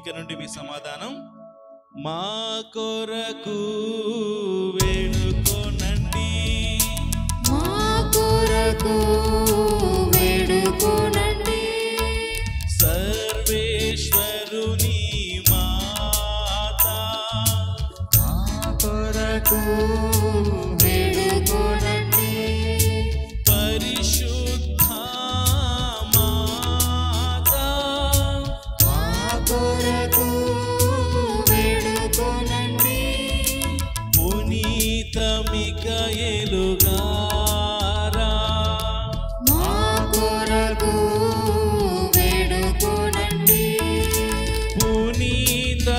ఇక నుండి మీ సమాధానం మా కొరకు వేడుకోనండి మా కొరకు వేడుకోనండి సర్వేశ్వరుని మాత మా కొరకు వేడుకోనండి పరిశుద్ధ మాత మా కొరకు వేడుకోనండి పునీత మికయేలుగారా మా కొరకు వేడుకోనండి పునీత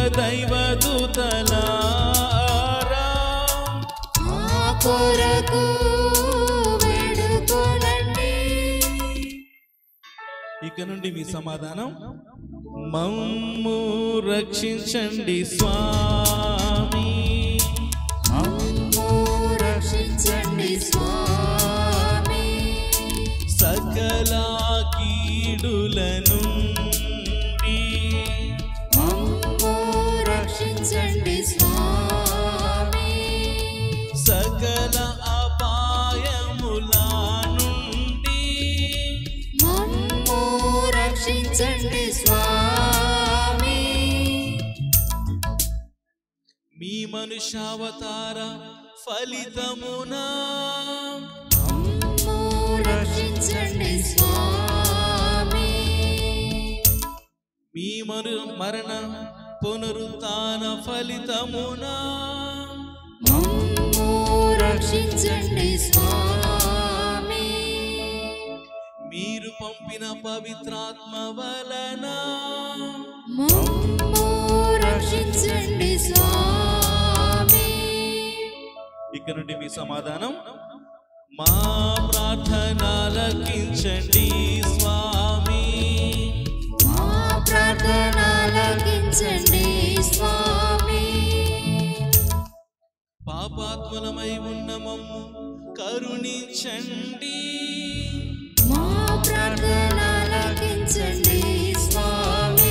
దైవదూతలారా మా కొరకు వేడుకోనండి ఇక నుండి మీ సమాధానం మమ్ము రక్షించండి స్వామి మమ్ము రక్షించండి స్వామి సకల కీడుల నుండి మమ్ము రక్షించండి స్వామి సకల అపాయముల నుండి మమ్ము రక్షించండి స్వామి మీ మనుష్యావతార ఫలితమునా మమ్ము రక్షించండి స్వామి మీ మరు మరణ పునరుత్న ఫలితమునా మమ్ము రక్షించండి స్వామి మీరు పంపిన పవిత్రాత్మ వలన మమ్ము రక్షించండి స్వామి ఇక నుండి మీ సమాధానం మా ప్రార్థనలకించండి స్వామి మా ప్రార్థన ఆలకించండి స్వామి పాపాత్మలమై ఉన్న మమ్ము కరుణించండి మా ప్రార్థన ఆలకించండి స్వామి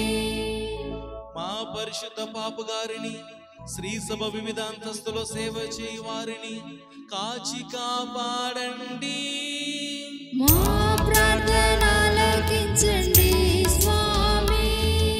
మా పరిశుద్ధ పాపు గారిని శ్రీ సభ వివిధ అంతస్తులో సేవ చేయి వారిని కాచి కాపాడండి మా ప్రార్థన ఆలకించండి స్వామి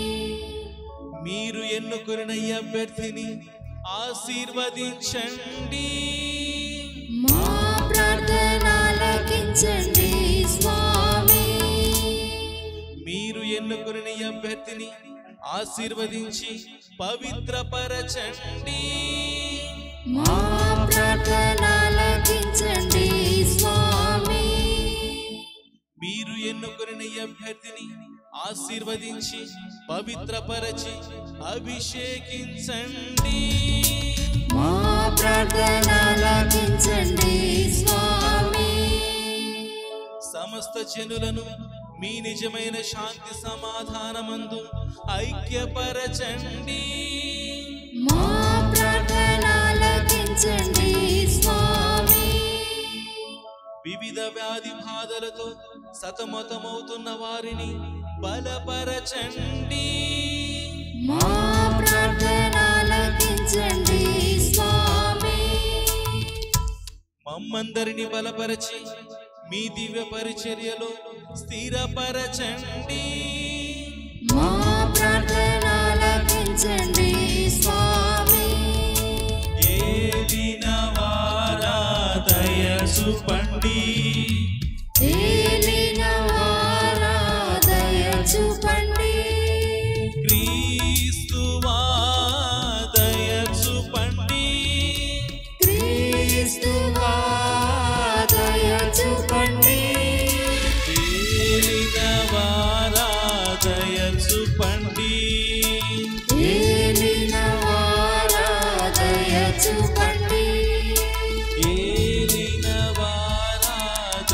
మీరు ఎన్నుకున్న ఈ అభ్యర్థిని ఆశీర్వదించండి మా ప్రార్థన ఆలకించండి స్వామి మీరు ఎన్నుకున్న ఈ అభ్యర్థిని ఆశీర్వదించి పవిత్రపరచండి మా ప్రార్థన ఆలకించండి స్వామి మీరు ఎన్నుకున్న ఈ అభ్యర్థిని ఆశీర్వదించి పవిత్రపరచి అభిషేకించండి మా ప్రార్థన ఆలకించండి స్వామి సమస్త జనులను మీ నిజమైన శాంతి సమాధానమందు ఐక్యపరచండి మా ప్రార్థన ఆలకించండి స్వామి వివిధ వ్యాధి బాధలతో సతమతమవుతున్న వారిని బలపరచండి మా ప్రార్థన ఆలకించండి స్వామి మమ్మందరిని బలపరచి మీ దివ్య పరిచర్యలో స్థిరపరచండి మా ప్రార్థన ఆలకించండి స్వామి ఏలిన వారా దయసుపండి ఏలిన వారా దయ చూపండి క్రీస్తువా దయసుపండి క్రీస్తువా దయ చూపండి ఏలిన వారా దయసుపండి ఏలిన వారా దయ చూపండి ఏలిన వారా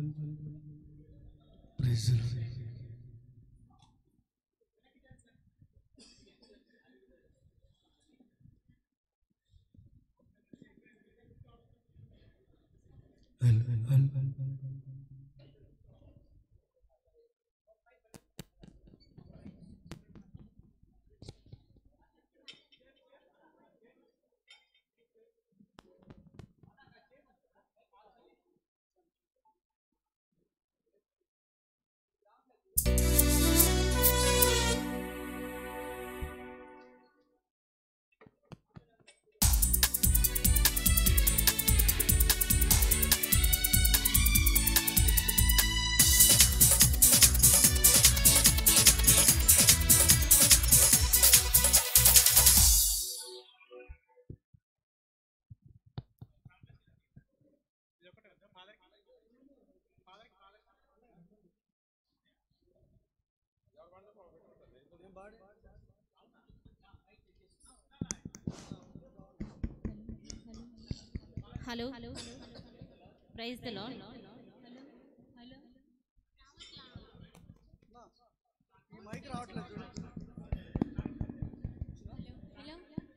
Praise the Lord. Hal- hal- hal- hello praise the Lord hello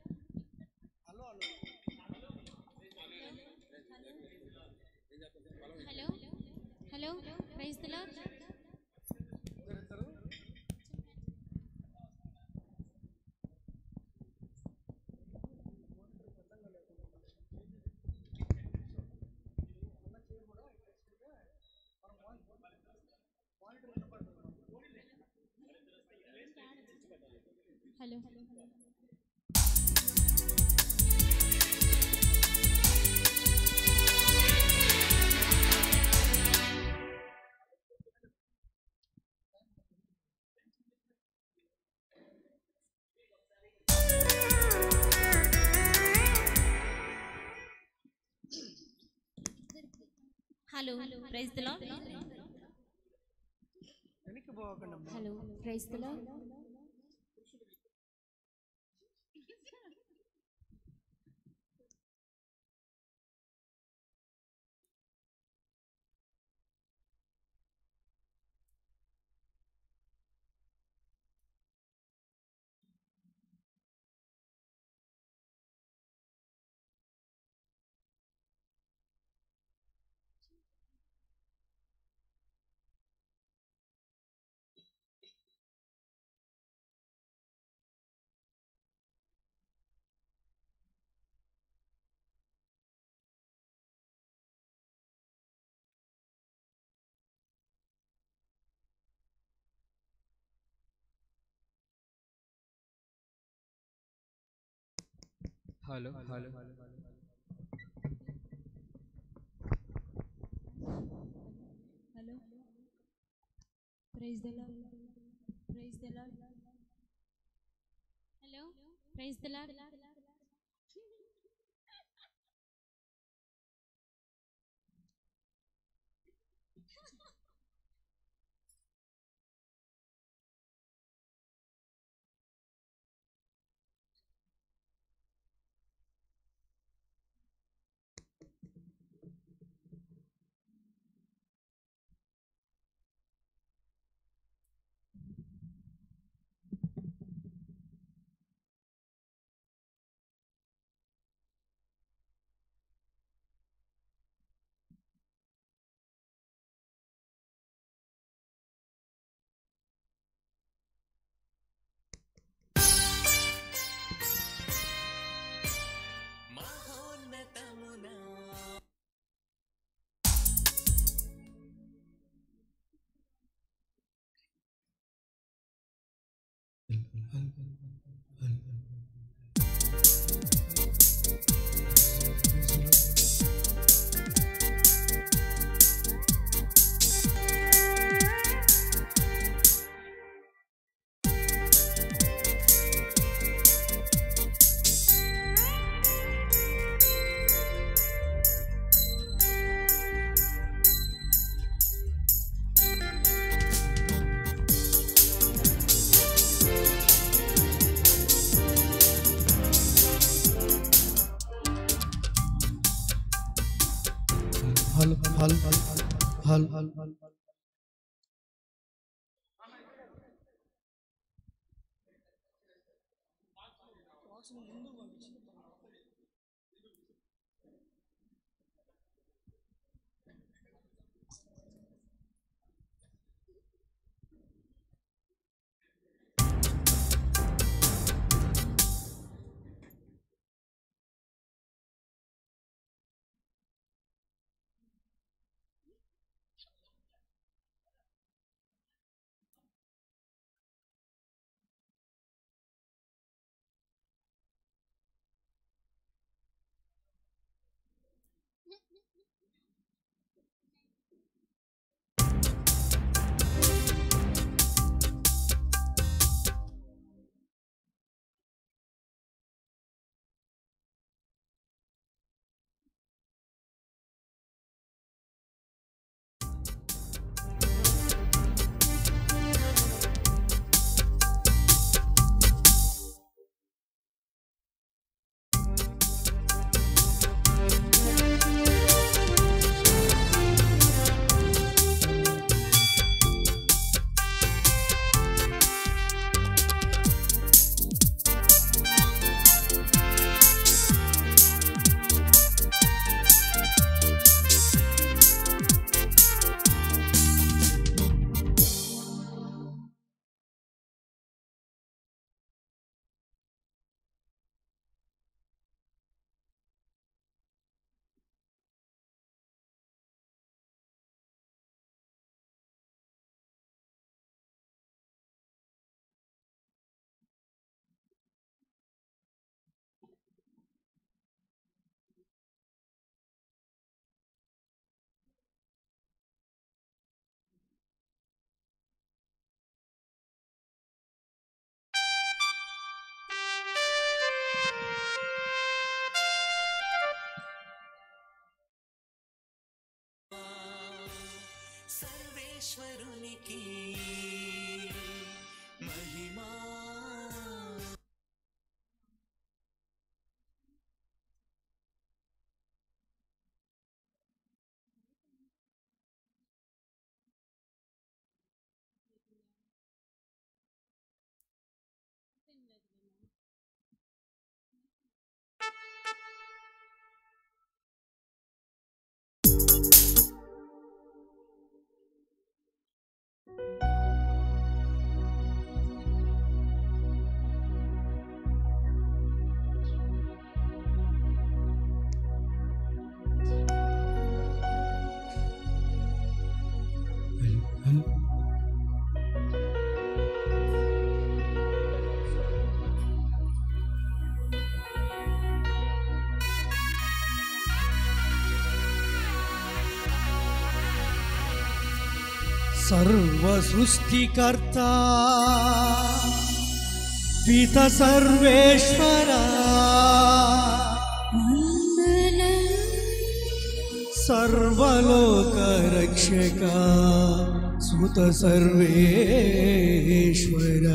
hello hello praise the Lord hello hello praise the Lord hello praise the Lord hello hello hello praise the Lord praise the Lord hello praise the Lord hello hello హల్ సర్వేశ్వరునికి మహిమా సర్వ సృష్టికర్త పిత సర్వేశ్వర సర్వలోక రక్షక సుత సర్వేశ్వర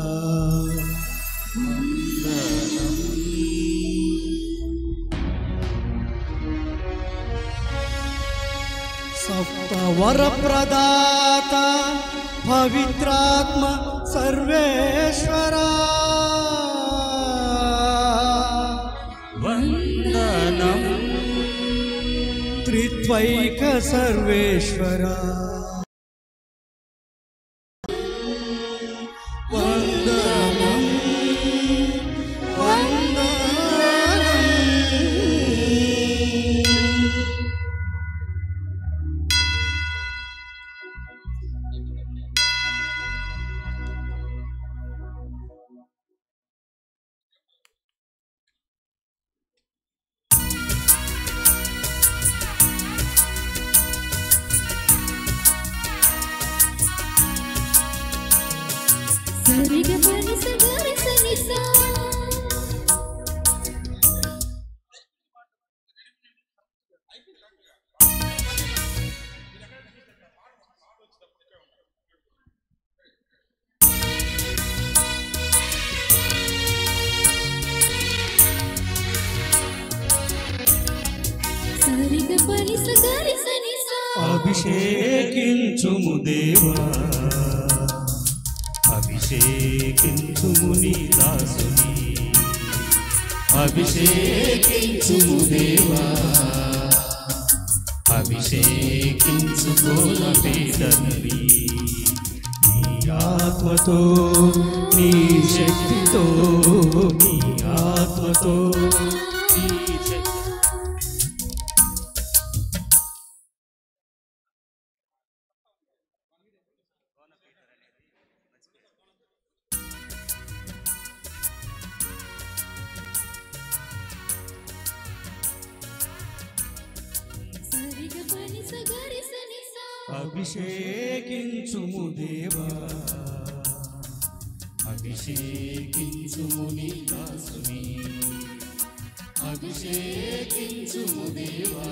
సప్తవర ప్రదాత పవిత్రాత్మ సర్వేశ్వర వందనం త్రిత్వైక సర్వేశ్వర వందనం వందనం సరిగ పని సగరి సనిసా సరిగ పని సగరి సనిసా అభిషేకించుము దేవా అభిషేకించుము నీ దాసుని అభిషేకించుము దేవా అభిషేకించుకోన పీఠని నీ ఆత్మతో నీ శక్తితో నీ ఆత్మతో నీ శక్తి సరిగ పని సగరి సని సా అభిషేకించుము దేవా అభిషేకించుము నీ దాసుని అభిషేకించుము దేవా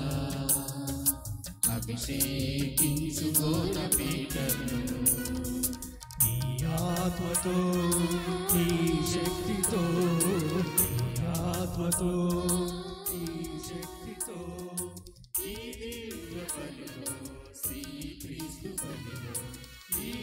అభిషేకించుకోన పీఠను నీ ఆత్మతో నీ శక్తితో నీ ఆత్మతో నీ శక్తితో ఈ దివ్య బలిలో శ్రీ క్రీస్తు బలిలో ఈ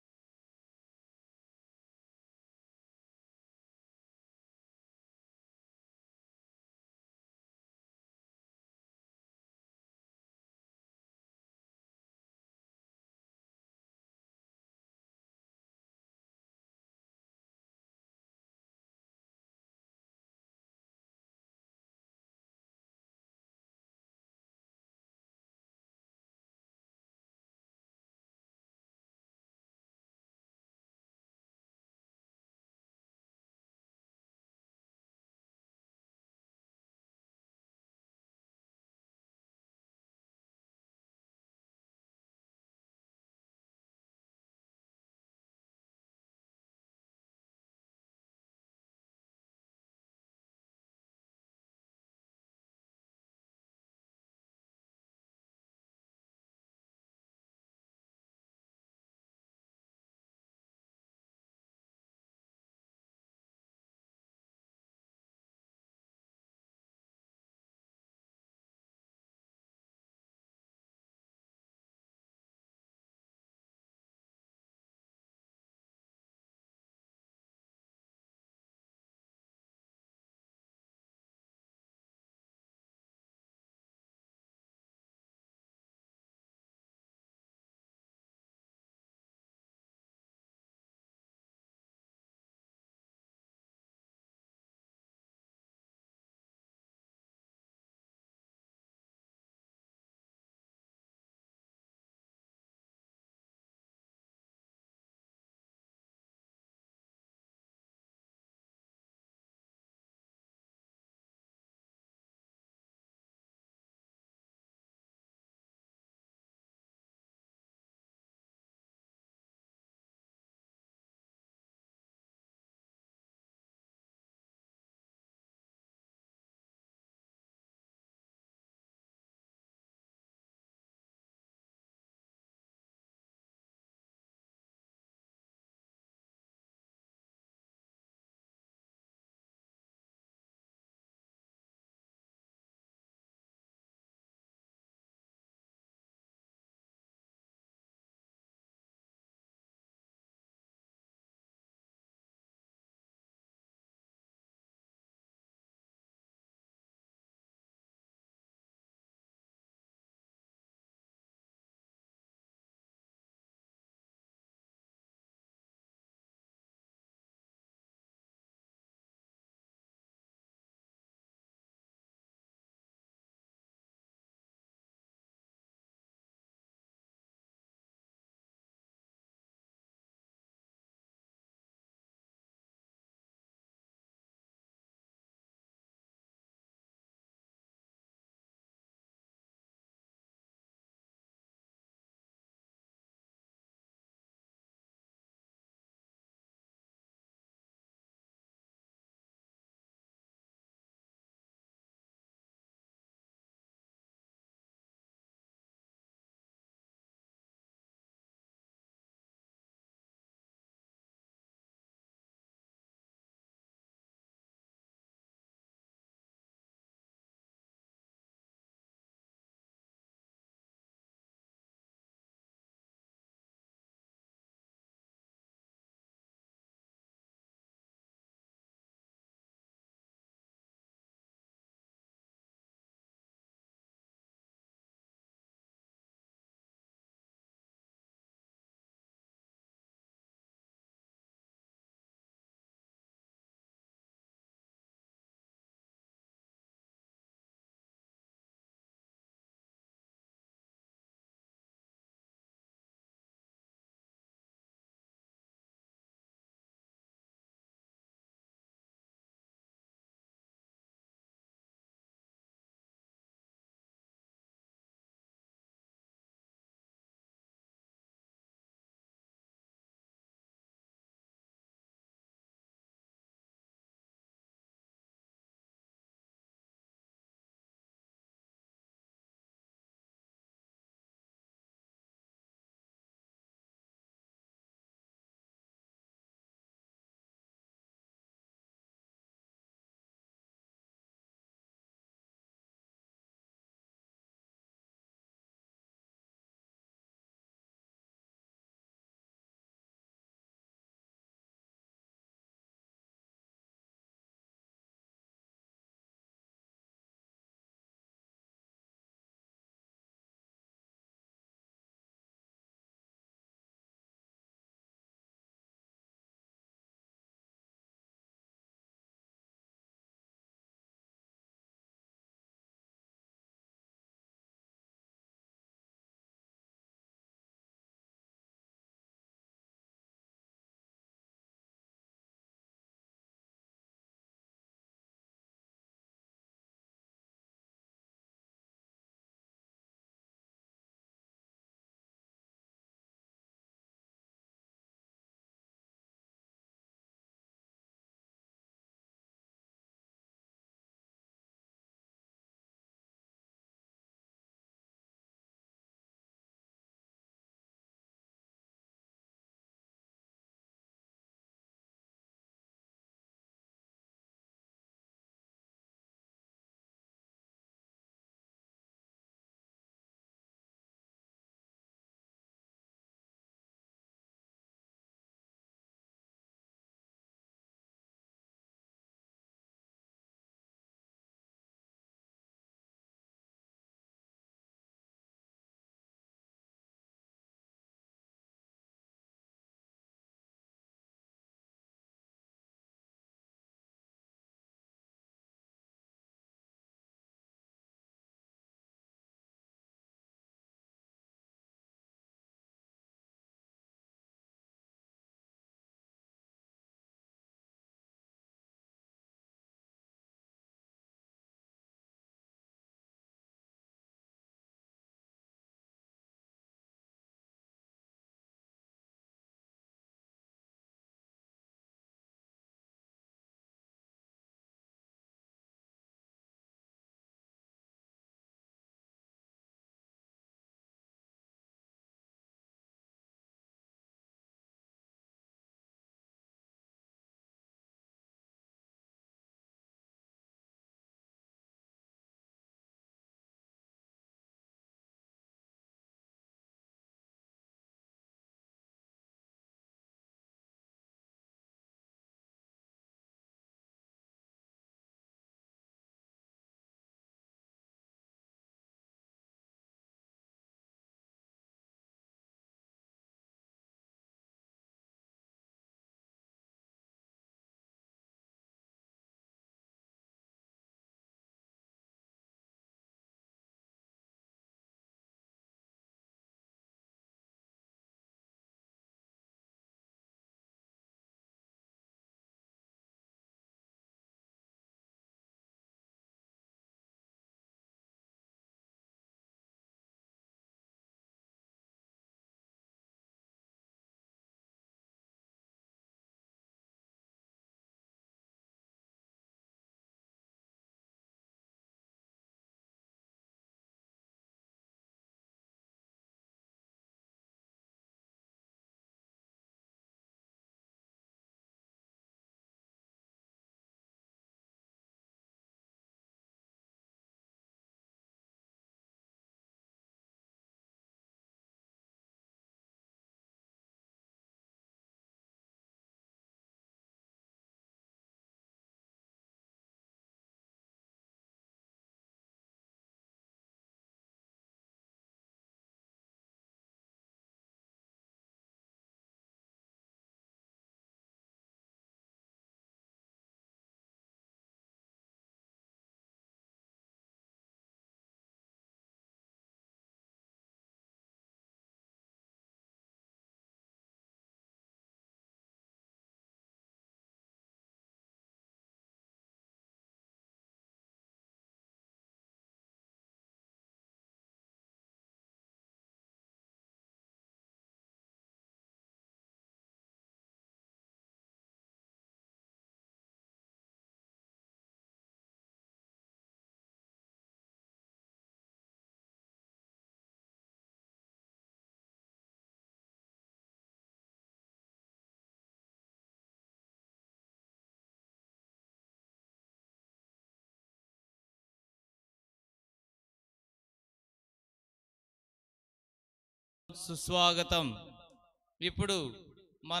సుస్వాగతం ఇప్పుడు మన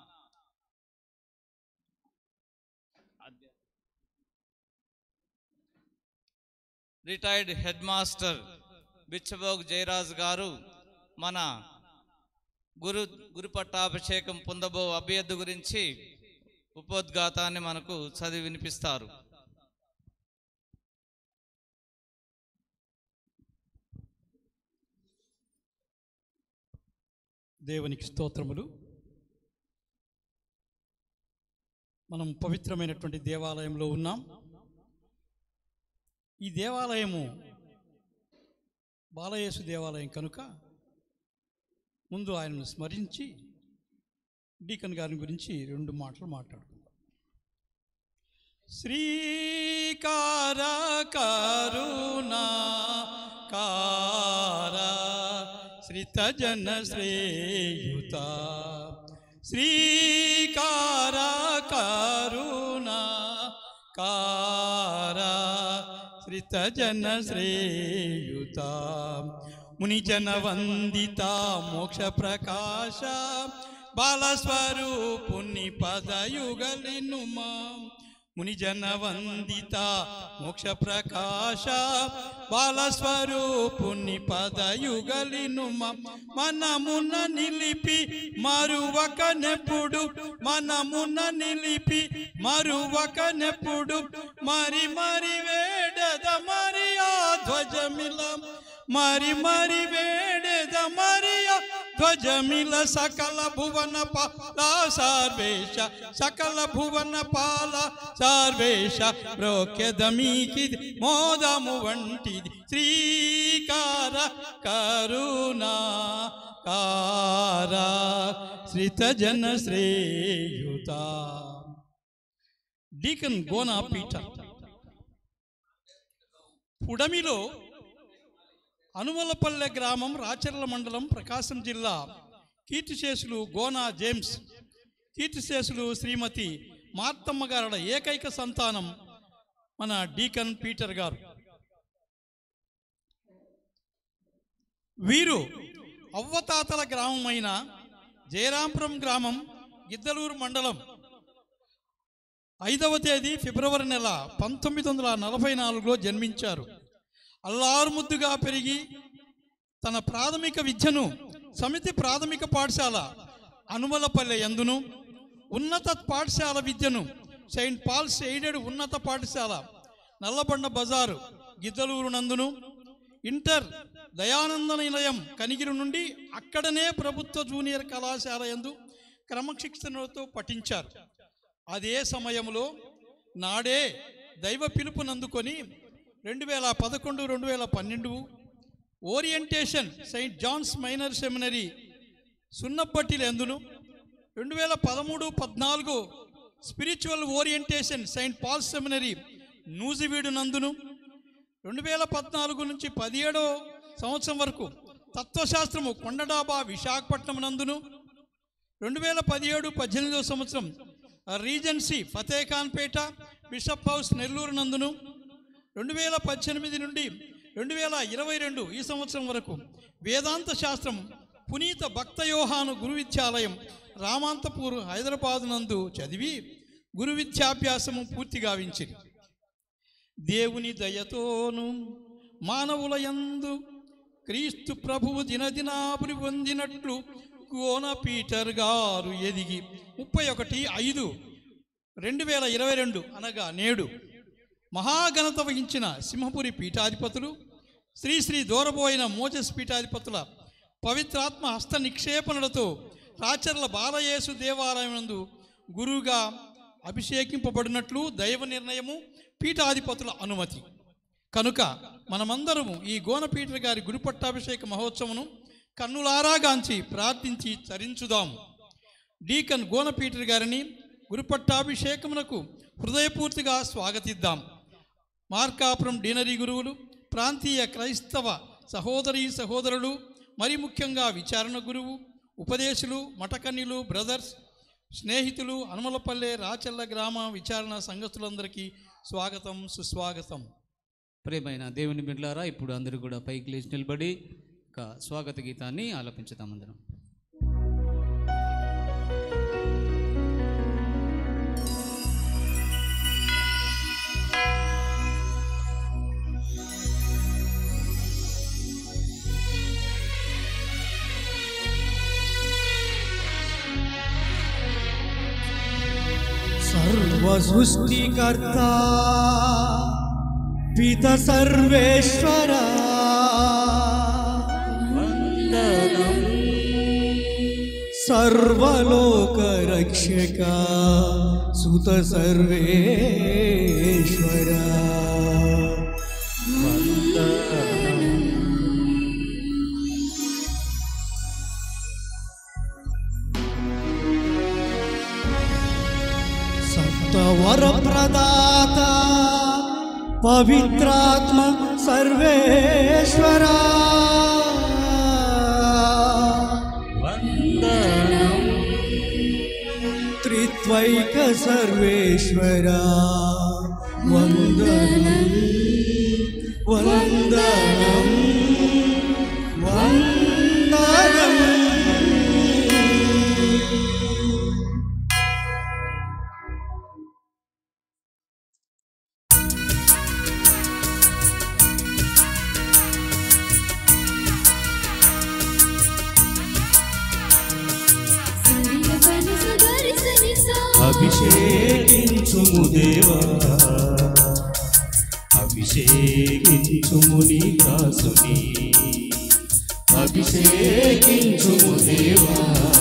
retired head master Bichabog Jayaraj గారు మన గురు గురు పట్టాభిషేకం పొందబో అభ్యర్థి గురించి ఉపోద్ఘాతాన్ని మనకు చదివి వినిపిస్తారు దేవునికి స్తోత్రములు మనం పవిత్రమైనటువంటి దేవాలయంలో ఉన్నాం ఈ దేవాలయము బాలయేసు దేవాలయం కనుక ముందు ఆయనను స్మరించి డీకన్ గారి గురించి రెండు మాటలు మాట్లాడుకుందాం శ్రీకార కరుణా కార శ్రితజన శ్రేయుత శ్రీకార కరుణా కార శ్రితజన శ్రేయుత మునిజన వందిత మోక్ష ప్రకాశ బాలస్వరూపుని పదయుగలినుమా మునిజన వందిత మోక్ష ప్రకాశ బాలస్వరూపుని పదయుగలినుమ మనమున నిలిపి మరువకనెప్పుడు మనమున నిలిపి మరువకనెప్పుడు మరి మరి వేడద మరి ఆ ధ్వజమిల మరి మరి వేడద మరి ఆ ధ్వజమిల సకల భువన పాల సార్వేశ సకల భువన పాల సార్వేశ ప్రోక్యదమీకి మోదము వంటిది శ్రీకార కరుణా కార శ్రితజన శ్రేయుత డీకన్ గోనా పీఠ పుడమిలో అనుమలపల్లె గ్రామం రాచర్ల మండలం ప్రకాశం జిల్లా కీర్తిశేషులు గోనా జేమ్స్ కీర్తిశేషులు శ్రీమతి మార్తమ్మ గారుల ఏకైక సంతానం మన డీకన్ పీటర్ గారు వీరు అవ్వతాతల గ్రామమైన జయరాంపురం గ్రామం గిద్దలూరు మండలం ఐదవ తేదీ ఫిబ్రవరి నెల పంతొమ్మిది వందల నలభై నాలుగులో జన్మించారు అల్లారుముద్దుగా పెరిగి తన ప్రాథమిక విద్యను సమితి ప్రాథమిక పాఠశాల అనుమలపల్లె ఎందును ఉన్నత పాఠశాల విద్యను సెయింట్ పాల్స్ ఎయిడెడ్ ఉన్నత పాఠశాల నల్లబండ బజారు గిద్దలూరు నందును ఇంటర్ దయానంద నిలయం కనిగిరి నుండి అక్కడనే ప్రభుత్వ జూనియర్ కళాశాల యందు క్రమశిక్షణతో పఠించారు అదే సమయంలో నాడే దైవ పిలుపునందుకొని రెండు వేల పదకొండు రెండు వేల పన్నెండు orientation Saint John's minor seminary సున్నప్పట్టిలు ఎందును రెండు వేల పదమూడు పద్నాలుగు spiritual orientation Saint Paul seminary Nuzvid నందును రెండు వేల పద్నాలుగు నుంచి పదిహేడో సంవత్సరం వరకు తత్వశాస్త్రము కొండడాబా విశాఖపట్నం నందును రెండు వేల పదిహేడు పద్దెనిమిదవ సంవత్సరం regency Fatehkhanpet bishop house Nellore నందును రెండు వేల పద్దెనిమిది నుండి రెండు వేల ఇరవై రెండు ఈ సంవత్సరం వరకు వేదాంత శాస్త్రం పునీత భక్తయోహాను గురు విద్యాలయం రామాంతపూర్ హైదరాబాద్ నందు చదివి గురు విద్యాభ్యాసము పూర్తి గావించింది దేవుని దయతోను మానవుల యందు క్రీస్తు ప్రభువు దినదినాభివృద్ధి పొందినట్లు గోన పీటర్ గారు ఎదిగి ముప్పై ఒకటి ఐదు రెండు వేల ఇరవై రెండు అనగా నేడు మహాఘనత వహించిన సింహపురి పీఠాధిపతులు శ్రీ శ్రీ దూరబోయిన మోజస్ పీఠాధిపతుల పవిత్రాత్మ హస్త నిక్షేపణలతో రాచర్ల బాలయేసు దేవాలయం నందు గురువుగా అభిషేకింపబడినట్లు దైవ నిర్ణయము పీఠాధిపతుల అనుమతి కనుక మనమందరము ఈ గోనపీఠ గారి గురుపట్టాభిషేక మహోత్సవమును కన్నులారాగాంచి ప్రార్థించి చరించుదాము డీకన్ గోనపీటర్ గారిని గురుపట్టాభిషేకమునకు హృదయపూర్తిగా స్వాగతిద్దాం మార్కాపురం డీనరీ గురువులు ప్రాంతీయ క్రైస్తవ సహోదరీ సహోదరులు మరి ముఖ్యంగా విచారణ గురువు ఉపదేశులు మఠకన్యులు బ్రదర్స్ స్నేహితులు అనుమలపల్లె రాచల్ల గ్రామ విచారణ సంఘస్థులందరికీ స్వాగతం సుస్వాగతం ప్రేమైన దేవుని బిడ్లారా ఇప్పుడు అందరూ కూడా పైకి లేచి నిలబడి యొక్క స్వాగత గీతాన్ని ఆలపించుతాం అందరం సర్వసృష్టికర్త పిత సర్వేశ్వర సర్వలోక రక్షక సుత సర్వేశ్వర సప్తవర ప్రదాత పవిత్రాత్మ సర్వేశ్వర త్రిత్వైక సర్వేశ్వర వందనం వందనం వందనం సరిగ పని సగరి సని సా అభిషేకించుము దేవా అభిషేకించుము నీ దాసుని అభిషేకించుము దేవా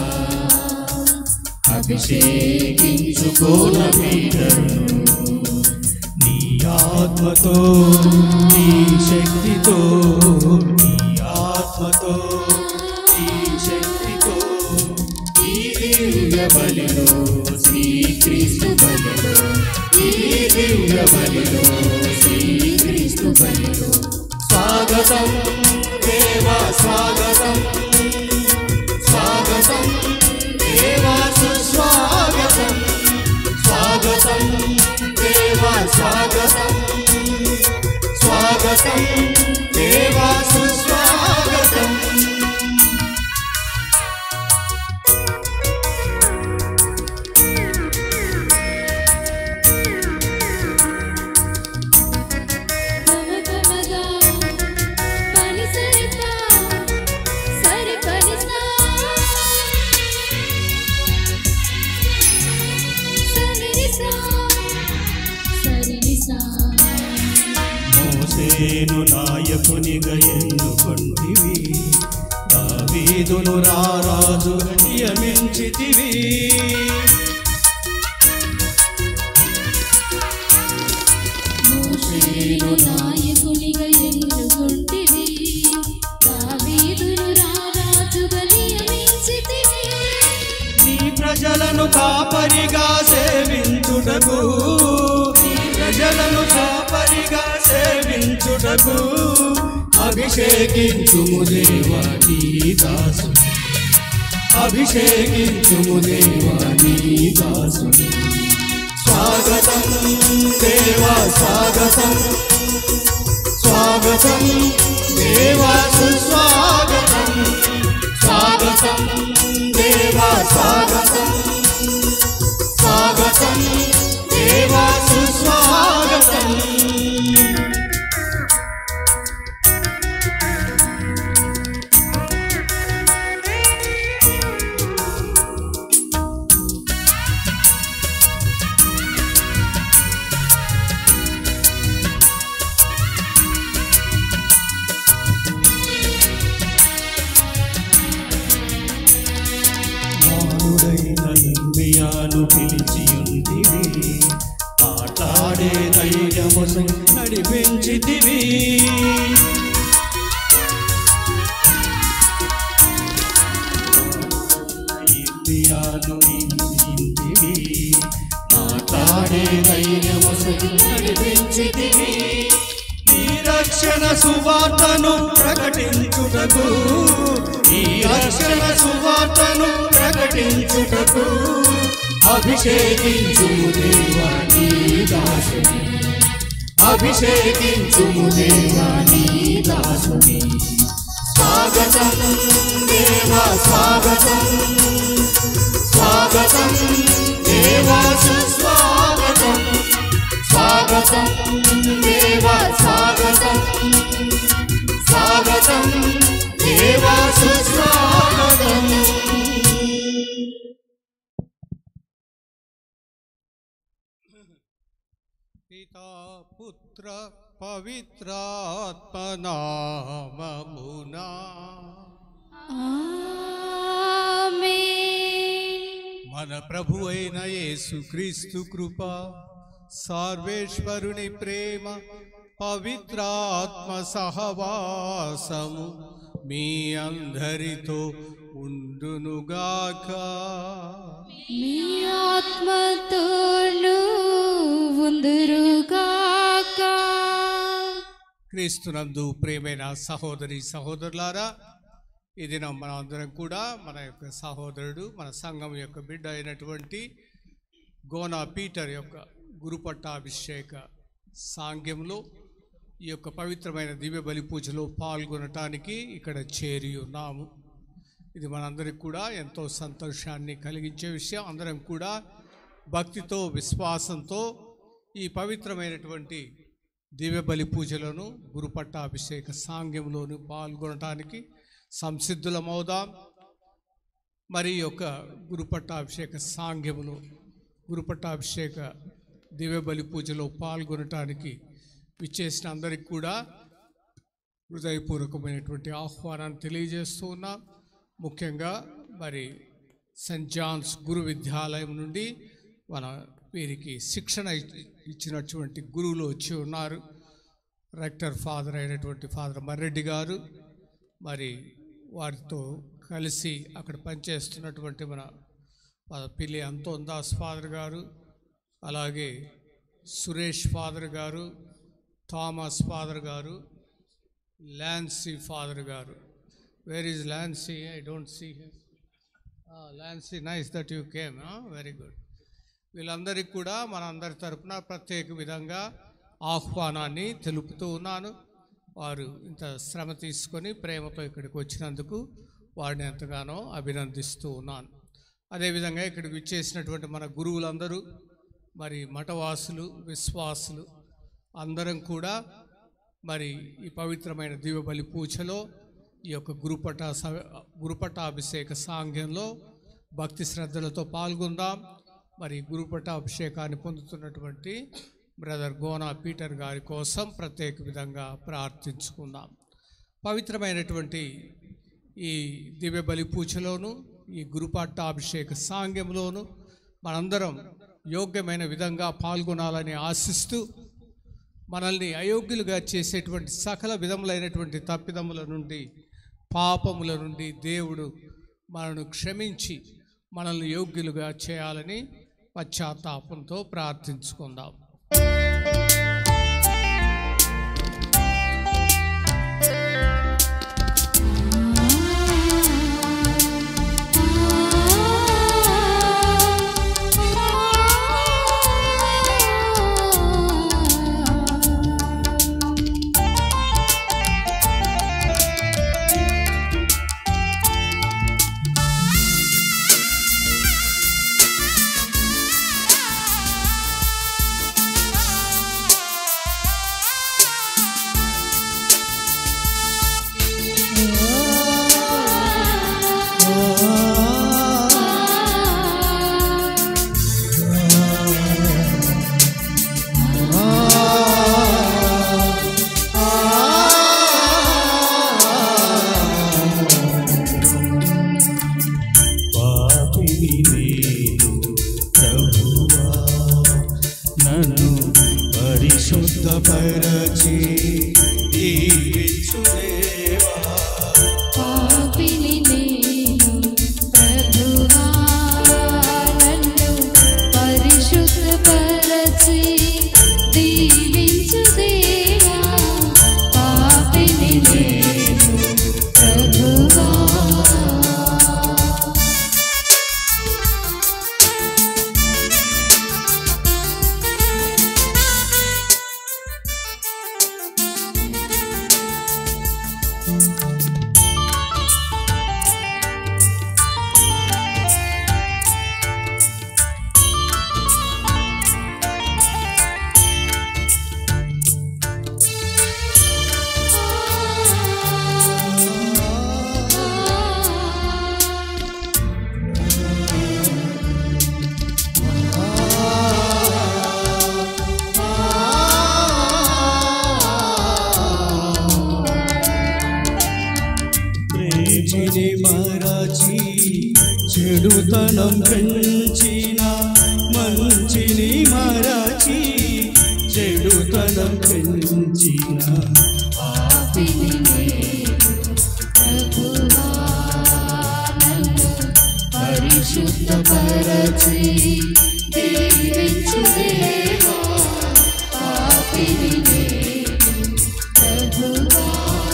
అభిషేకించుకోన వీడను నీ ఆత్మతో నీ శక్తితో నీ ఆత్మతో నీ శక్తితో ఈ దివ్య బలిలో శ్రీక్రీస్తు బలిలో ఈ దివ్య బలిలో శ్రీక్రీస్తు బలిలో స్వాగతం దేవా స్వాగతం స్వాగతం దేవా సుస్వాగతం స్వాగతం దేవా స్వాగతం స్వాగతం దేవా సుస్వాగతం గమ గమగా పని సరి పా సరి పని సా సరి సా సరి సా మోసేను నాయకునిగా ఎన్నుకొంటివి దావీదును రారాజుగా నియమించితివి మోషేను నాయకునిగా ఎన్నుకొంటివి దావీదును రారాజుగా నియమించితివి నీ ప్రజలను కాపరిగా సేవించుటకు నీ ప్రజలను కాపరిగా సేవించుటకు అభిషేకించుము దేవా నీ దాసుని అభిషేకించుము దేవా నీ దాసుని స్వాగతం దేవా స్వాగతం స్వాగతం దేవా సుస్వాగతం స్వాగతం దేవా స్వాగతం స్వాగతం దేవా సుస్వాగతం మానుడైన ఇంద్రియాలు పిలిచి ఉంటివి ఆటాడే ధైర్యము నడిపించితివి ఇంద్రియాలు ఇంటివి మాట్లాడే ధైర్యము నడిపించితివి ఈ రక్షణ సువార్తను ప్రకటించుటకు ఈ రక్షణ సువార్తను ప్రకటించుటకు అభిషేకించుము దేవా నీ దాసుని అభిషేకించుము దేవా నీ దాసుని స్వా స్వాగతం దేవా స్వాగతం స్వాగతం దేవా సుస్వాగతం స్వాగతం దేవా స్వాగతం స్వాగతం దేవా సుస్వాగతం పితా పుత్ర పవిత్రాత్మనామమునా మన ప్రభు అయిన యేసు క్రీస్తు కృప సర్వేశ్వరుని ప్రేమ పవిత్రాత్మ సహవాసము మీ అందరితో ఉండునుగాక మీ ఆత్మతోను ఉందురుగాక క్రీస్తునందు ప్రేమైన సహోదరి సహోదరులారా ఇది మన అందరం కూడా మన యొక్క సహోదరుడు మన సంఘం యొక్క బిడ్డ అయినటువంటి గోనా పీటర్ యొక్క గురుపట్టాభిషేక సాంగ్యంలో ఈ యొక్క పవిత్రమైన దివ్య బలి పూజలో పాల్గొనటానికి ఇక్కడ చేరి ఉన్నాము ఇది మనందరికి కూడా ఎంతో సంతోషాన్ని కలిగించే విషయం అందరం కూడా భక్తితో విశ్వాసంతో ఈ పవిత్రమైనటువంటి దివ్య బలి పూజలను గురుపట్టాభిషేక సాంగ్యంలోను పాల్గొనటానికి సంసిద్ధులమవుదాం మరి ఈ యొక్క గురుపట్టాభిషేక సాంగ్యములో గురుపట్టాభిషేక దివ్య బలి పూజలో పాల్గొనటానికి విచ్చేసిన అందరికి కూడా హృదయపూర్వకమైనటువంటి ఆహ్వానాన్ని తెలియజేస్తూ ఉన్నాం ముఖ్యంగా మరి సెంట్ జాన్స్ గురు విద్యాలయం నుండి మన వీరికి శిక్షణ ఇ- ఇచ్చినటువంటి గురువులు వచ్చి ఉన్నారు రెక్టర్ ఫాదర్ అయినటువంటి ఫాదర్ మర్రెడ్డి గారు మరి వారితో కలిసి అక్కడ పనిచేస్తున్నటువంటి మన మన పిల్లి అంతోన్ దాస్ ఫాదర్ గారు అలాగే సురేష్ ఫాదర్ గారు థామస్ ఫాదర్ గారు ల్యాన్సీ ఫాదర్ గారు where is Lancy I don't see Lancy nice that you came very good వీళ్ళందరికీ కూడా మన అందరి తరపున ప్రత్యేక విధంగా ఆహ్వానాన్ని తెలుపుతూ ఉన్నాను వారు ఇంత శ్రమ తీసుకొని ప్రేమతో ఇక్కడికి వచ్చినందుకు వారిని ఎంతగానో అభినందిస్తూ ఉన్నాను అదేవిధంగా ఇక్కడికి విచ్చేసినటువంటి మన గురువులందరూ మరి మఠవాసులు విశ్వాసులు అందరం కూడా మరి ఈ పవిత్రమైన దివ్యబలి పూజలో ఈ యొక్క గురుపట స- గురుపటాభిషేక సాంగ్యంలో భక్తి శ్రద్ధలతో పాల్గొందాం మరి గురుపట అభిషేకాన్ని పొందుతున్నటువంటి బ్రదర్ గోనా పీటర్ గారి కోసం ప్రత్యేక విధంగా ప్రార్థించుకుందాం పవిత్రమైనటువంటి ఈ దివ్య బలి పూజలోను ఈ గురుపట్టాభిషేక సాంగ్యంలోను మనందరం యోగ్యమైన విధంగా పాల్గొనాలని ఆశిస్తూ మనల్ని అయోగ్యులుగా చేసేటువంటి సకల విధములైనటువంటి తప్పిదముల నుండి పాపముల నుండి దేవుడు మనను క్షమించి మనల్ని యోగ్యులుగా చేయాలని పశ్చాత్తాపంతో ప్రార్థించుకుందాం పాపిని నేను ప్రభువా నన్ను పరిశుద్ధపరచి దీవించుదేవా పాపిని నేను ప్రభువా నన్ను పరిశుద్ధపరచి దీవించు దేవా పాపిని నేను ప్రభువా చెడుతనం పెంచిన మంచిని మరచి చెడుతనం పెంచిన పాపిని నేను ప్రభువా నన్ను పరిశుద్ధపరచి దీవించు దేవా పాపిని నేను ప్రభువా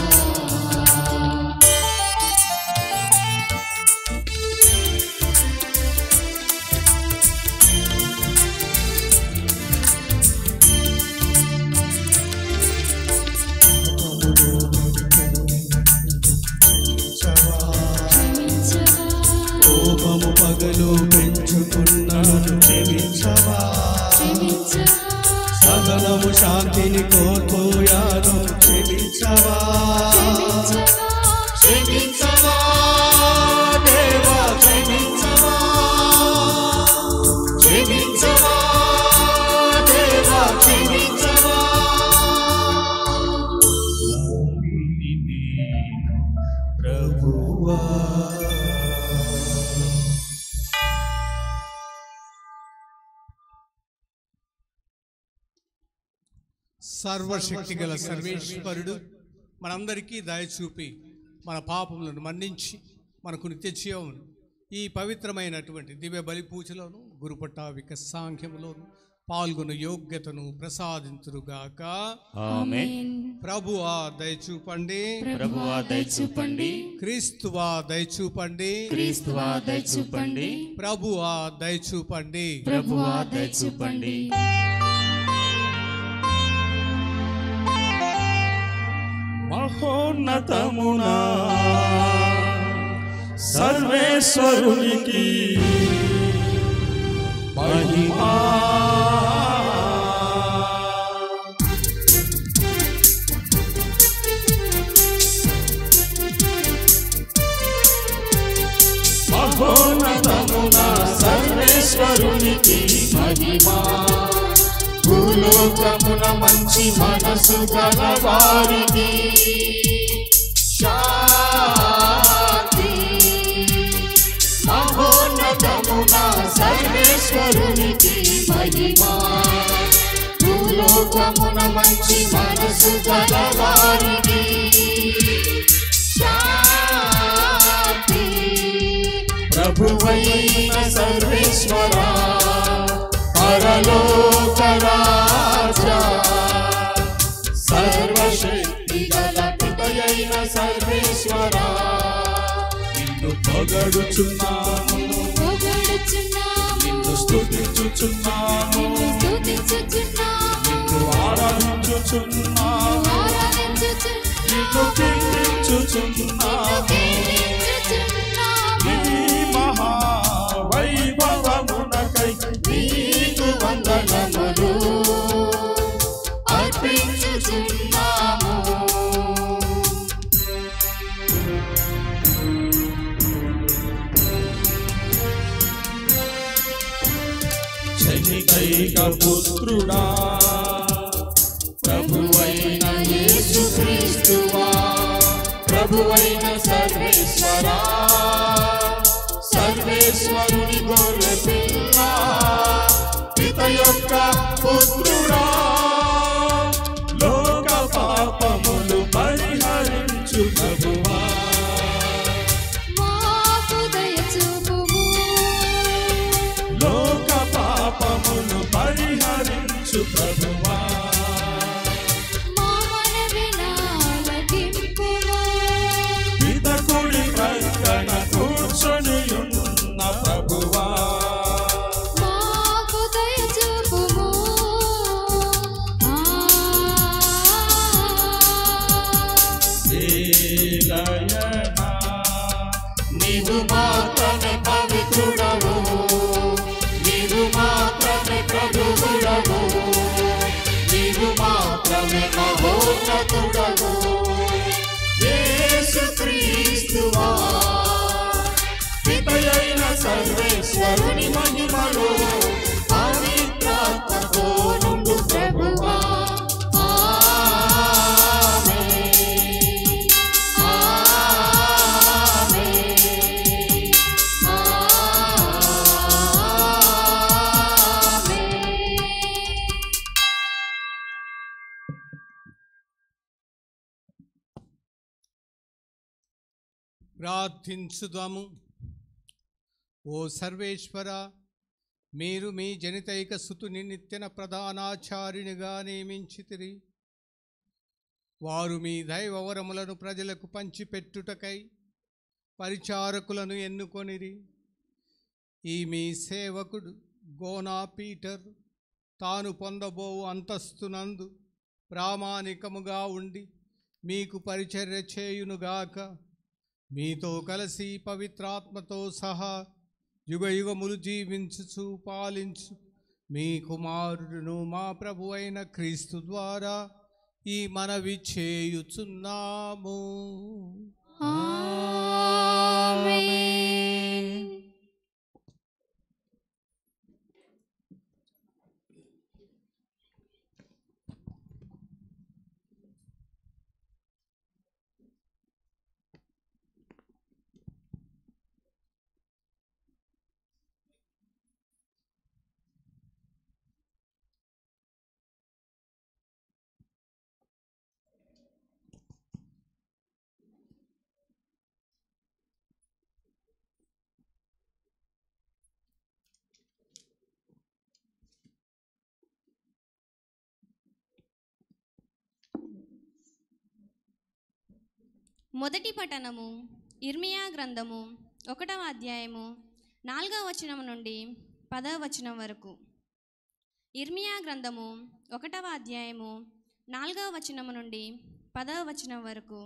క్షమించవా కోపము పగలు పెంచుకున్నాను క్షమించవా క్షమించవా సగనము శాంతిని కోల్పోయాను క్షమించవా క్షమించవా దేవా క్షమించవా క్షమించవా దేవా క్షమించవా ప్రభువా సర్వశక్తి గల సర్వేశ్వరుడు మనందరికీ దయ చూపి మన పాపములను మన్నించి మనకు నిత్య జీవమును ఈ పవిత్రమైనటువంటి దివ్య బలి పూజలోను గురుపట్టావిక సాంఖ్యములోను పాల్గొన యోగ్యతను ప్రసాదించురుగాక ఆమేన్ ప్రభువా దయచూపండి ప్రభువా దయచూపండి క్రీస్తువా దయచూపండి క్రీస్తువా దయచూపండి ప్రభువా దయచూపండి ప్రభువా దయచూపండి మహోన్నతమునా సర్వేశ్వరునికి మహిమా మహోన్నతమునా సర్వేశ్వరునికి మహిమా భూలోకమున మంచి మనసు గల వారికి శాంతి మహోన్నతమున సర్వేశ్వరునికి మహిమా భూలోకమున మంచి మనసు గల వారికి శాంతి ప్రభువైన సర్వేశ్వరా పరలోక రాజా సర్వశక్తి గల పితయైన సర్వేశ్వరా నిన్ను పొగడుచున్నాము పొగడుచున్నాము నిన్ను స్తుతించుచున్నాము స్తుతించుచున్నాము నిన్ను ఆరాధించుచున్నాము ఆరాధించుచున్నాము నిన్ను కీర్తించుచున్నాము కీర్తించుచున్నాము నీ మహా వైభవమునకై నీకు వందనములు అర్పించుచున్నాము శనికైక పుత్రుడా ప్రభువైన యేసుక్రీస్తువా ప్రభువైన సర్వేశ్వరా సర్వేశ్వరుని గొర్రె పిల్ల పిత యొక్క పుత్రుడా లోక పాపములు పరిహరించు ప్రభువా మాకు దయచూపుము లోక పాపములు పరిహరించు ప్రభువా మా మనవి నాలకింపుము పితకుడి ప్రక్కన కూర్చొని ఉన్న ప్రభువా మాకు దయచూపుము ఏలయనా, నీవు మాత్రమే పవిత్రుడవు నీవు మాత్రమే ప్రభువుడవు నీ ప్రార్థించుదాము ఓ సర్వేశ్వర మీరు మీ జనితైక సుతుని నిత్యన ప్రధానాచార్యునిగా నియమించితిరి వారు మీ దైవవరములను ప్రజలకు పంచిపెట్టుటకై పరిచారకులను ఎన్నుకొనిరి ఈ మీ సేవకుడు గోనా పీటర్ తాను పొందబోవు అంతస్తునందు ప్రామాణికముగా ఉండి మీకు పరిచర్య చేయునుగాక మీతో కలిసి పవిత్రాత్మతో సహా యుగ యుగములు జీవించుచు పాలించు మీ కుమారుడును మా ప్రభు అయిన క్రీస్తు ద్వారా ఈ మనవి చేయుచున్నాము మొదటి పఠనము ఇర్మియా గ్రంథము ఒకటవ అధ్యాయము నాలుగవ వచనం నుండి పదవ వచనం వరకు ఇర్మియా గ్రంథము ఒకటవ అధ్యాయము నాలుగవ వచనము నుండి పదవ వచనం వరకు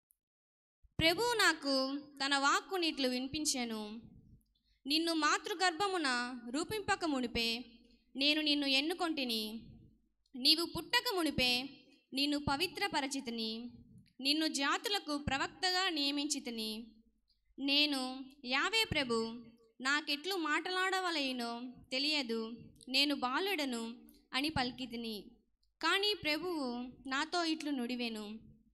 ప్రభువు నాకు తన వాక్కు నీట్లు వినిపించాను నిన్ను మాతృగర్భమున రూపింపక మునిపే నేను నిన్ను ఎన్నుకొంటిని నీవు పుట్టక మునిపే నిన్ను పవిత్రపరచితిని నిన్ను జాతులకు ప్రవక్తగా నియమించితిని నేను యావే ప్రభు నాకెట్లు మాటలాడవలయినో తెలియదు నేను బాలుడను అని పలికితిని కానీ ప్రభువు నాతో ఇట్లు నుడివెను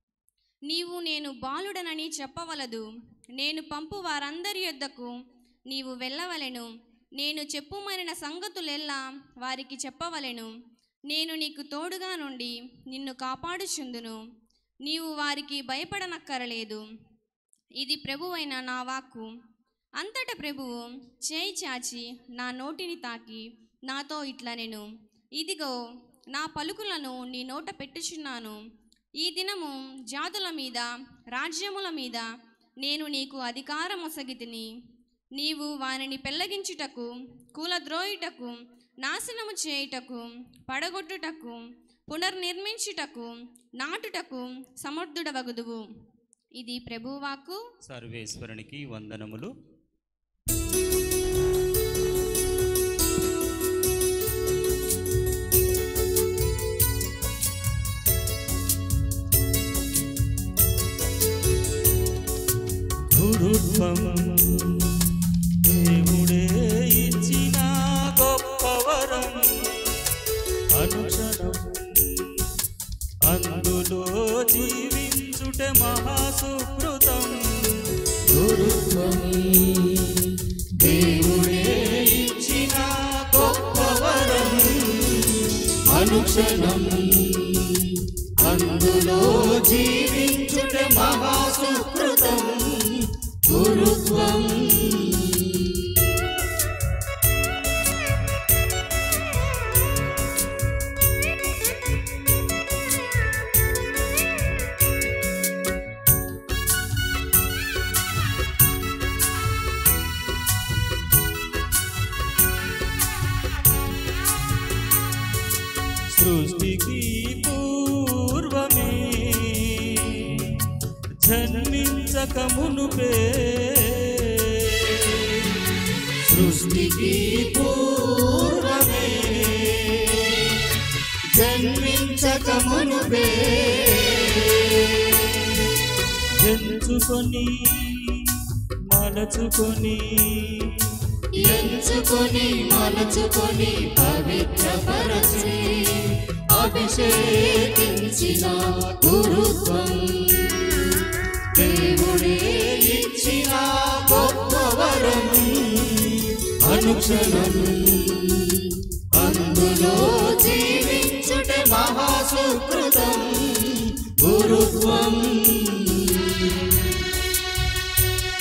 నీవు నేను బాలుడనని చెప్పవలదు నేను పంపు వారందరి యొద్దకు నీవు వెళ్ళవలెను నేను చెప్పుమనిన సంగతులెల్లా వారికి చెప్పవలెను నేను నీకు తోడుగా నుండి నిన్ను కాపాడుచుందును నీవు వారికి భయపడనక్కరలేదు ఇది ప్రభువైన నా వాక్కు అంతట ప్రభువు చేయి చాచి నా నోటిని తాకి నాతో ఇట్లా నేను ఇదిగో నా పలుకులను నీ నోట పెట్టుచున్నాను ఈ దినము జాతుల మీద రాజ్యముల మీద నేను నీకు అధికారం ఒసగితిని నీవు వారిని పెళ్ళగించుటకు కూలద్రోయుటకు నాశనము చేయుటకు పడగొట్టుటకు పునర్నిర్మించుటకు నాటుటకు సమర్థుడవగుదువు ఇది ప్రభువాకు సర్వేశ్వరునికి వందనములు గురుత్వం దేవుడే ఇచ్చిన గొప్పవరం అనుక్షణం అందులో జీవించుట మహాసుకృతం గురుత్వం దేవుడే ఇచ్చిన గొప్పవరం అనుక్షణం అందులో జీవించుట మహాసుకృతం గురుత్వం సృష్టికి పూర్వమే జన్మించక మునుపే సృష్టికి పూర్వమే జన్మించక మునుపే ఎంచుకొని మలచుకొని ఎంచుకొని మలచుకొని పవిత్రపరచి అభిషేకించిన గురుత్వం దేవుడే ఇచ్చిన గొప్పవరం అనుక్షణం అందులో జీవించుట మహాసుకృతం గురుత్వం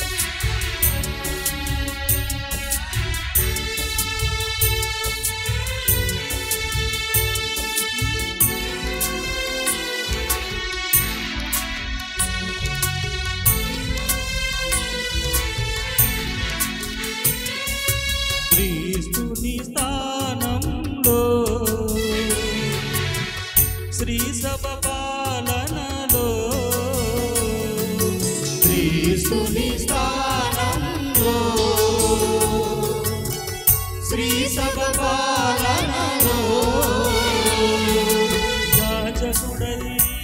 శ్రీ సభ పాలనలో క్రీస్తుని స్థానంలో శ్రీ సభ పాలనలో యాజకుడై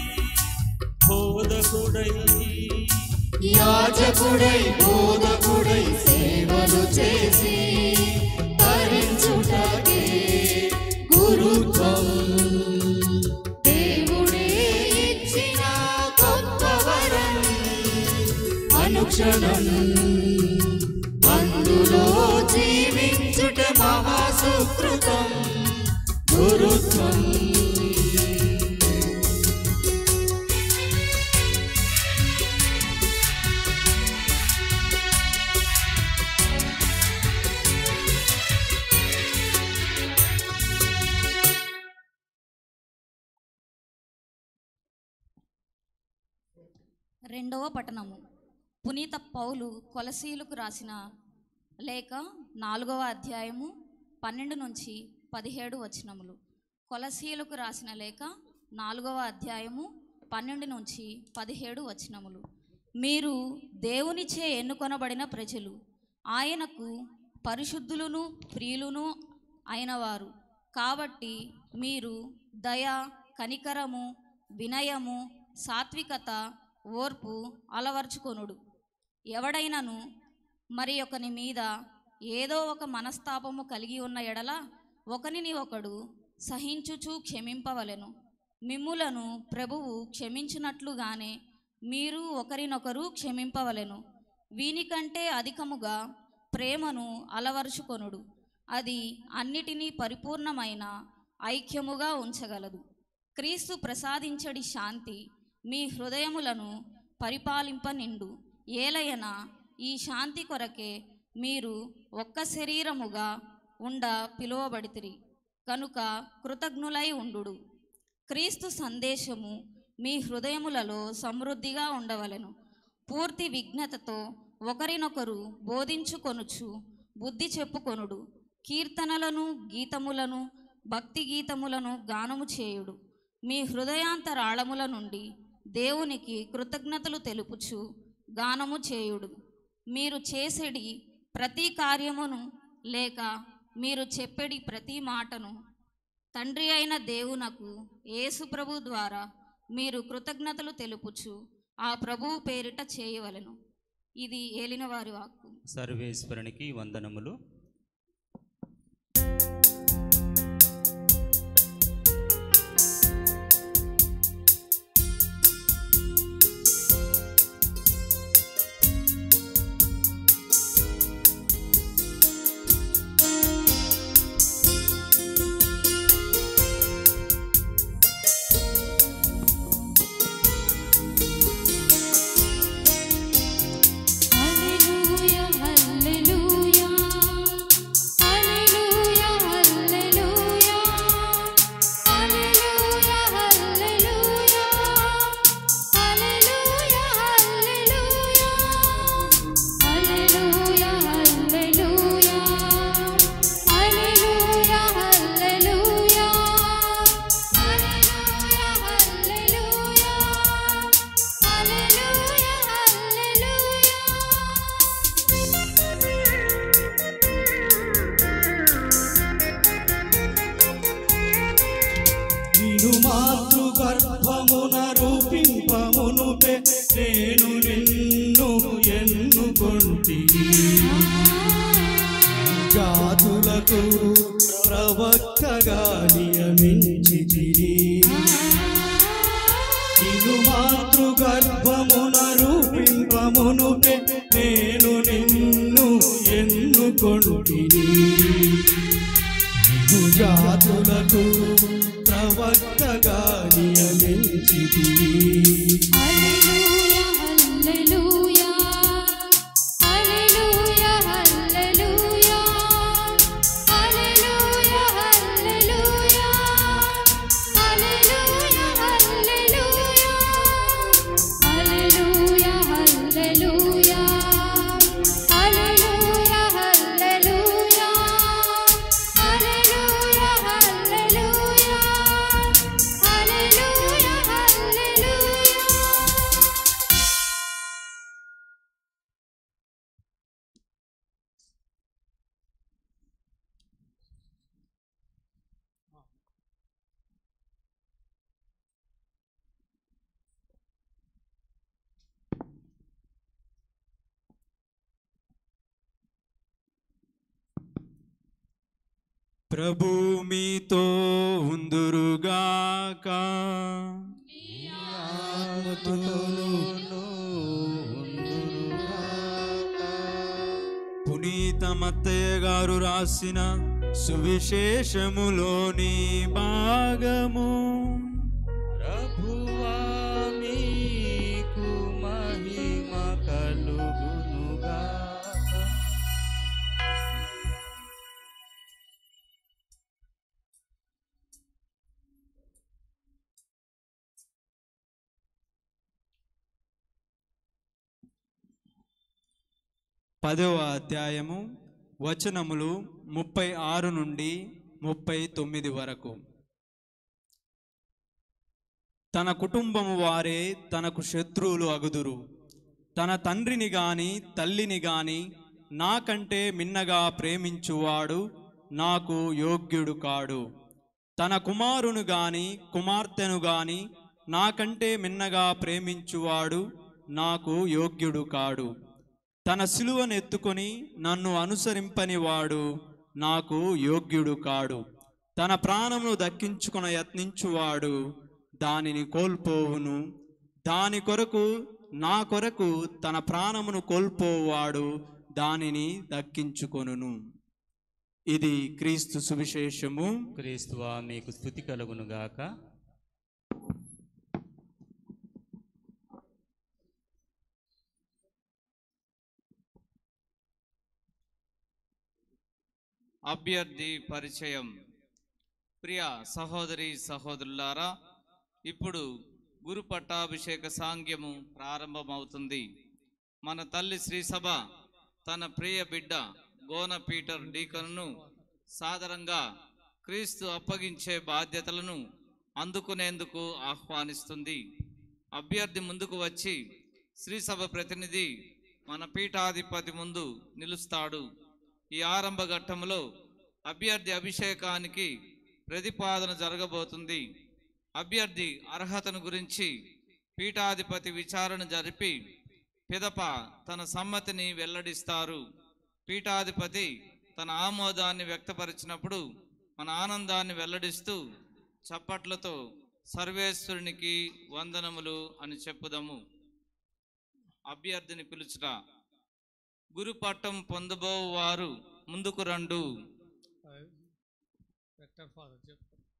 బోధకుడై యాజకుడై బోధకుడై సేవలు చేసి తరించుటకే గురుత్వం దేవుడే ఇచ్చిన గొప్ప వరం అనుక్షణం అందులో జీవించుట మహాసుకృతం గురుత్వం రెండవ పట్టణము పునీత పౌలు కొలసీలకు రాసిన లేఖ నాలుగవ అధ్యాయము పన్నెండు నుంచి పదిహేడు వచనములు కొలసీలకు రాసిన లేఖ నాలుగవ అధ్యాయము పన్నెండు నుంచి పదిహేడు వచనములు మీరు దేవునిచే ఎన్నుకొనబడిన ప్రజలు ఆయనకు పరిశుద్ధులును ప్రియులును అయినవారు కాబట్టి మీరు దయ కనికరము వినయము సాత్వికత ఓర్పు అలవర్చుకొనుడు ఎవడైనను మరి ఒకని మీద ఏదో ఒక మనస్తాపము కలిగి ఉన్న ఎడల ఒకనిని ఒకడు సహించుచు క్షమింపవలెను మిమ్ములను ప్రభువు క్షమించినట్లుగానే మీరు ఒకరినొకరు క్షమింపవలెను వీనికంటే అధికముగా ప్రేమను అలవరుచుకొనుడు అది అన్నిటినీ పరిపూర్ణమైన ఐక్యముగా ఉంచగలదు క్రీస్తు ప్రసాదించడి శాంతి మీ హృదయములను పరిపాలింప నిండు ఏలయన ఈ శాంతి కొరకే మీరు ఒక్క శరీరముగా ఉండ పిలువబడితిరి కనుక కృతజ్ఞులై ఉండుడు క్రీస్తు సందేశము మీ హృదయములలో సమృద్ధిగా ఉండవలెను పూర్తి విఘ్నతతో ఒకరినొకరు బోధించుకొనుచు బుద్ధి చెప్పుకొనుడు కీర్తనలను గీతములను భక్తి గీతములను గానము చేయుడు మీ హృదయాంతరాళముల నుండి దేవునికి కృతజ్ఞతలు తెలుపుచు గానము చేయుడు మీరు చేసేడి ప్రతి కార్యమును లేక మీరు చెప్పేడి ప్రతి మాటను తండ్రి అయిన దేవునకు యేసు ప్రభు ద్వారా మీరు కృతజ్ఞతలు తెలుపుచు ఆ ప్రభువు పేరిట చేయవలెను ఇది ఏలిన వారి వాక్కు సర్వేశ్వరునికి వందనములు హల్లెలూయా హల్లెలూయా హల్లెలూయా హల్లెలూయా హల్లెలూయా హల్లెలూయా హల్లెలూయా హల్లెలూయా హల్లెలూయా హల్లెలూయా హల్లెలూయా హల్లెలూయా హల్లెలూయా హల్లెలూయా హల్లెలూయా నిను మాతృగర్భమున రూపింపమునుపే నేను నిన్ను ఎన్నుకొంటి జాతులకు ప్రవక్తగా నియమించి నిను మాతృగర్భమున రూపింపమునుపే నేను నిన్ను ఎన్నుకొంటిని నిన్ను జాతులకు ప్రవక్తగా నియమించితివి హల్లెలూయా హల్లెలూయా హల్లెలూయా హల్లెలూయా హల్లెలూయా హల్లెలూయా హల్లెలూయా హల్లెలూయా హల్లెలూయా హల్లెలూయా హల్లెలూయా హల్లెలూయా హల్లెలూయా హల్లెలూయా ప్రభు మీతో ఉందురుగాక పునీత మత్తయ్య గారు రాసిన సువిశేషములోని భాగము ప్రభువా మీకు మహిమ కలుగునుగా పదవ అధ్యాయము వచనములు ముప్పై ఆరు నుండి ముప్పై తొమ్మిది వరకు తన కుటుంబము వారే తనకు శత్రువులు అగుదురు తన తండ్రిని గాని తల్లిని గాని నాకంటే మిన్నగా ప్రేమించువాడు నాకు యోగ్యుడు కాడు తన కుమారును గాని కుమార్తెను గాని నాకంటే మిన్నగా ప్రేమించువాడు నాకు యోగ్యుడు కాడు తన సిలువను ఎత్తుకొని నన్ను అనుసరింపని వాడు నాకు యోగ్యుడు కాడు తన ప్రాణమును దక్కించుకున యత్నించువాడు దానిని కోల్పోవును దాని కొరకు నా కొరకు తన ప్రాణమును కోల్పోవాడు దానిని దక్కించుకొనును ఇది క్రీస్తు సువిశేషము క్రీస్తువా మీకు స్థుతి కలుగునుగాక అభ్యర్థి పరిచయం ప్రియ సహోదరి సహోదరులారా ఇప్పుడు గురు పట్టాభిషేక సాంగ్యము ప్రారంభమవుతుంది మన తల్లి శ్రీసభ తన ప్రియ బిడ్డ గోన పీటర్ డీకన్ను సాదరంగా క్రీస్తు అప్పగించే బాధ్యతలను అందుకునేందుకు ఆహ్వానిస్తుంది అభ్యర్థి ముందుకు వచ్చి శ్రీసభ ప్రతినిధి మన పీఠాధిపతి ముందు నిలుస్తాడు ఈ ఆరంభ ఘట్టంలో అభ్యర్థి అభిషేకానికి ప్రతిపాదన జరగబోతుంది అభ్యర్థి అర్హతను గురించి పీఠాధిపతి విచారణ జరిపి పిదప తన సమ్మతిని వెల్లడిస్తారు పీఠాధిపతి తన ఆమోదాన్ని వ్యక్తపరిచినప్పుడు మన ఆనందాన్ని వెల్లడిస్తూ చప్పట్లతో సర్వేశ్వరునికి వందనములు అని చెప్పుదాము అభ్యర్థిని పిలుచుట గురుపట్టం పొందబో వారు ముందుకు రండు రెక్టర్ ఫాదర్ చెప్పు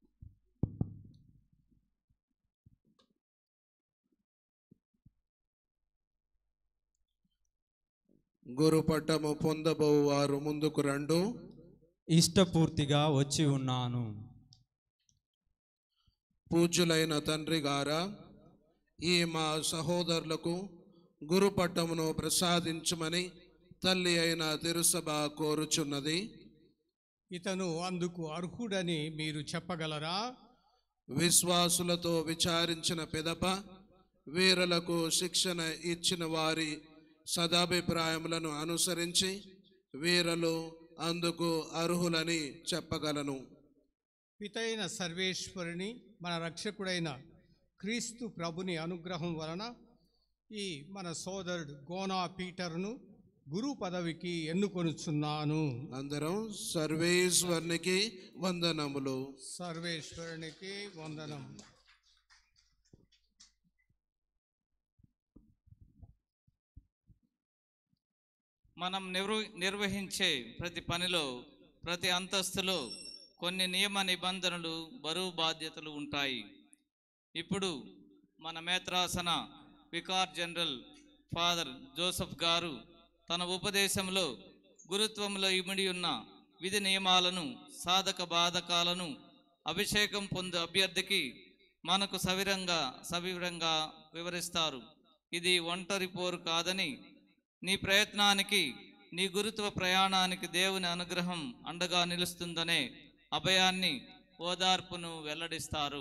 గురు పట్టము పొందబో వారు ముందుకు రండు ఇష్టపూర్తిగా వచ్చి ఉన్నాను పూజ్యులైన తండ్రి గారా ఈ మా సహోదరులకు గురు పట్టమును ప్రసాదించమని తల్లి అయిన తిరుసభ కోరుచున్నది ఇతను అందుకు అర్హుడని మీరు చెప్పగలరా విశ్వాసులతో విచారించిన పిదప వీరులకు శిక్షణ ఇచ్చిన వారి సదాభిప్రాయములను అనుసరించి వీరలు అందుకు అర్హులని చెప్పగలను పితైన సర్వేశ్వరుని మన రక్షకుడైన క్రీస్తు ప్రభుని అనుగ్రహం వలన ఈ మన సోదరుడు గోనా పీటర్ను గురు పదవికి ఎన్నుకొనుచున్నాను అందరం సర్వేశ్వరునికి వందనములు సర్వేశ్వరునికి వందనం మనం నిర్వ నిర్వహించే ప్రతి పనిలో ప్రతి అంతస్తులో కొన్ని నియమ నిబంధనలు బరువు బాధ్యతలు ఉంటాయి ఇప్పుడు మన మేత్రాసన వికార్ జనరల్ ఫాదర్ జోసఫ్ గారు తన ఉపదేశంలో గురుత్వంలో ఇమిడి ఉన్న విధి నియమాలను సాధక బాధకాలను అభిషేకం పొందు అభ్యర్థికి మనకు సవిరంగా సవివరంగా వివరిస్తారు ఇది ఒంటరి పోరు కాదని నీ ప్రయత్నానికి నీ గురుత్వ ప్రయాణానికి దేవుని అనుగ్రహం అండగా నిలుస్తుందనే అభయాన్ని ఓదార్పును వెల్లడిస్తారు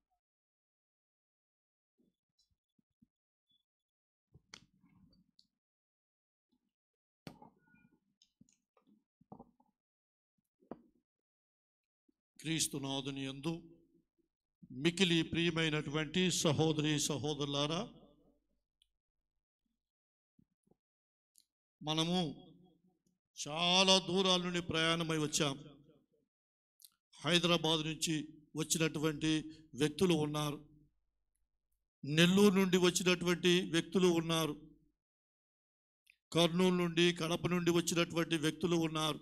క్రీస్తునాథుని యందు మికిలి ప్రియమైనటువంటి సహోదరి సహోదరులారా మనము చాలా దూరాల నుండి ప్రయాణమై వచ్చాం హైదరాబాద్ నుంచి వచ్చినటువంటి వ్యక్తులు ఉన్నారు నెల్లూరు నుండి వచ్చినటువంటి వ్యక్తులు ఉన్నారు కర్నూలు నుండి కడప నుండి వచ్చినటువంటి వ్యక్తులు ఉన్నారు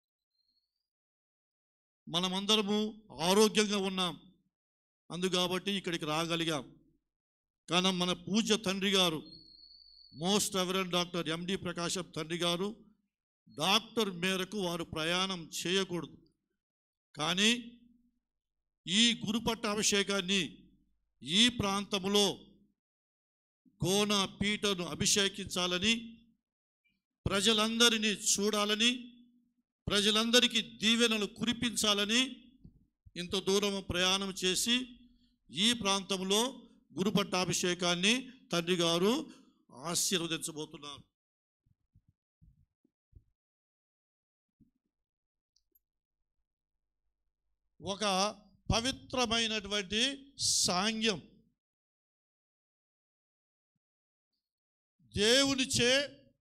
మనమందరము ఆరోగ్యంగా ఉన్నాం అందు కాబట్టి ఇక్కడికి రాగలిగాం కానీ మన పూజ్య తండ్రి గారు most reverend doctor MD Prakasam తండ్రి గారు డాక్టర్ మేరకు వారు ప్రయాణం చేయకూడదు కానీ ఈ గురుపట్ట అభిషేకాన్ని ఈ ప్రాంతంలో గోన పీటను అభిషేకించాలని ప్రజలందరినీ చూడాలని ప్రజలందరికీ దీవెనలు కురిపించాలని ఇంత దూరం ప్రయాణం చేసి ఈ ప్రాంతంలో గురుపట్టాభిషేకాన్ని తండ్రి గారు ఆశీర్వదించబోతున్నారు ఒక పవిత్రమైనటువంటి సాంగ్యం దేవునిచే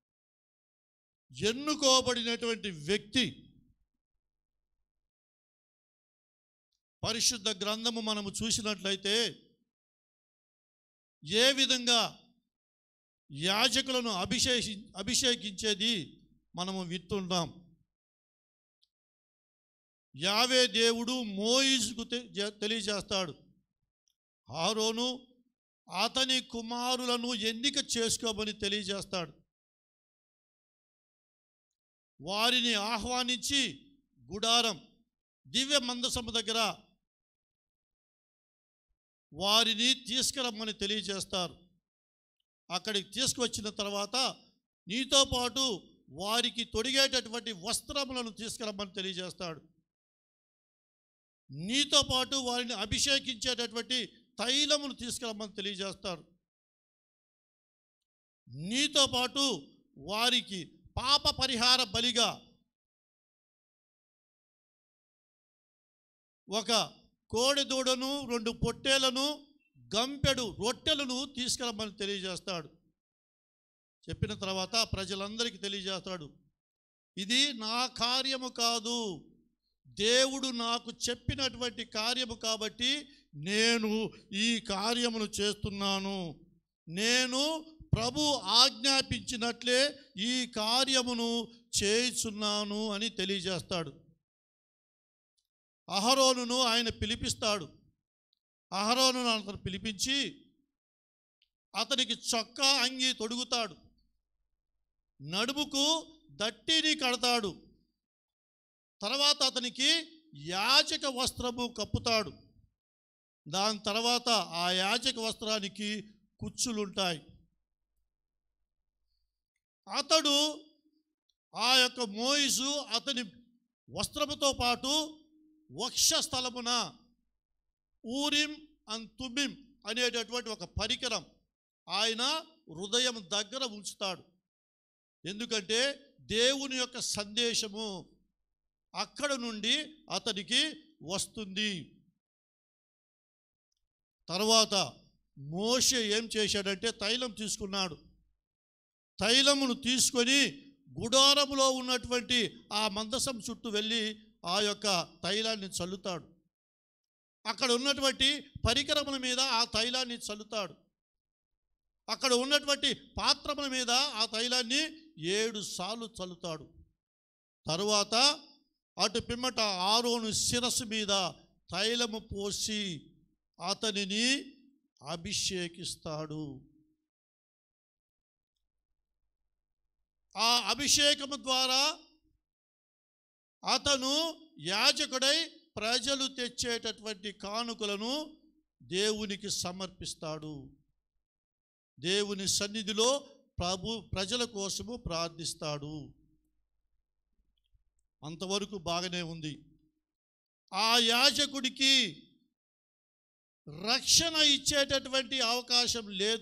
ఎన్నుకోబడినటువంటి వ్యక్తి పరిశుద్ధ గ్రంథము మనము చూసినట్లయితే ఏ విధంగా యాజకులను అభిషేకి అభిషేకించేది మనము వింటున్నాం యావే దేవుడు మోయిజుకు తె- జ- తెలియజేస్తాడు ఆరోను అతని కుమారులను ఎన్నిక చేసుకోమని తెలియజేస్తాడు వారిని ఆహ్వానించి గుడారం దివ్య మందసము దగ్గర వారిని తీసుకురమ్మని తెలియజేస్తారు అక్కడికి తీసుకువచ్చిన తర్వాత నీతో పాటు వారికి తొడిగేటటువంటి వస్త్రములను తీసుకురమ్మని తెలియజేస్తాడు నీతో పాటు వారిని అభిషేకించేటటువంటి తైలమును తీసుకురమ్మని తెలియజేస్తారు నీతో పాటు వారికి పాప పరిహార బలిగా ఒక కోడెదూడను రెండు పొట్టేలను గంపెడు రొట్టెలను తీసుకురమ్మని తెలియజేస్తాడు చెప్పిన తర్వాత ప్రజలందరికీ తెలియజేస్తాడు ఇది నా కార్యము కాదు దేవుడు నాకు చెప్పినటువంటి కార్యము కాబట్టి నేను ఈ కార్యమును చేస్తున్నాను నేను ప్రభు ఆజ్ఞాపించినట్లే ఈ కార్యమును చేయుచున్నాను అని తెలియజేస్తాడు అహరోనును ఆయన పిలిపిస్తాడు అహరోనును అతను పిలిపించి అతనికి చొక్కా అంగి తొడుగుతాడు నడుముకు దట్టిని కడతాడు తర్వాత అతనికి యాచక వస్త్రము కప్పుతాడు దాని తర్వాత ఆ యాచక వస్త్రానికి కుచ్చులుంటాయి అతడు ఆ యొక్క మోయిసు అతని వస్త్రముతో పాటు వక్షస్థలమున ఊరిం అండ్ తుమిం అనేటటువంటి ఒక పరికరం ఆయన హృదయం దగ్గర ఉంచుతాడు ఎందుకంటే దేవుని యొక్క సందేశము అక్కడ నుండి అతనికి వస్తుంది తర్వాత మోషే ఏం చేశాడంటే తైలం తీసుకున్నాడు తైలమును తీసుకొని గుడారములో ఉన్నటువంటి ఆ మందసం చుట్టూ వెళ్ళి ఆ యొక్క తైలాన్ని చల్లుతాడు అక్కడ ఉన్నటువంటి పరికరముల మీద ఆ తైలాన్ని చల్లుతాడు అక్కడ ఉన్నటువంటి పాత్రముల మీద ఆ తైలాన్ని ఏడు సార్లు చల్లుతాడు తరువాత అటు పిమ్మట ఆరోను శిరస్సు మీద తైలము పోసి అతనిని అభిషేకిస్తాడు ఆ అభిషేకము ద్వారా అతను యాజకుడై ప్రజలు తెచ్చేటటువంటి కానుకలను దేవునికి సమర్పిస్తాడు దేవుని సన్నిధిలో ప్రభు ప్రజల కోసము ప్రార్థిస్తాడు అంతవరకు బాగానే ఉంది ఆ యాజకుడికి రక్షణ ఇచ్చేటటువంటి అవకాశం లేదు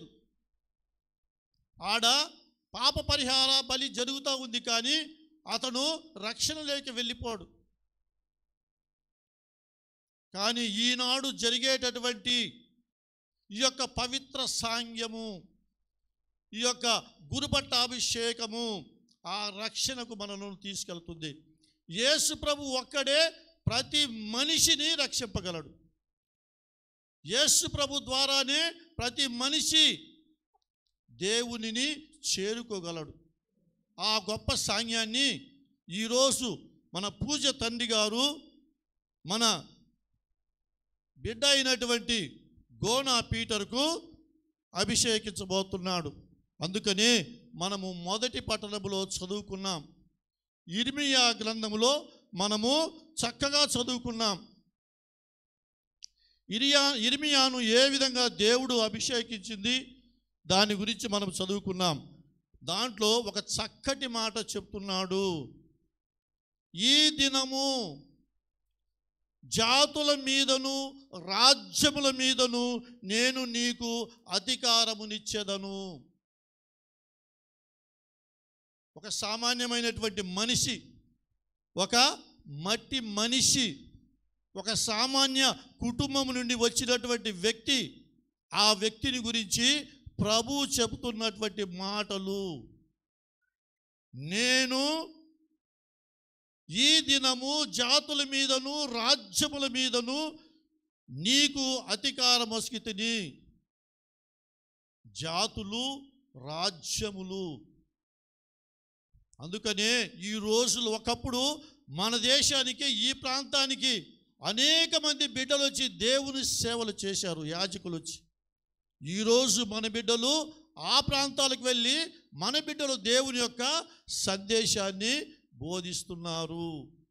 ఆడ పాప పరిహార బలి జరుగుతూ ఉంది కానీ అతను రక్షణలోకి వెళ్ళిపోడు కానీ ఈనాడు జరిగేటటువంటి ఈ యొక్క పవిత్ర సాంగ్యము ఈ యొక్క గురుపట్టాభిషేకము ఆ రక్షణకు మనను తీసుకెళ్తుంది యేసు ప్రభు ఒక్కడే ప్రతి మనిషిని రక్షింపగలడు యేసు ప్రభు ద్వారానే ప్రతి మనిషి దేవునిని చేరుకోగలడు ఆ గొప్ప సాంగ్యాన్ని ఈరోజు మన పూజ తండ్రి గారు మన బిడ్డ అయినటువంటి గోనా పీటర్కు అభిషేకించబోతున్నాడు అందుకని మనము మొదటి పట్టణములో చదువుకున్నాం ఇర్మియా గ్రంథములో మనము చక్కగా చదువుకున్నాం ఇరియా ఇర్మియాను ఏ విధంగా దేవుడు అభిషేకించింది దాని గురించి మనం చదువుకున్నాం దాంట్లో ఒక చక్కటి మాట చెప్తున్నాడు ఈ దినము జాతుల మీదను రాజ్యముల మీదను నేను నీకు అధికారమునిచ్చేదను ఒక సామాన్యమైనటువంటి మనిషి ఒక మట్టి మనిషి ఒక సామాన్య కుటుంబం నుండి వచ్చినటువంటి వ్యక్తి ఆ వ్యక్తిని గురించి ప్రభు చెబుతున్నటువంటి మాటలు నేను ఈ దినము జాతుల మీదను రాజ్యముల మీదను నీకు అధికారం వస్కితిని జాతులు రాజ్యములు అందుకనే ఈ రోజులు ఒకప్పుడు మన దేశానికి ఈ ప్రాంతానికి అనేక మంది బిడ్డలు వచ్చి దేవుని సేవలు చేశారు యాజకులు వచ్చి ఈరోజు మన బిడ్డలు ఆ ప్రాంతాలకు వెళ్ళి మన బిడ్డలు దేవుని యొక్క సందేశాన్ని బోధిస్తున్నారు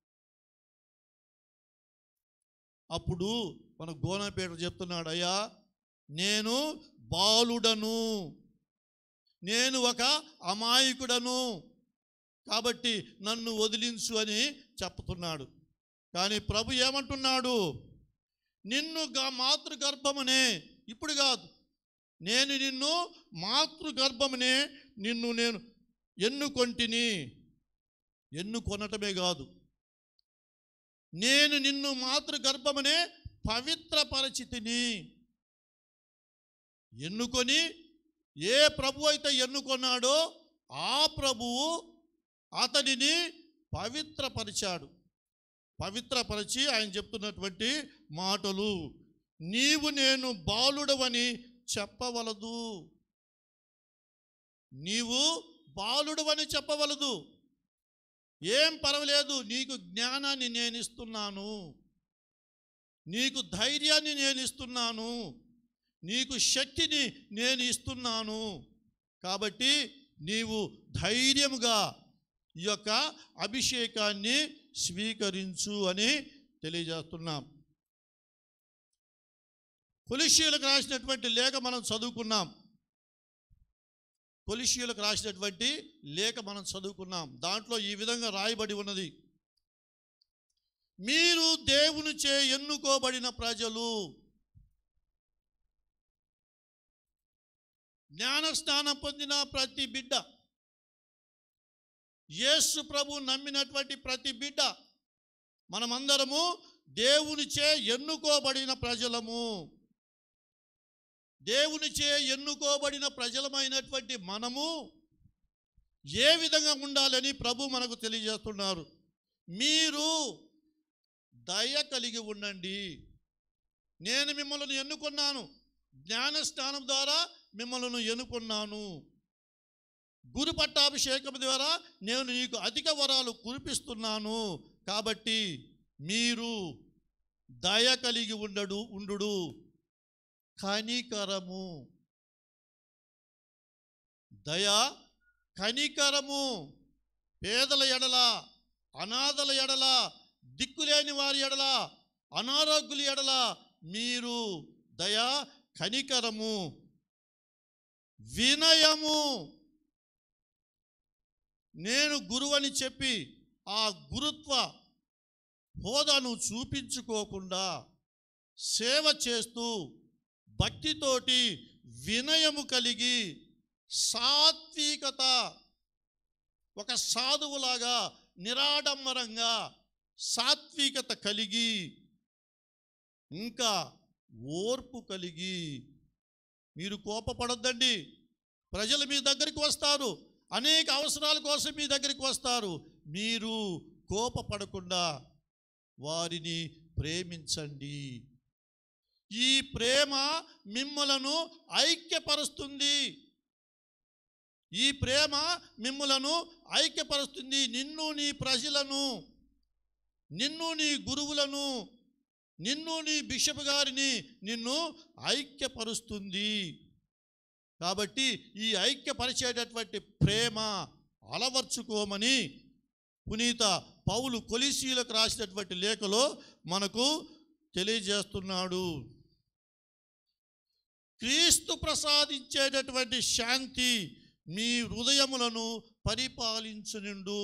అప్పుడు మన గోనపేట చెప్తున్నాడు అయ్యా నేను బాలుడను నేను ఒక అమాయకుడను కాబట్టి నన్ను వదిలించు అని చెప్తున్నాడు కానీ ప్రభు ఏమంటున్నాడు నిన్ను గా మాతృగర్భమనే ఇప్పుడు కాదు నేను నిన్ను మాతృగర్భమనే నిన్ను నేను ఎన్నుకొంటిని ఎన్నుకొనటమే కాదు నేను నిన్ను మాతృగర్భమనే పవిత్రపరచితిని ఎన్నుకొని ఏ ప్రభు అయితే ఎన్నుకొన్నాడో ఆ ప్రభువు అతడిని పవిత్రపరిచాడు పవిత్రపరిచి ఆయన చెప్తున్నటువంటి మాటలు నీవు నేను బాలుడవని చెప్పవలదు నీవు బాలుడవని చెప్పవలదు ఏం పర్వాలేదు నీకు జ్ఞానాన్ని నేను ఇస్తున్నాను నీకు ధైర్యాన్ని నేను ఇస్తున్నాను నీకు శక్తిని నేను ఇస్తున్నాను కాబట్టి నీవు ధైర్యముగా ఈ యొక్క అభిషేకాన్ని స్వీకరించు అని తెలియజేస్తున్నాం కొలిషీలకు రాసినటువంటి లేఖ మనం చదువుకున్నాం కొలిషీలకు రాసినటువంటి లేఖ మనం చదువుకున్నాం దాంట్లో ఈ విధంగా రాయబడి ఉన్నది మీరు దేవునిచే ఎన్నుకోబడిన ప్రజలు జ్ఞానస్నానం పొందిన ప్రతి బిడ్డ యేసు ప్రభు నమ్మినటువంటి ప్రతి బిడ్డ మనమందరము దేవునిచే ఎన్నుకోబడిన ప్రజలము దేవునిచే ఎన్నుకోబడిన ప్రజలమైనటువంటి మనము ఏ విధంగా ఉండాలని ప్రభు మనకు తెలియజేస్తున్నారు మీరు దయ కలిగి ఉండండి నేను మిమ్మల్ని ఎన్నుకున్నాను జ్ఞానస్నానం ద్వారా మిమ్మల్ని ఎన్నుకున్నాను గురు పట్టాభిషేకం ద్వారా నేను నీకు అధిక వరాలు కురిపిస్తున్నాను కాబట్టి మీరు దయ కలిగి ఉండడు ఉండు కనికరము దయ కనికరము పేదల ఎడల అనాథల ఎడల దిక్కులేని వారి ఎడల అనారోగ్యుల ఎడల మీరు దయ కనికరము వినయము నేను గురువని చెప్పి ఆ గురుత్వ హోదాను చూపించుకోకుండా సేవ చేస్తూ భక్తితోటి వినయము కలిగి సాత్వికత ఒక సాధువులాగా నిరాడంబరంగా సాత్వికత కలిగి ఇంకా ఓర్పు కలిగి మీరు కోపపడొద్దండి ప్రజలు మీ దగ్గరికి వస్తారు అనేక అవసరాల కోసం మీ దగ్గరికి వస్తారు మీరు కోపపడకుండా వారిని ప్రేమించండి ఈ ప్రేమ మిమ్మలను ఐక్యపరుస్తుంది ఈ ప్రేమ మిమ్మలను ఐక్యపరుస్తుంది నిన్ను నీ ప్రజలను నిన్ను నీ గురువులను నిన్ను నీ బిషప్ గారిని నిన్ను ఐక్యపరుస్తుంది కాబట్టి ఈ ఐక్యపరిచేటటువంటి ప్రేమ అలవర్చుకోమని పునీత పౌలు కొలిసీలకు రాసినటువంటి లేఖలో మనకు తెలియజేస్తున్నాడు క్రీస్తు ప్రసాదించేటటువంటి శాంతి మీ హృదయములను పరిపాలించునిండు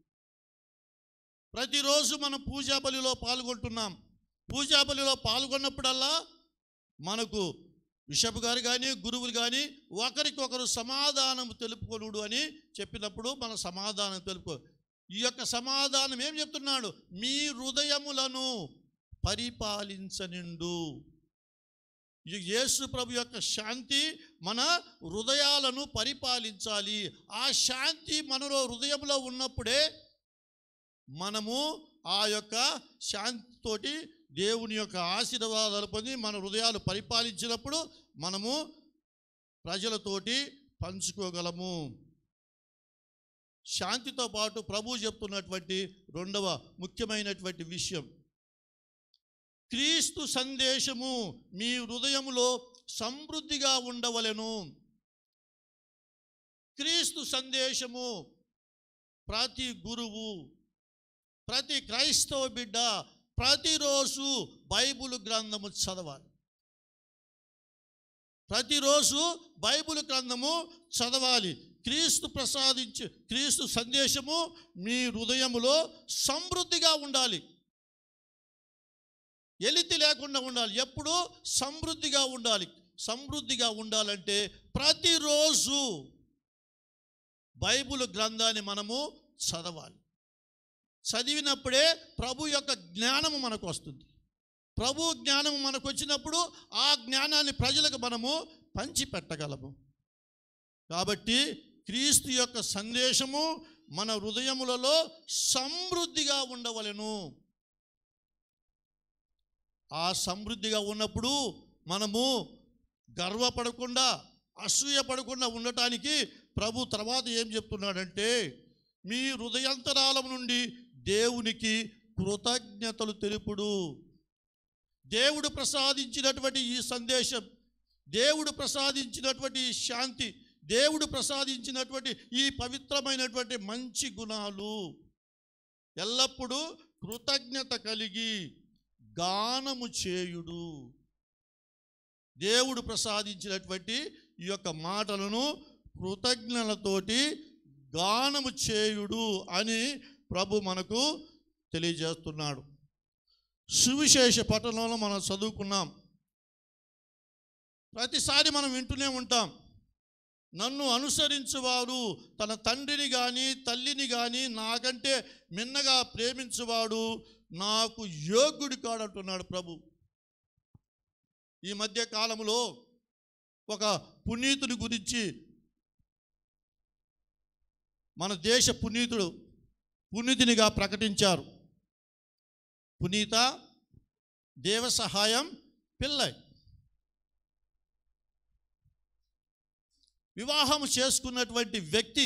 ప్రతిరోజు మనం పూజా బలిలో పాల్గొంటున్నాం పూజా బలిలో పాల్గొన్నప్పుడల్లా మనకు బిషప్ గారు కానీ గురువులు కానీ ఒకరికొకరు సమాధానం తెలుపుకొనుడు అని చెప్పినప్పుడు మన సమాధానం తెలుపుకో ఈ యొక్క సమాధానం ఏం చెప్తున్నాడు మీ హృదయములను పరిపాలించనిండు ఈ యేసు ప్రభు యొక్క శాంతి మన హృదయాలను పరిపాలించాలి ఆ శాంతి మనలో హృదయంలో ఉన్నప్పుడే మనము ఆ యొక్క శాంతితోటి దేవుని యొక్క ఆశీర్వాదాలు పొంది మన హృదయాలు పరిపాలించినప్పుడు మనము ప్రజలతోటి పంచుకోగలము శాంతితో పాటు ప్రభు చెప్తున్నటువంటి రెండవ ముఖ్యమైనటువంటి విషయం క్రీస్తు సందేశము మీ హృదయములో సమృద్ధిగా ఉండవలెను క్రీస్తు సందేశము ప్రతి గురువు ప్రతి క్రైస్తవ బిడ్డ ప్రతిరోజు బైబిల్ గ్రంథము చదవాలి ప్రతిరోజు బైబిల్ గ్రంథము చదవాలి క్రీస్తు ప్రసాదించి క్రీస్తు సందేశము మీ హృదయములో సమృద్ధిగా ఉండాలి ఎలితి లేకుండా ఉండాలి ఎప్పుడు సమృద్ధిగా ఉండాలి సమృద్ధిగా ఉండాలంటే ప్రతిరోజు బైబిల్ గ్రంథాన్ని మనము చదవాలి చదివినప్పుడే ప్రభు యొక్క జ్ఞానము మనకు వస్తుంది ప్రభు జ్ఞానము మనకు వచ్చినప్పుడు ఆ జ్ఞానాన్ని ప్రజలకు మనము పంచిపెట్టగలము కాబట్టి క్రీస్తు యొక్క సందేశము మన హృదయములలో సమృద్ధిగా ఉండవలెను ఆ సమృద్ధిగా ఉన్నప్పుడు మనము గర్వపడకుండా అసూయపడకుండా ఉండటానికి ప్రభు తర్వాత ఏం చెప్తున్నాడంటే మీ హృదయంతరాలం నుండి దేవునికి కృతజ్ఞతలు తెలుపుడు దేవుడు ప్రసాదించినటువంటి ఈ సందేశం దేవుడు ప్రసాదించినటువంటి ఈ శాంతి దేవుడు ప్రసాదించినటువంటి ఈ పవిత్రమైనటువంటి మంచి గుణాలు ఎల్లప్పుడూ కృతజ్ఞత కలిగి గానము చేయుడు దేవుడు ప్రసాదించినటువంటి ఈ యొక్క మాటలను కృతజ్ఞతతోటి గానము చేయుడు అని ప్రభు మనకు తెలియజేస్తున్నాడు సువిశేష పట్టణంలో మనం చదువుకున్నాం ప్రతిసారి మనం వింటూనే ఉంటాం నన్ను అనుసరించువారు తన తండ్రిని కానీ తల్లిని కానీ నాకంటే మిన్నగా ప్రేమించువాడు నాకు యోగ్యుడి కాడంటున్నాడు ప్రభు ఈ మధ్య కాలంలో ఒక పునీతుని గురించి మన దేశ పునీతుడు పునీతునిగా ప్రకటించారు పునీత దేవ సహాయం పిల్లై వివాహం చేసుకున్నటువంటి వ్యక్తి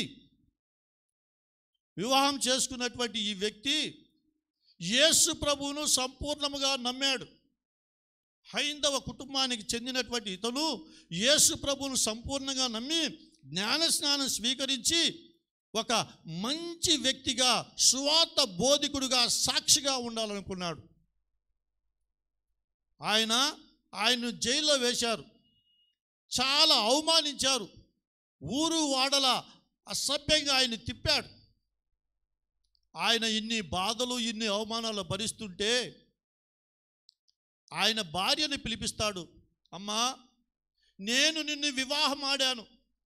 వివాహం చేసుకున్నటువంటి ఈ వ్యక్తి యేసు ప్రభువును సంపూర్ణముగా నమ్మాడు హైందవ కుటుంబానికి చెందినటువంటి ఇతను యేసు ప్రభువును సంపూర్ణంగా నమ్మి జ్ఞానస్నానం స్వీకరించి ఒక మంచి వ్యక్తిగా సువార్త బోధికుడుగా సాక్షిగా ఉండాలనుకున్నాడు ఆయన ఆయన్ను జైల్లో వేశారు చాలా అవమానించారు ఊరు వాడల అసభ్యంగా ఆయన తిప్పాడు ఆయన ఇన్ని బాధలు ఇన్ని అవమానాలు భరిస్తుంటే ఆయన భార్యను పిలిపిస్తాడు అమ్మా నేను నిన్ను వివాహం ఆడాను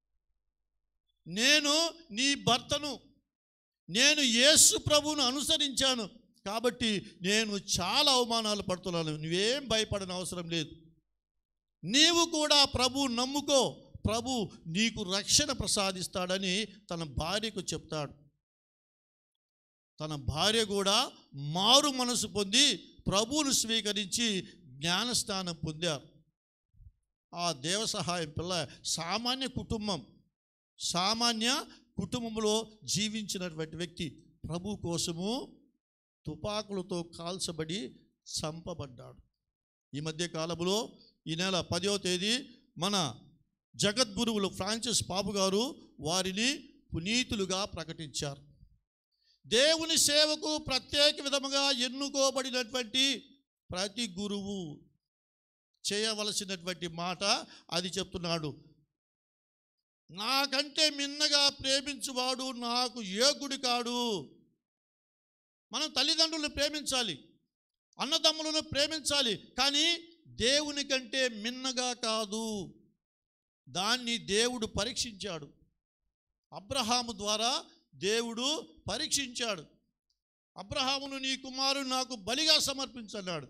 నేను నీ భర్తను నేను యేసు ప్రభువును అనుసరించాను కాబట్టి నేను చాలా అవమానాలు పడుతున్నాను నువ్వేం భయపడని అవసరం లేదు నీవు కూడా ప్రభు నమ్ముకో ప్రభు నీకు రక్షణ ప్రసాదిస్తాడని తన భార్యకు చెప్తాడు తన భార్య కూడా మారు మనసు పొంది ప్రభువును స్వీకరించి జ్ఞానస్నానం పొందారు ఆ దేవ సహాయం పిల్ల సామాన్య కుటుంబం సామాన్య కుటుంబంలో జీవించినటువంటి వ్యక్తి ప్రభు కోసము తుపాకులతో కాల్చబడి చంపబడ్డాడు ఈ మధ్య కాలంలో ఈ నెల పదో తేదీ మన జగద్గురువులు ఫ్రాన్సిస్ పాపు గారు వారిని పునీతులుగా ప్రకటించారు దేవుని సేవకు ప్రత్యేక విధముగా ఎన్నుకోబడినటువంటి ప్రతి గురువు చేయవలసినటువంటి మాట అది చెప్తున్నాడు నాకంటే మిన్నగా ప్రేమించువాడు నాకు యోగుడి కాడు మనం తల్లిదండ్రులను ప్రేమించాలి అన్నదమ్ములను ప్రేమించాలి కానీ దేవుని కంటే మిన్నగా కాదు దాన్ని దేవుడు పరీక్షించాడు అబ్రహాము ద్వారా దేవుడు పరీక్షించాడు అబ్రహామును నీ కుమారుడు నాకు బలిగా సమర్పించన్నాడు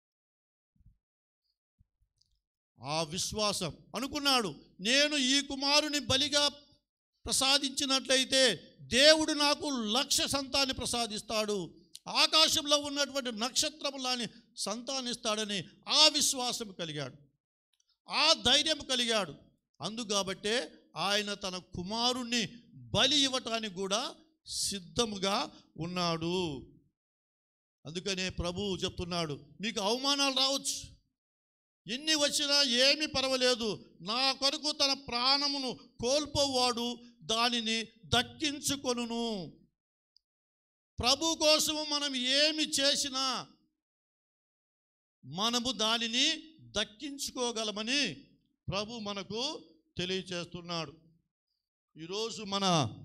ఆ విశ్వాసం అనుకున్నాడు నేను ఈ కుమారుని బలిగా ప్రసాదించినట్లయితే దేవుడు నాకు లక్ష సంతాన్ని ప్రసాదిస్తాడు ఆకాశంలో ఉన్నటువంటి నక్షత్రములాని సంతానిస్తాడని ఆ విశ్వాసం కలిగాడు ఆ ధైర్యం కలిగాడు అందుకాబట్టే ఆయన తన కుమారుణ్ణి బలి ఇవ్వటానికి కూడా సిద్ధముగా ఉన్నాడు అందుకనే ప్రభువు చెప్తున్నాడు మీకు అవమానాలు రావచ్చు ఎన్ని వచ్చినా ఏమీ పర్వాలేదు నా కొరకు తన ప్రాణమును కోల్పోవాడు దానిని దక్కించుకొనును ప్రభు కోసము మనం ఏమి చేసినా మనము దానిని దక్కించుకోగలమని ప్రభు మనకు తెలియచేస్తున్నాడు ఈరోజు మన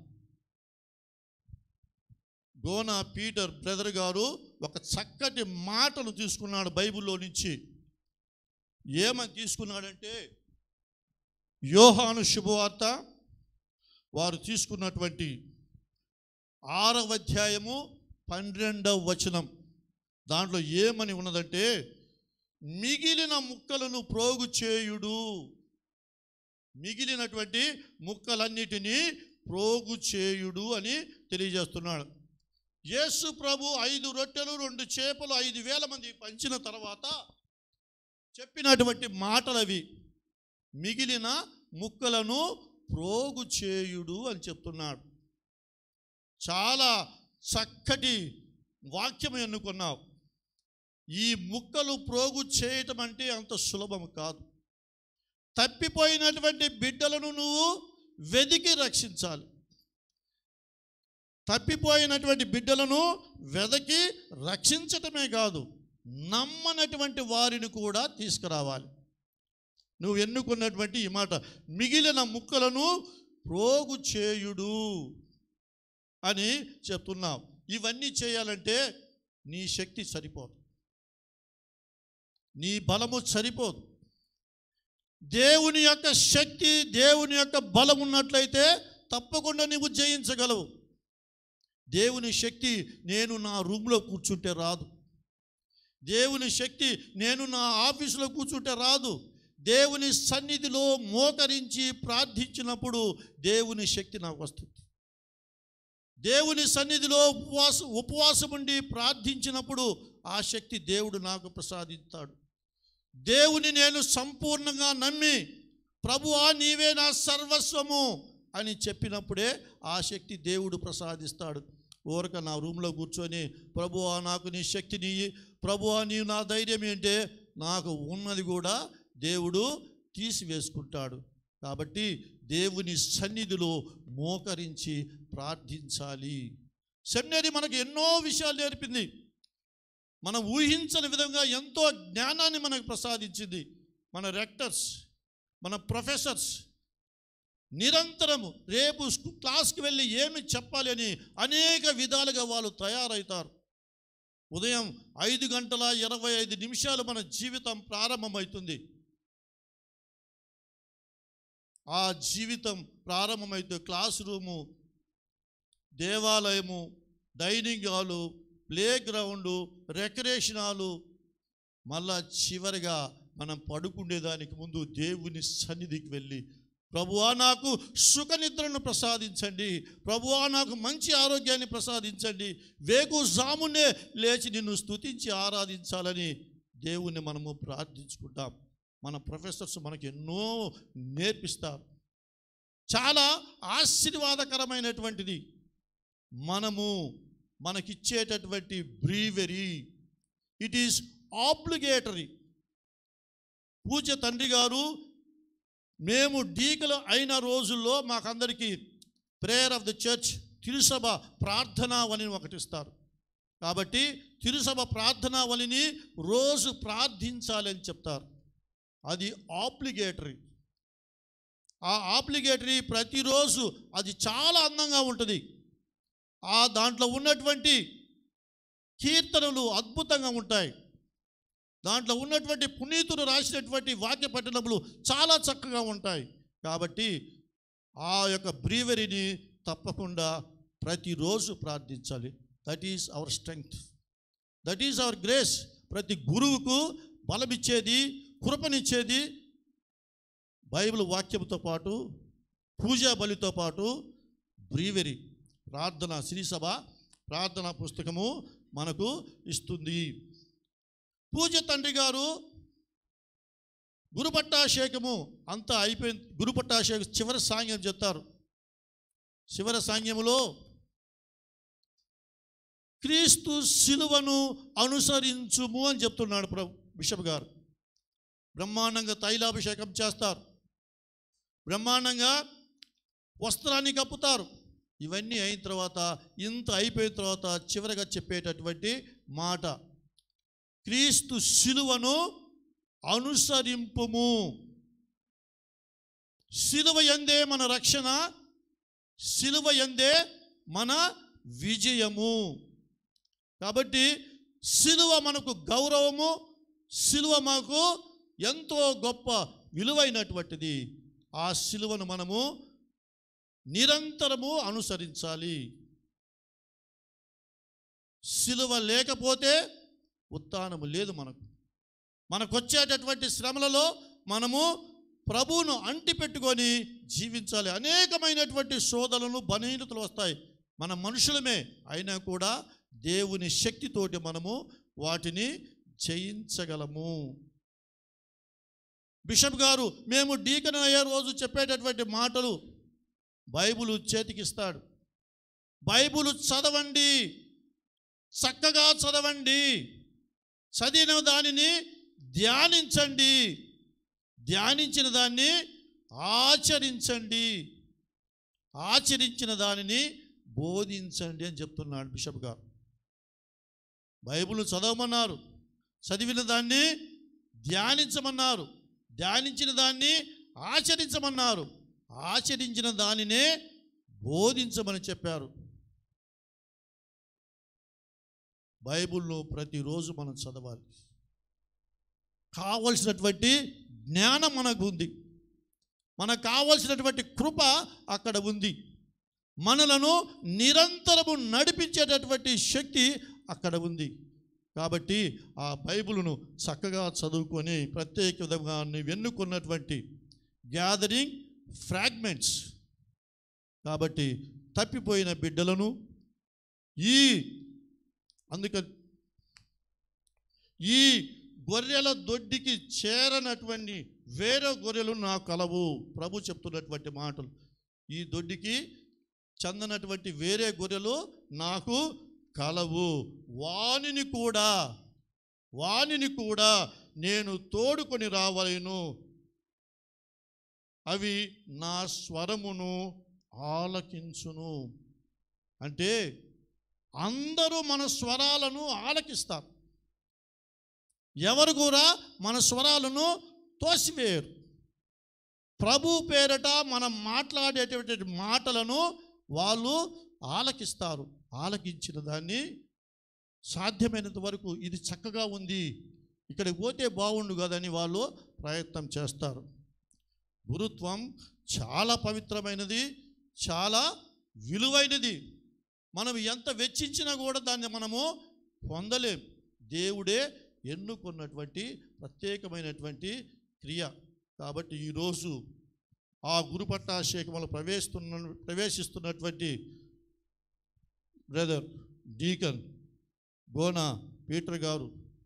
గోన పీటర్ బ్రదర్ గారు ఒక చక్కటి మాటను తీసుకున్నాడు బైబిల్లో నుంచి ఏమని తీసుకున్నాడంటే యోహాను శుభవార్త వారు తీసుకున్నటువంటి ఆరవ అధ్యాయము పన్నెండవ వచనం దాంట్లో ఏమని ఉన్నదంటే మిగిలిన ముక్కలను ప్రోగు చేయుడు మిగిలినటువంటి ముక్కలన్నిటినీ ప్రోగు చేయుడు అని తెలియజేస్తున్నాడు యేసు ప్రభు ఐదు రొట్టెలు రెండు చేపలు ఐదు వేల మంది పంచిన తర్వాత చెప్పినటువంటి మాటలవి మిగిలిన ముక్కలను ప్రోగు చేయుడు అని చెప్తున్నాడు చాలా చక్కటి వాక్యం ఎన్నుకున్నావు ఈ ముక్కలు ప్రోగు చేయటం అంటే అంత సులభం కాదు తప్పిపోయినటువంటి బిడ్డలను నువ్వు వెదికి రక్షించాలి తప్పిపోయినటువంటి బిడ్డలను వెదకి రక్షించటమే కాదు నమ్మనటువంటి వారిని కూడా తీసుకురావాలి నువ్వు ఎన్నుకున్నటువంటి ఈ మాట మిగిలిన ముక్కలను ప్రోగు చేయుడు అని చెప్తున్నావు ఇవన్నీ చేయాలంటే నీ శక్తి సరిపోదు నీ బలము సరిపోదు దేవుని యొక్క శక్తి దేవుని యొక్క బలం ఉన్నట్లయితే తప్పకుండా నీవు జయించగలవు దేవుని శక్తి నేను నా రూమ్లో కూర్చుంటే రాదు దేవుని శక్తి నేను నా ఆఫీసులో కూర్చుంటే రాదు దేవుని సన్నిధిలో మోకరించి ప్రార్థించినప్పుడు దేవుని శక్తి నాకు వస్తుంది దేవుని సన్నిధిలో ఉపవాస ఉపవాసం ఉండి ప్రార్థించినప్పుడు ఆ శక్తి దేవుడు నాకు ప్రసాదిస్తాడు దేవుని నేను సంపూర్ణంగా నమ్మి ప్రభువా నీవే నా సర్వస్వము అని చెప్పినప్పుడే ఆ శక్తి దేవుడు ప్రసాదిస్తాడు ఊరక నా రూమ్లో కూర్చొని ప్రభువా నాకు నీ శక్తిని ఇయ్యి. ప్రభువా నీవు నా ధైర్యం ఏంటే నాకు ఉన్నది కూడా దేవుడు తీసివేసుకుంటాడు కాబట్టి దేవుని సన్నిధిలో మోకరించి ప్రార్థించాలి సెమినరీ మనకు ఎన్నో విషయాలు నేర్పింది మనం ఊహించని విధంగా ఎంతో జ్ఞానాన్ని మనకు ప్రసాదించింది మన రెక్టర్స్ మన ప్రొఫెసర్స్ నిరంతరము రేపు స్కూ- క్లాస్కి వెళ్ళి ఏమి చెప్పాలి అని అనేక విధాలుగా వాళ్ళు తయారవుతారు ఉదయం ఐదు గంటల ఇరవై ఐదు నిమిషాలు మన జీవితం ప్రారంభమవుతుంది ఆ జీవితం ప్రారంభమైతే క్లాస్ రూము దేవాలయము dining hall playground recreation hall మళ్ళా చివరిగా మనం పడుకునేదానికి ముందు దేవుని సన్నిధికి వెళ్ళి ప్రభువా నాకు సుఖ నిద్రను ప్రసాదించండి ప్రభువా నాకు మంచి ఆరోగ్యాన్ని ప్రసాదించండి వేగు జామునే లేచి నిన్ను స్తుతించి ఆరాధించాలని దేవుణ్ణి మనము ప్రార్థించుకుంటాం మన ప్రొఫెసర్స్ మనకు ఎన్నో నేర్పిస్తారు చాలా ఆశీర్వాదకరమైనటువంటిది మనము మనకిచ్చేటటువంటి బ్రీవెరీ ఇట్ ఈస్ ఆబ్లిగేటరీ పూజ తండ్రి గారు మేము డీకలు అయిన రోజుల్లో మాకందరికీ ప్రేయర్ ఆఫ్ ద చర్చ్ తిరుసభ ప్రార్థనావళిని ఒకటి ఇస్తారు కాబట్టి తిరుసభ ప్రార్థనావళిని రోజు ప్రార్థించాలని చెప్తారు అది ఆబ్లిగేటరీ ఆ ఆబ్లిగేటరీ ప్రతిరోజు అది చాలా అందంగా ఉంటుంది ఆ దాంట్లో ఉన్నటువంటి కీర్తనలు అద్భుతంగా ఉంటాయి దాంట్లో ఉన్నటువంటి పునీతుడు రాసినటువంటి వాక్య పట్టణములు చాలా చక్కగా ఉంటాయి కాబట్టి ఆ యొక్క బ్రీవరీని తప్పకుండా ప్రతిరోజు ప్రార్థించాలి that is our strength that is our grace ప్రతి గురువుకు బలమిచ్చేది కృపనిచ్చేది బైబిల్ వాక్యంతో పాటు పూజా బలితో పాటు బ్రీవెరీ ప్రార్థన శ్రీసభ ప్రార్థన పుస్తకము మనకు ఇస్తుంది పూజ తండ్రి గారు గురుపట్టాభిషేకము అంతా అయిపోయింది గురుపట్టాభిషేకం చివరి సాంగ్యం చెప్తారు చివరి సాంగ్యములో క్రీస్తు శిలువను అనుసరించుము అని చెప్తున్నాడు ప్రభు బిషప్ గారు బ్రహ్మాండంగా తైలాభిషేకం చేస్తారు బ్రహ్మాండంగా వస్త్రాన్ని కప్పుతారు ఇవన్నీ అయిన తర్వాత ఇంత అయిపోయిన తర్వాత చివరగా చెప్పేటటువంటి మాట క్రీస్తు శిలువను అనుసరింపుము శిలువ ఎందే మన రక్షణ శిలువ ఎందే మన విజయము కాబట్టి శిలువ మనకు గౌరవము శిలువ మాకు ఎంతో గొప్ప విలువైనటువంటిది ఆ శిలువను మనము నిరంతరము అనుసరించాలి శిలువ లేకపోతే ఉత్థానము లేదు మనకు మనకు వచ్చేటటువంటి శ్రమలలో మనము ప్రభువును అంటి పెట్టుకొని జీవించాలి అనేకమైనటువంటి శోధనలు బలహీనతలు వస్తాయి మన మనుషులమే అయినా కూడా దేవుని శక్తితోటి మనము వాటిని జయించగలము బిషప్ గారు మేము డీకన్ అయ్యే రోజు చెప్పేటటువంటి మాటలు బైబుల్ చేతికిస్తాడు బైబుల్ చదవండి చక్కగా చదవండి చదివిన దానిని ధ్యానించండి ధ్యానించిన దాన్ని ఆచరించండి ఆచరించిన దానిని బోధించండి అని చెప్తున్నాడు బిషప్ గారు బైబిల్ చదవమన్నారు చదివిన దాన్ని ధ్యానించమన్నారు ధ్యానించిన దాన్ని ఆచరించమన్నారు ఆచరించిన దానినే బోధించమని చెప్పారు బైబిల్ను ప్రతిరోజు మనం చదవాలి కావలసినటువంటి జ్ఞానం మనకు ఉంది మనకు కావలసినటువంటి కృప అక్కడ ఉంది మనలను నిరంతరము నడిపించేటటువంటి శక్తి అక్కడ ఉంది కాబట్టి ఆ బైబిల్ను చక్కగా చదువుకొని ప్రత్యేక విధంగా నీవు ఎన్నుకున్నటువంటి గ్యాదరింగ్ ఫ్రాగ్మెంట్స్ కాబట్టి తప్పిపోయిన బిడ్డలను ఈ అందుకని ఈ గొర్రెల దొడ్డికి చేరనటువంటి వేరే గొర్రెలు నాకు కలవు ప్రభు చెప్తున్నటువంటి మాటలు ఈ దొడ్డికి చెందనటువంటి వేరే గొర్రెలు నాకు కలవు వానిని కూడా వానిని కూడా నేను తోడుకొని రావలేను అవి నా స్వరమును ఆలకించును అంటే అందరూ మన స్వరాలను ఆలకిస్తారు ఎవరు కూడా మన స్వరాలను తోసివేయరు ప్రభు పేరట మనం మాట్లాడేటటువంటి మాటలను వాళ్ళు ఆలకిస్తారు ఆలకించిన దాన్ని సాధ్యమైనంత వరకు ఇది చక్కగా ఉంది ఇక్కడికి పోతే బాగుండు కదని వాళ్ళు ప్రయత్నం చేస్తారు గురుత్వం చాలా పవిత్రమైనది చాలా విలువైనది మనం ఎంత వెచ్చించినా కూడా దాన్ని మనము పొందలేం దేవుడే ఎన్నుకున్నటువంటి ప్రత్యేకమైనటువంటి క్రియ కాబట్టి ఈరోజు ఆ గురు పట్టాభిషేకంలో ప్రవేశిస్తున్న ప్రవేశిస్తున్నటువంటి బ్రదర్ డీకన్ గోనా పీటర్ గారు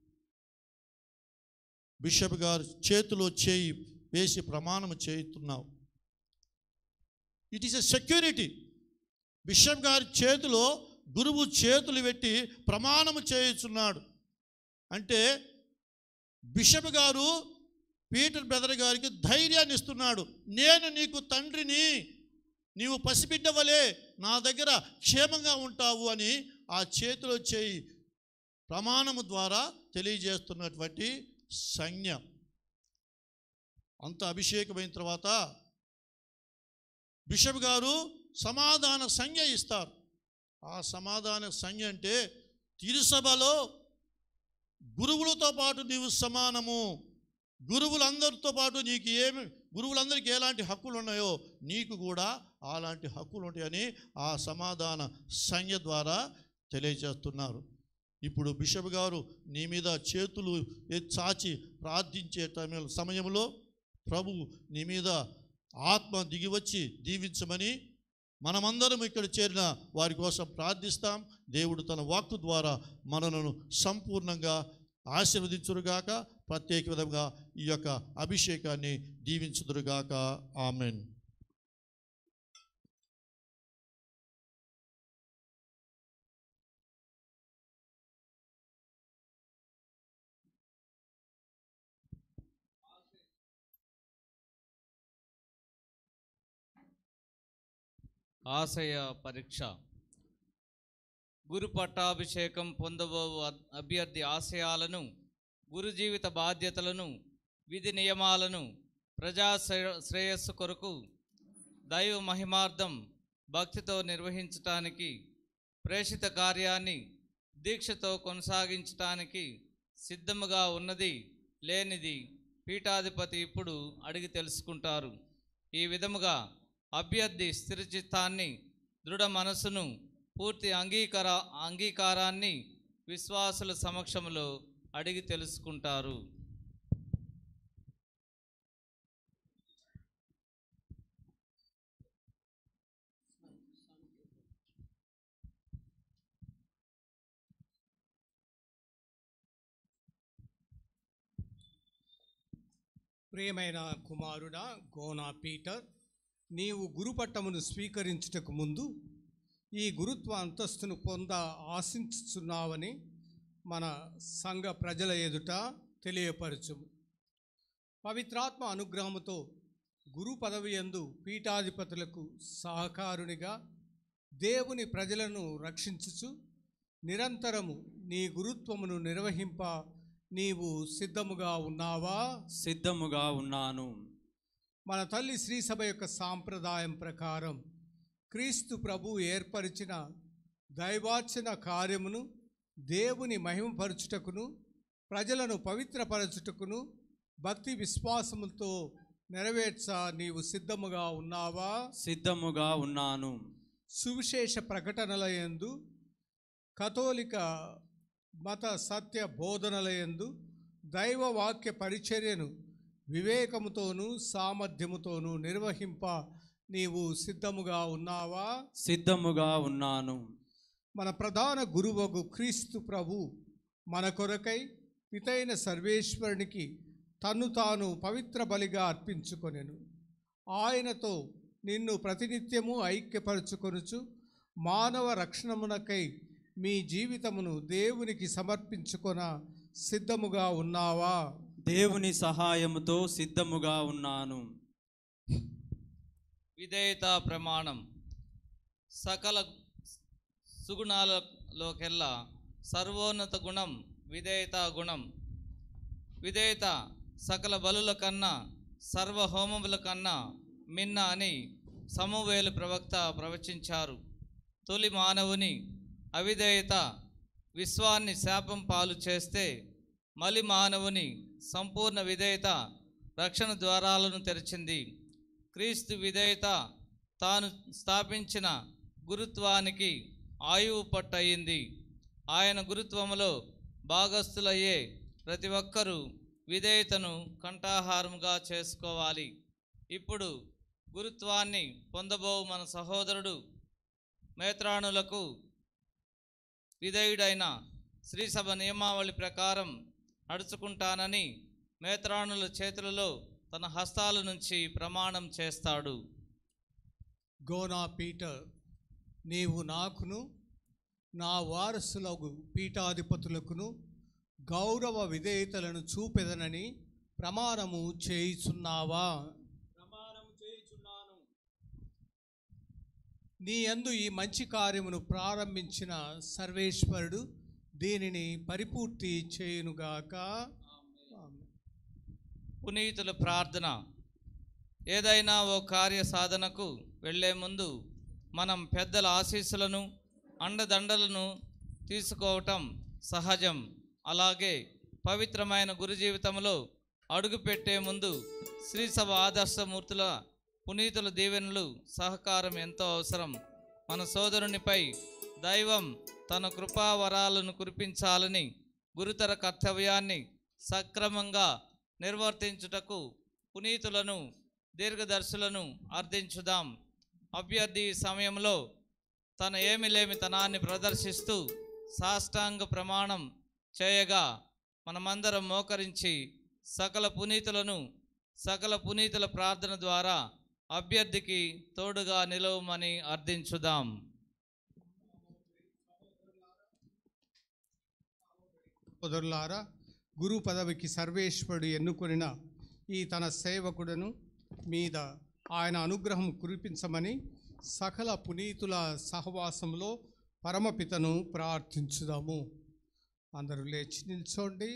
బిషప్ గారు చేతిలో చేయి వేసి ప్రమాణం చేస్తున్నావు it is a security bishop గారి చేతిలో గురువు చేతులు పెట్టి ప్రమాణము చేయుచున్నాడు అంటే బిషప్ గారు పీటర్ బ్రదర్ గారికి ధైర్యాన్ని ఇస్తున్నాడు నేను నీకు తండ్రిని నీవు పసిబిడ్డవలే నా దగ్గర క్షేమంగా ఉంటావు అని ఆ చేతిలో చేయి ప్రమాణము ద్వారా తెలియజేస్తున్నటువంటి సంజ్ఞ అంత అభిషేకమైన తర్వాత బిషప్ గారు సమాధాన సంజ్ఞ ఇస్తారు ఆ సమాధాన సంజ్ఞ అంటే తిరుసభలో గురువులతో పాటు నీవు సమానము గురువులందరితో పాటు నీకు ఏమి గురువులందరికీ ఎలాంటి హక్కులు ఉన్నాయో నీకు కూడా అలాంటి హక్కులు ఉంటాయని ఆ సమాధాన సంజ్ఞ ద్వారా తెలియజేస్తున్నారు ఇప్పుడు బిషప్ గారు నీ మీద చేతులు ఎత్తి చాచి ప్రార్థించే టైం- సమయంలో ప్రభు నీ మీద ఆత్మ దిగివచ్చి దీవించమని మనమందరం ఇక్కడ చేరిన వారి కోసం ప్రార్థిస్తాం దేవుడు తన వాక్కు ద్వారా మనలను సంపూర్ణంగా ఆశీర్వదించురుగాక ప్రత్యేక విధంగా ఈ యొక్క అభిషేకాన్ని దీవించుదురుగాక ఆమెన్ ఆశయ పరీక్ష గురు పట్టాభిషేకం పొందబో అభ్యర్థి ఆశయాలను గురు జీవిత బాధ్యతలను విధి నియమాలను ప్రజా శ్రే- శ్రేయస్సు కొరకు దైవ మహిమార్థం భక్తితో నిర్వహించటానికి ప్రేషిత కార్యాన్ని దీక్షతో కొనసాగించటానికి సిద్ధముగా ఉన్నది లేనిది పీఠాధిపతి ఇప్పుడు అడిగి తెలుసుకుంటారు ఈ విధముగా అభ్యర్థి స్థిరచిత్తాన్ని దృఢ మనస్సును పూర్తి అంగీకార అంగీకారాన్ని విశ్వాసుల సమక్షంలో అడిగి తెలుసుకుంటారు ప్రియమైన కుమారుడా గోనా పీటర్ నీవు గురుపట్టమును స్వీకరించుటకు ముందు ఈ గురుత్వ అంతస్తును పొంద ఆశించుచున్నావని మన సంఘ ప్రజల ఎదుట తెలియపరచుము పవిత్రాత్మ అనుగ్రహముతో గురు పదవి యందు పీఠాధిపతులకు సహకారునిగా దేవుని ప్రజలను రక్షించుచు నిరంతరము నీ గురుత్వమును నిర్వహింప నీవు సిద్ధముగా ఉన్నావా సిద్ధముగా ఉన్నాను మన తల్లి శ్రీసభ యొక్క సాంప్రదాయం ప్రకారం క్రీస్తు ప్రభు ఏర్పరిచిన దైవార్చన కార్యమును దేవుని మహిమపరచుటకును ప్రజలను పవిత్రపరచుటకును భక్తి విశ్వాసములతో నెరవేర్చ నీవు సిద్ధముగా ఉన్నావా సిద్ధముగా ఉన్నాను సువిశేష ప్రకటనల యందు కథోలిక మత సత్య బోధనల యందు దైవ వాక్య పరిచర్యను వివేకముతోనూ సామర్థ్యముతోనూ నిర్వహింప నీవు సిద్ధముగా ఉన్నావా సిద్ధముగా ఉన్నాను మన ప్రధాన గురువగు క్రీస్తు ప్రభు మన కొరకై పితైన సర్వేశ్వరునికి తన్ను తాను పవిత్ర బలిగా అర్పించుకొనెను ఆయనతో నిన్ను ప్రతినిత్యము ఐక్యపరచుకొనుచు మానవ రక్షణమునకై మీ జీవితమును దేవునికి సమర్పించుకొన సిద్ధముగా ఉన్నావా దేవుని సహాయముతో సిద్ధముగా ఉన్నాను విధేయత ప్రమాణం సకల సుగుణాలలోకెల్లా సర్వోన్నత గుణం విధేయత గుణం విధేయత సకల బలుల కన్నా సర్వ హోమముల కన్నా మిన్న అని సమూవేలు ప్రవక్త ప్రవచించారు తొలి మానవుని అవిధేయత విశ్వాన్ని శాపం పాలు చేస్తే మలి మానవుని సంపూర్ణ విధేయత రక్షణ ద్వారాలను తెరిచింది క్రీస్తు విధేయత తాను స్థాపించిన గురుత్వానికి ఆయువు పట్టయింది ఆయన గురుత్వములో భాగస్థులయ్యే ప్రతి ఒక్కరూ విధేయతను కంఠాహారముగా చేసుకోవాలి ఇప్పుడు గురుత్వాన్ని పొందబో మన సహోదరుడు మేత్రాణులకు విధేయుడైన శ్రీసభ నియమావళి ప్రకారం నడుచుకుంటానని మేత్రాణుల చేతులలో తన హస్తాల నుంచి ప్రమాణం చేస్తాడు గోనా పీటర్ నీవు నాకును నా వారసులకు పీఠాధిపతులకును గౌరవ విధేయతలను చూపెదనని ప్రమాణము చేయుచున్నావా నీ యందు ఈ మంచి కార్యమును ప్రారంభించిన సర్వేశ్వరుడు దీనిని పరిపూర్తి చేయునుగాక పునీతుల ప్రార్థన ఏదైనా ఓ కార్య సాధనకు వెళ్ళే ముందు మనం పెద్దల ఆశీస్సులను అండదండలను తీసుకోవటం సహజం అలాగే పవిత్రమైన గురు జీవితంలో అడుగుపెట్టే ముందు శ్రీసభ ఆదర్శమూర్తుల పునీతుల దీవెనలు సహకారం ఎంతో అవసరం మన సోదరునిపై దైవం తన కృపావరాలను కురిపించాలని గురుతర కర్తవ్యాన్ని సక్రమంగా నిర్వర్తించుటకు పునీతులను దీర్ఘదర్శులను అర్థించుదాం అభ్యర్థి ఈ సమయంలో తన ఏమి లేమితనాన్ని ప్రదర్శిస్తూ సాష్టాంగ ప్రమాణం చేయగా మనమందరం మోకరించి సకల పునీతులను సకల పునీతుల ప్రార్థన ద్వారా అభ్యర్థికి తోడుగా నిలవమని అర్థించుదాం సోదరులారా గురు పదవికి సర్వేశ్వరుడు ఎన్నుకొనిన ఈ తన సేవకుడను మీద ఆయన అనుగ్రహం కురిపించమని సకల పునీతుల సహవాసంలో పరమపితను ప్రార్థించుదాము అందరూ లేచి నిల్చోండి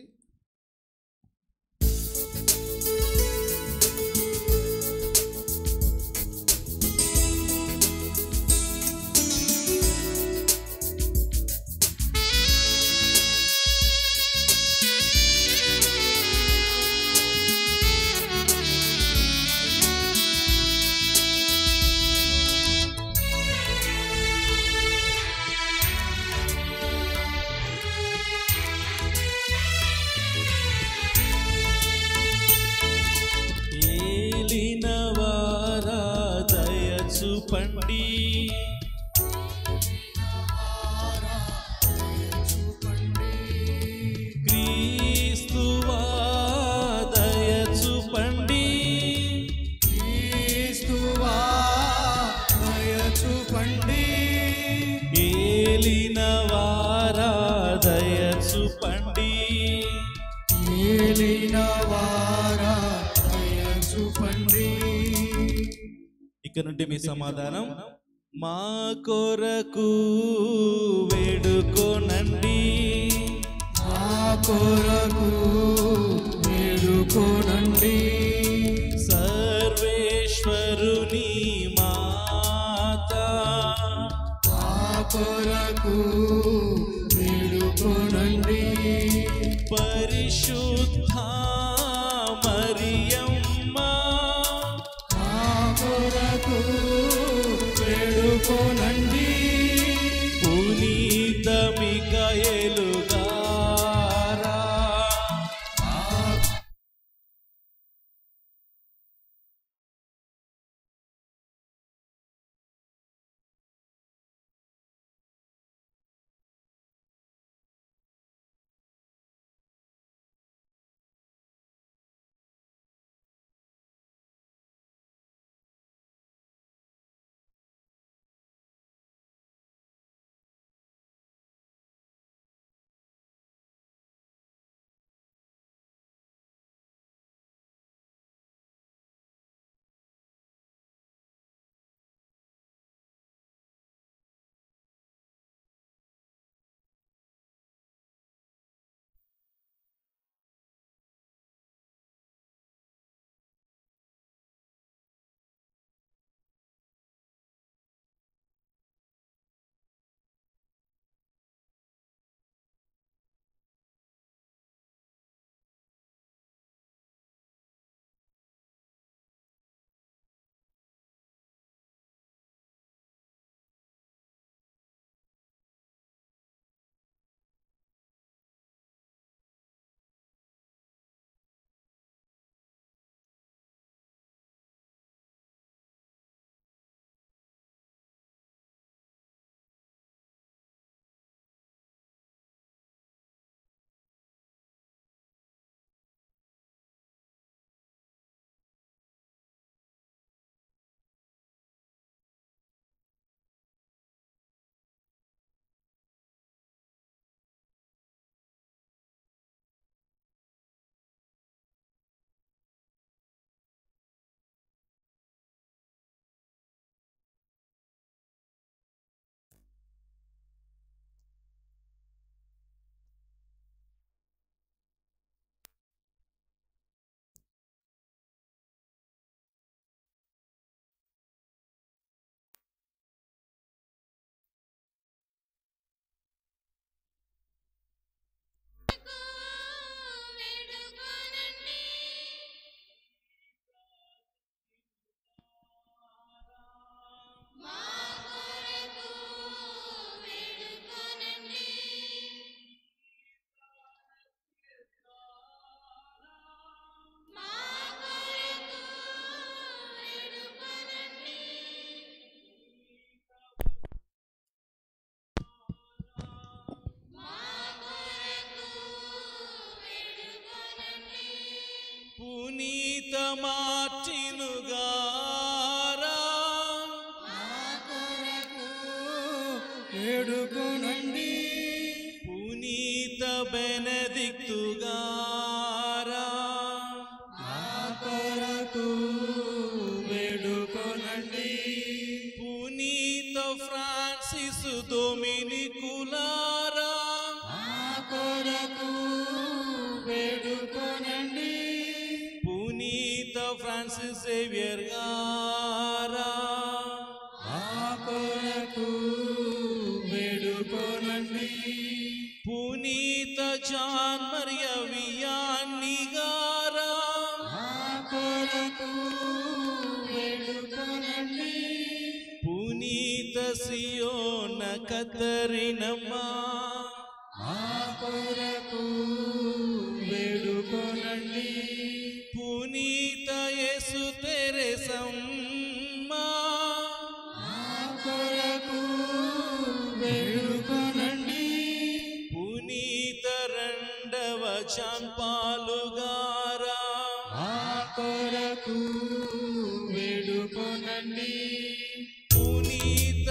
ఏలిన వారా దయ చూపండి క్రీస్తువా దయ చూపండి క్రీస్తువా దయ చూపండి ఏలిన వారా దయ చూపండి ఏలిన వారా దయ చూపండి ఇక నుండి మీ సమాధానం మా కొరకు వేడుకోనండి మా కొరకు వేడుకోనండి సర్వేశ్వరుని మాత మా కొరకు వేడుకోనండి పరిశుద్ధ మరియమ్మ మా కొరకు వేడుకోనండి పునీత మికాయేలుగా వేడుకోనండి పునీత బెనదిక్తు గారా మా కొరకు వేడుకోనండి పునీత ఫ్రాన్సిస్ డొమినికులారా మా కొరకు వేడుకోనండి పునీత ఫ్రాన్సిస్ సేవియర్ గారా మా కొరకు వేడుకోనండి పునీత జాన్ మరియ వియాన్ని గారా మా కొరకు వేడుకోనండి పునీత సియోన కతరినమ్మా మా కొరకు వేడుకోనండి పునీత యేసు తెరెసమ్మా మా కొరకు వేడుకోనండి పునీత రెండవ చాంపాలుగారా మా కొరకు వేడుకోనండి పునీత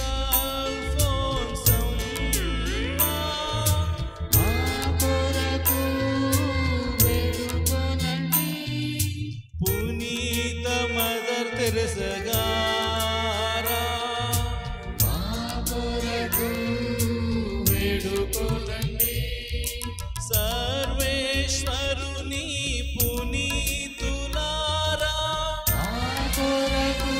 అల్ఫోన్సమ్మా మా కొరకు వేడుకోనండి పునీత మదర్ తెరెస గారా మా కొరకు వేడుకోనండి సర్వేశ్వరుని పునీతులారా మా కొరకు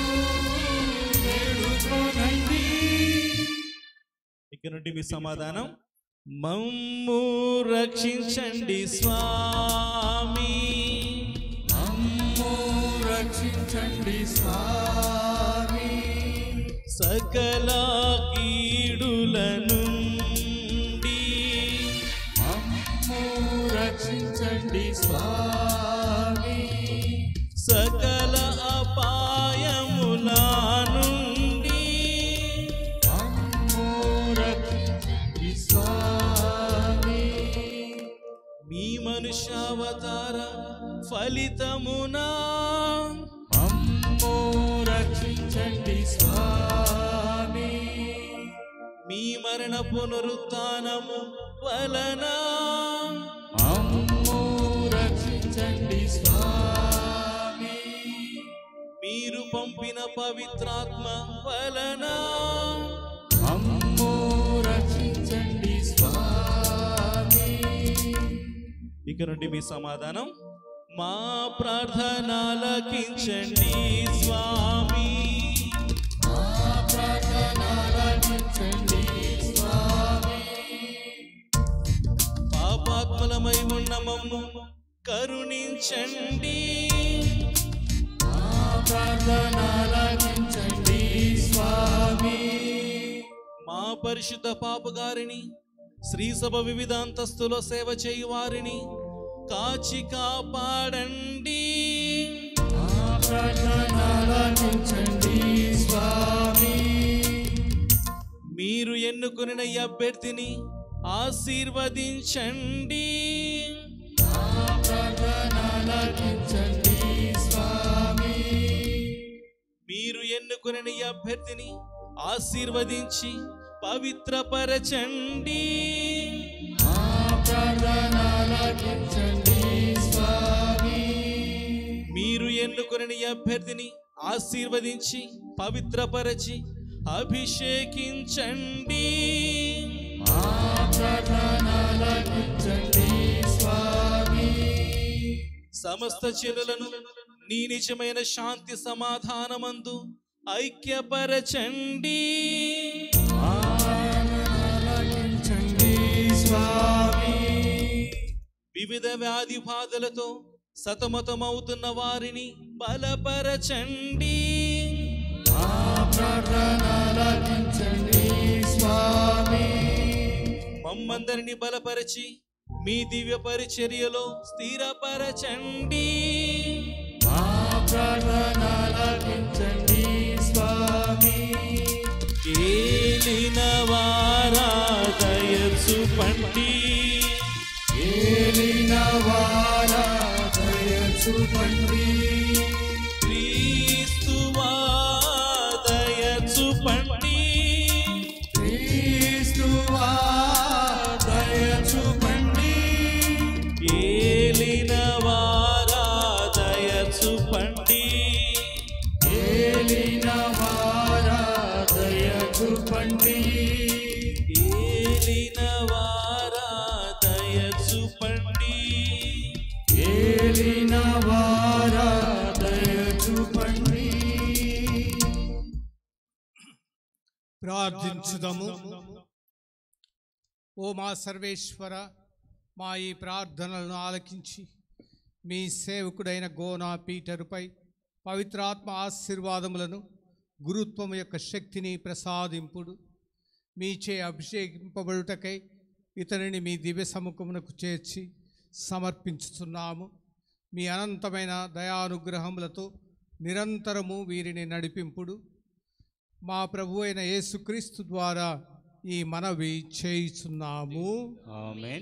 వేడుకోనండి ఇక్కడ నుండి మీ సమాధానం మమ్ము రక్షించండి స్వామి అమ్మో రక్షించండి స్వామి సకల కీడుల నుండి అమ్మో రక్షించండి స్వామి సకల అపాయముల నుండి అమ్మో రక్షించండి స్వామి మీ మనుష్యావతార ఫలితమునా అమ్మో రక్షించండి స్వామి మీ మరణ పునరుత్నము వలన అమ్మో రక్షించండి స్వామి మీరు పంపిన పవిత్రాత్మ వలన అమ్మో రక్షించండి స్వామి ఇక నుండి మీ సమాధానం మా ప్రార్థనలకించండి స్వామి మా ప్రార్థనలకించండి స్వామి పాపాత్మలమై ఉన్న మమ్ము కరుణించండి మా ప్రార్థనలకించండి స్వామి మా పరిశుద్ధ పాపగారిని శ్రీ సభ వివిధ అంతస్తులో సేవ చేయు వారిని కాచి కాపాడండి మా ప్రార్థనలకించండి స్వామి మీరు ఎన్నుకున్న ఈ అభ్యర్థిని ఆశీర్వదించండి మా ప్రార్థనలకించండి స్వామి మీరు ఎన్నుకున్న ఈ అభ్యర్థిని ఆశీర్వదించి పవిత్రపరచండి మా ప్రార్థనలకించండి స్వామి మీరు ఎన్నుకున్న ఈ అభ్యర్థిని ఆశీర్వదించి పవిత్రపరచి అభిషేకించండి మా ప్రార్థనలకించండి స్వామి సమస్త చెరులను నీ నిజమైన శాంతి సమాధానమందు ఐక్యపరచండి మా ప్రార్థనలకించండి స్వామి వివిధ వ్యాధి బాధలతో సతమతమవుతున్న వారిని బలపరచండి మా ప్రార్థనలకించండి స్వామి మమ్మందరిని బలపరచి మీ దివ్య పరిచర్యలో స్థిరపరచండి మా ప్రార్థనలకించండి స్వామి ఏలిన వారా దయచు పండి ఏలిన వారా దయచూపండి క్రీస్తువా దయచు పండి క్రీస్తువా ప్రార్థించుదము ఓ మా సర్వేశ్వర మా ఈ ప్రార్థనలను ఆలకించి మీ సేవకుడైన గోనా పీటరుపై పవిత్రాత్మ ఆశీర్వాదములను గురుత్వం యొక్క శక్తిని ప్రసాదింపుడు మీచే అభిషేకింపబడుటకై ఇతనిని మీ దివ్య సముఖమునకు చేర్చి సమర్పించుతున్నాము మీ అనంతమైన దయానుగ్రహములతో నిరంతరము వీరిని నడిపింపుడు మా ప్రభు అయిన యేసుక్రీస్తు ద్వారా ఈ మనవి చేయుచున్నాము ఆమేన్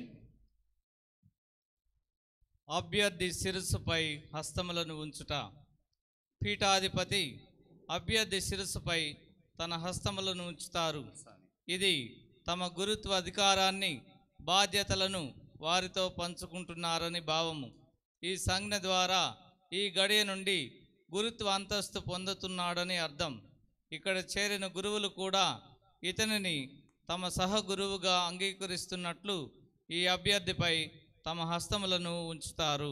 అభ్యర్థి శిరస్సుపై హస్తములను ఉంచుట పీఠాధిపతి అభ్యర్థి శిరస్సుపై తన హస్తములను ఉంచుతారు ఇది తమ గురుత్వ అధికారాన్ని బాధ్యతలను వారితో పంచుకుంటున్నారని భావము ఈ సంజ్ఞ ద్వారా ఈ గడియ నుండి గురుత్వ అంతస్తు పొందుతున్నాడని అర్థం ఇక్కడ చేరిన గురువులు కూడా ఇతనిని తమ సహ గురువుగా అంగీకరిస్తున్నట్లు ఈ అభ్యర్థిపై తమ హస్తములను ఉంచుతారు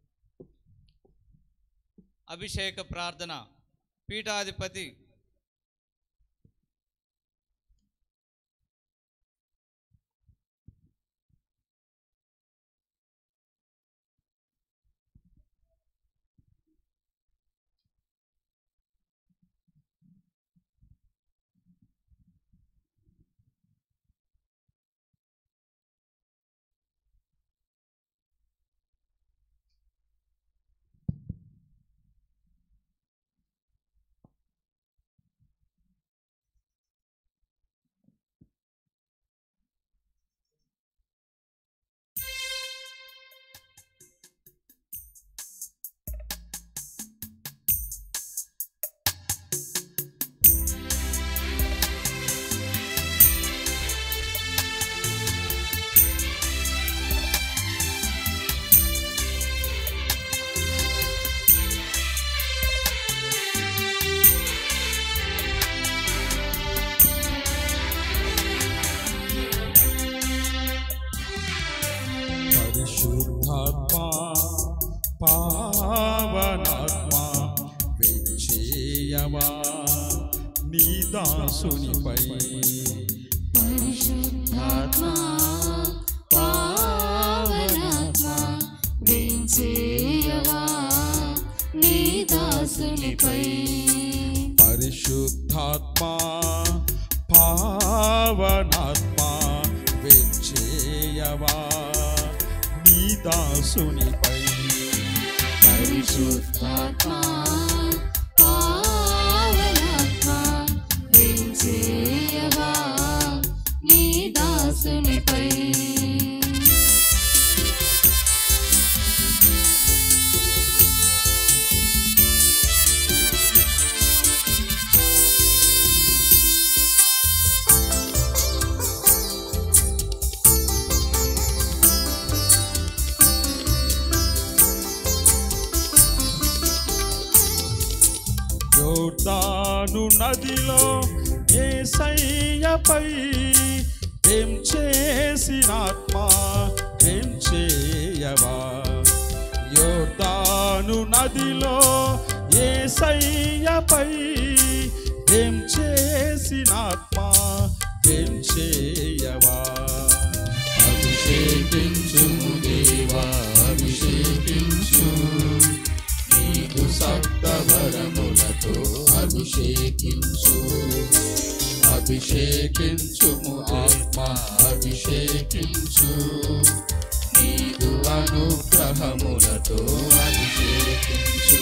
అభిషేక ప్రార్థన పీఠాధిపతి పరిశుద్ధాత్మా పావనాత్మా విజయవా నీ దాసునిపై పరిశుద్ధాత్మా పావనాత్మా వించేయవా నీ దాసునిపై పరిశుద్ధాత్మా పావనాత్మా విజయవా నీ దాసునిపై పరిశుద్ధాత్మా పావనాత్మా వించేయవా నీ దాసునిపై యోర్దాను నదిలో ఏసయ్యపై ఏం చేసినాత్మా ఏం చేయవా యోర్దాను నదిలో ఏసయ్యపై ఏం చేసినాత్మా ఏం చేయవా అభిషేకించు దేవా అభిషేకించు నీకు సప్తవరములతో అభిషేకించు అభిషేకించుము ఆత్మ అభిషేకించు నీదు అనుగ్రహములతో అభిషేకించు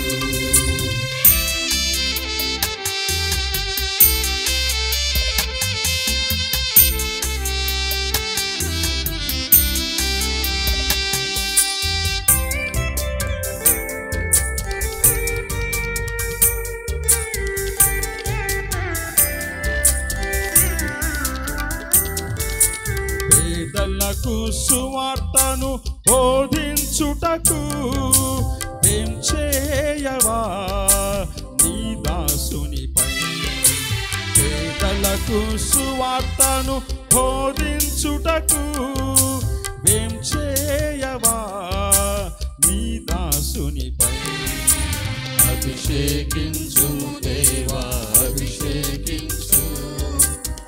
పేదలకు సువార్తను బోధించుటకు ఏం చేయవా నీ దాసునిపై పేదలకు సువార్తను బోధించుటకు ఏం చేయవా నీ దాసునిపై అభిషేకించు దేవా అభిషేకించు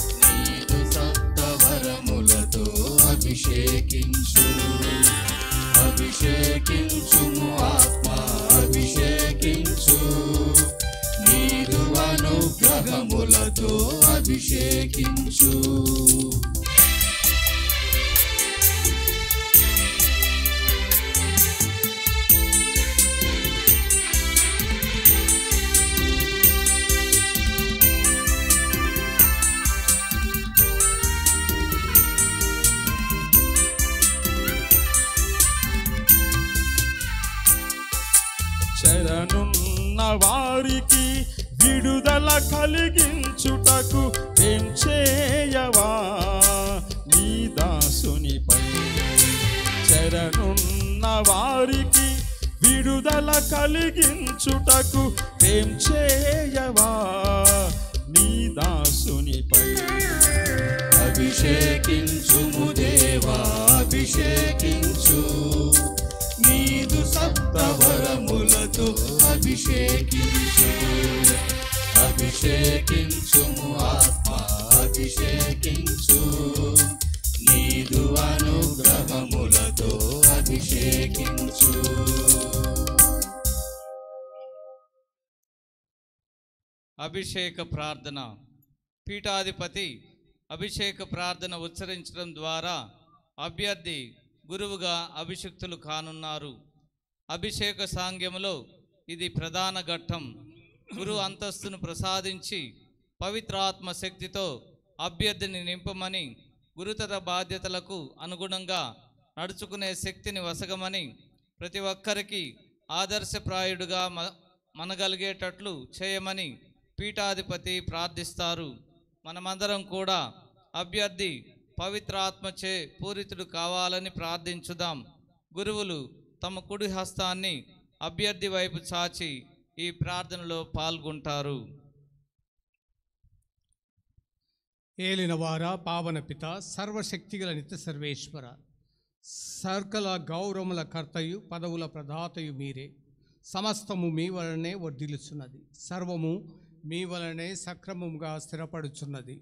అనుగ్రహములతో అభిషేకించు చెరనున్న వారికి విడుదల కలిగించుటకు ఏం చేయవా నీ దాసునిపై చెరనున్న వారికి విడుదల కలిగించుటకు ఏం చేయవా నీ దాసునిపై అభిషేకించుము దేవా అభిషేకించు నీదు సప్తవరములతో అభిషేకించు అభిషేకించుము ఆత్మ అభిషేకించు నీదు అనుగ్రహములతో అభిషేకించు అభిషేక ప్రార్థన పీఠాధిపతి అభిషేక ప్రార్థన ఉచ్చరించడం ద్వారా అభ్యర్థి గురువుగా అభిషిక్తులు కానున్నారు అభిషేక సాంగ్యములో ఇది ప్రధాన ఘట్టం గురు అంతస్తును ప్రసాదించి పవిత్రాత్మ శక్తితో అభ్యర్థిని నింపమని గురుతర బాధ్యతలకు అనుగుణంగా నడుచుకునే శక్తిని వసగమని ప్రతి ఒక్కరికి ఆదర్శప్రాయుడుగా మ మనగలిగేటట్లు చేయమని పీఠాధిపతి ప్రార్థిస్తారు మనమందరం కూడా అభ్యర్థి పవిత్రాత్మచే పూరితుడు కావాలని ప్రార్థించుదాం గురువులు తమ కుడి హస్తాన్ని అభ్యర్థి వైపు చాచి ఈ ప్రార్థనలో పాల్గొంటారు ఏలినవార పావన పిత సర్వశక్తిగల నిత్య సర్వేశ్వర సర్కల గౌరవముల కర్తయు పదవుల ప్రదాతయు మీరే సమస్తము మీ వలనే వర్ధిల్లుచున్నది సర్వము మీ వలనే సక్రమముగా స్థిరపడుచున్నది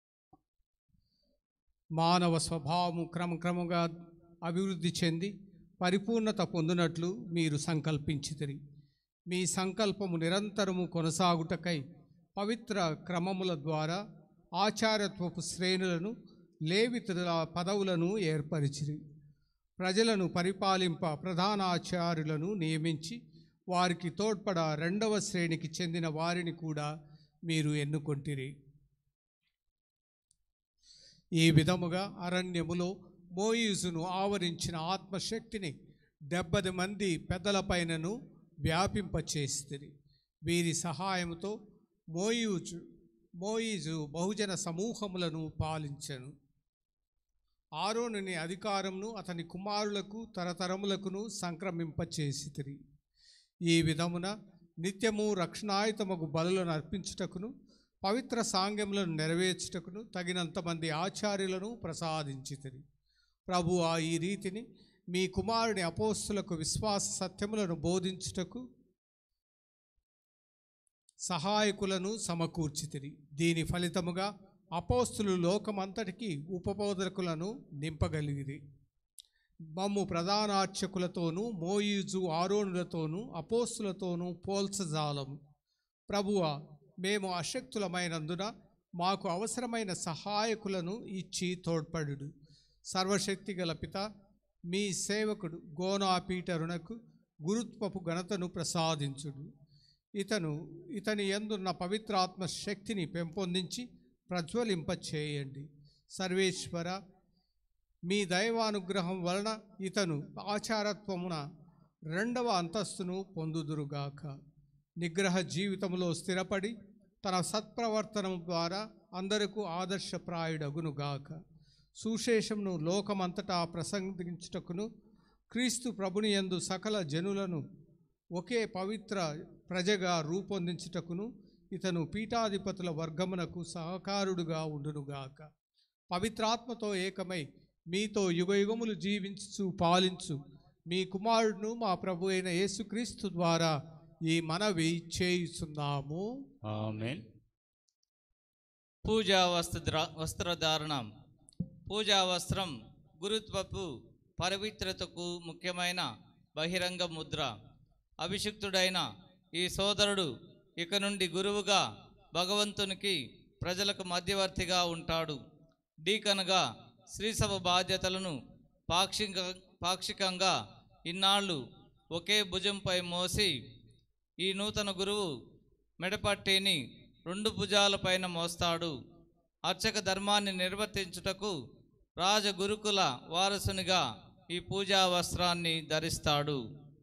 మానవ స్వభావము క్రమక్రమంగా అభివృద్ధి చెంది పరిపూర్ణత పొందినట్లు మీరు సంకల్పించితిరి మీ సంకల్పము నిరంతరము కొనసాగుటకై పవిత్ర క్రమముల ద్వారా ఆచారత్వపు శ్రేణులను లేవితుల పదవులను ఏర్పరిచిరి ప్రజలను పరిపాలింప ప్రధాన ఆచార్యులను నియమించి వారికి తోడ్పడ రెండవ శ్రేణికి చెందిన వారిని కూడా మీరు ఎన్నుకొంటిరి ఈ విధముగా అరణ్యములో మోయిజును ఆవరించిన ఆత్మశక్తిని డెబ్బది మంది పెద్దలపైనను వ్యాపింపచేస్తుంది వీరి సహాయంతో మోయూజు మోయిజు బహుజన సమూహములను పాలించెను ఆరోనుని అధికారమును అతని కుమారులకు తరతరములకును సంక్రమింపచేసితిరి ఈ విధమున నిత్యము రక్షణాయుతమగు బలులను అర్పించుటకును పవిత్ర సాంగ్యములను నెరవేర్చుటకును తగినంత మంది ఆచార్యులను ప్రసాదించితిరి ప్రభు ఆ ఈ రీతిని మీ కుమారుని అపోస్తులకు విశ్వాస సత్యములను బోధించుటకు సహాయకులను సమకూర్చితిరి దీని ఫలితముగా అపోస్తులు లోకమంతటికి ఉపబోధకులను నింపగలిగిరి మమ్ము ప్రధానార్చకులతోనూ మోయిజు ఆరోనులతోనూ అపోస్తులతోనూ పోల్చజాలము ప్రభువ మేము అశక్తులమైనందున మాకు అవసరమైన సహాయకులను ఇచ్చి తోడ్పడు సర్వశక్తి గల పిత మీ సేవకుడు గోనా పీటరునకు గురుత్వపు ఘనతను ప్రసాదించుడు ఇతను ఇతని ఎందున్న పవిత్రాత్మ శక్తిని పెంపొందించి ప్రజ్వలింప చేయండి సర్వేశ్వర మీ దైవానుగ్రహం వలన ఇతను ఆచారత్వమున రెండవ అంతస్తును పొందుదురుగాక నిగ్రహ జీవితంలో స్థిరపడి తన సత్ప్రవర్తనం ద్వారా అందరకు ఆదర్శప్రాయుడగునుగాక సుశేషంను లోకమంతటా ప్రసంగించుటకును క్రీస్తు ప్రభుని యందు సకల జనులను ఒకే పవిత్ర ప్రజగా రూపొందించుటకును ఇతను పీఠాధిపతుల వర్గమునకు సహకారుడుగా ఉండునుగాక పవిత్రాత్మతో ఏకమై మీతో యుగయుగములు జీవించు పాలించు మీ కుమారుడును మా ప్రభు అయిన యేసుక్రీస్తు ద్వారా ఈ మనవి చేయుచున్నాము ఆమేన్ పూజా వస్త్ర వస్త్రధారణం పూజా వస్త్రం గురుత్వపు పవిత్రతకు ముఖ్యమైన బహిరంగ ముద్ర అభిషిక్తుడైన ఈ సోదరుడు ఇక నుండి గురువుగా భగవంతునికి ప్రజలకు మధ్యవర్తిగా ఉంటాడు డీకన్గా శ్రీసభ బాధ్యతలను పాక్షిక పాక్షికంగా ఇన్నాళ్ళు ఒకే భుజంపై మోసి ఈ నూతన గురువు మెడపట్టిని రెండు భుజాలపైన మోస్తాడు అర్చక ధర్మాన్ని నిర్వర్తించుటకు రాజగురుకుల వారసునిగా ఈ పూజా వస్త్రాన్ని ధరిస్తాడు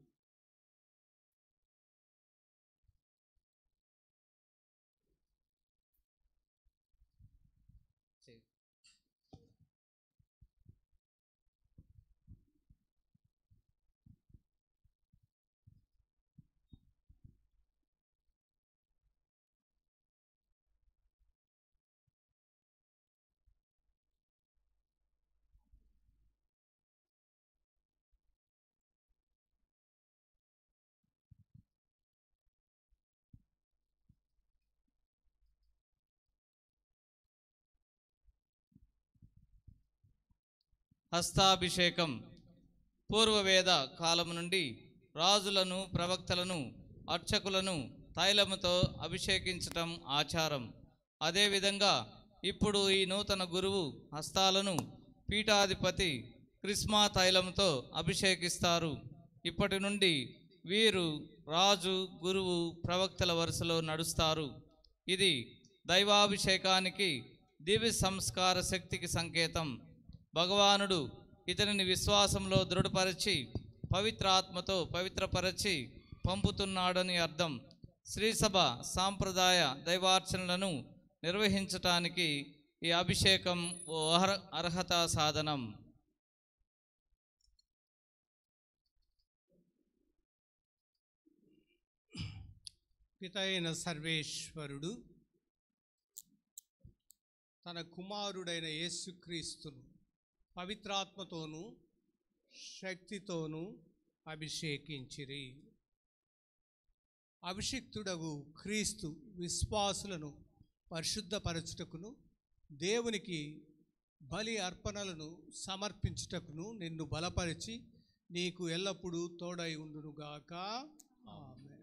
హస్తాభిషేకం పూర్వవేద కాలం నుండి రాజులను ప్రవక్తలను అర్చకులను తైలముతో అభిషేకించటం ఆచారం అదేవిధంగా ఇప్పుడు ఈ నూతన గురువు హస్తాలను పీఠాధిపతి క్రిస్మా తైలంతో అభిషేకిస్తారు ఇప్పటి నుండి వీరు రాజు గురువు ప్రవక్తల వరుసలో నడుస్తారు ఇది దైవాభిషేకానికి దివ్య సంస్కార శక్తికి సంకేతం భగవానుడు ఇతనిని విశ్వాసంలో దృఢపరచి పవిత్రాత్మతో పవిత్రపరచి పంపుతున్నాడని అర్థం శ్రీసభ సాంప్రదాయ దైవార్చనలను నిర్వహించటానికి ఈ అభిషేకం ఓ అర్హ అర్హతా సాధనం పిత అయిన సర్వేశ్వరుడు తన కుమారుడైన యేసుక్రీస్తును పవిత్రాత్మతోనూ శక్తితోనూ అభిషేకించిరి అభిషిక్తుడగు క్రీస్తు విశ్వాసులను పరిశుద్ధపరచుటకును దేవునికి బలి అర్పణలను సమర్పించుటకును నిన్ను బలపరిచి నీకు ఎల్లప్పుడూ తోడై ఉండునుగాక ఆమె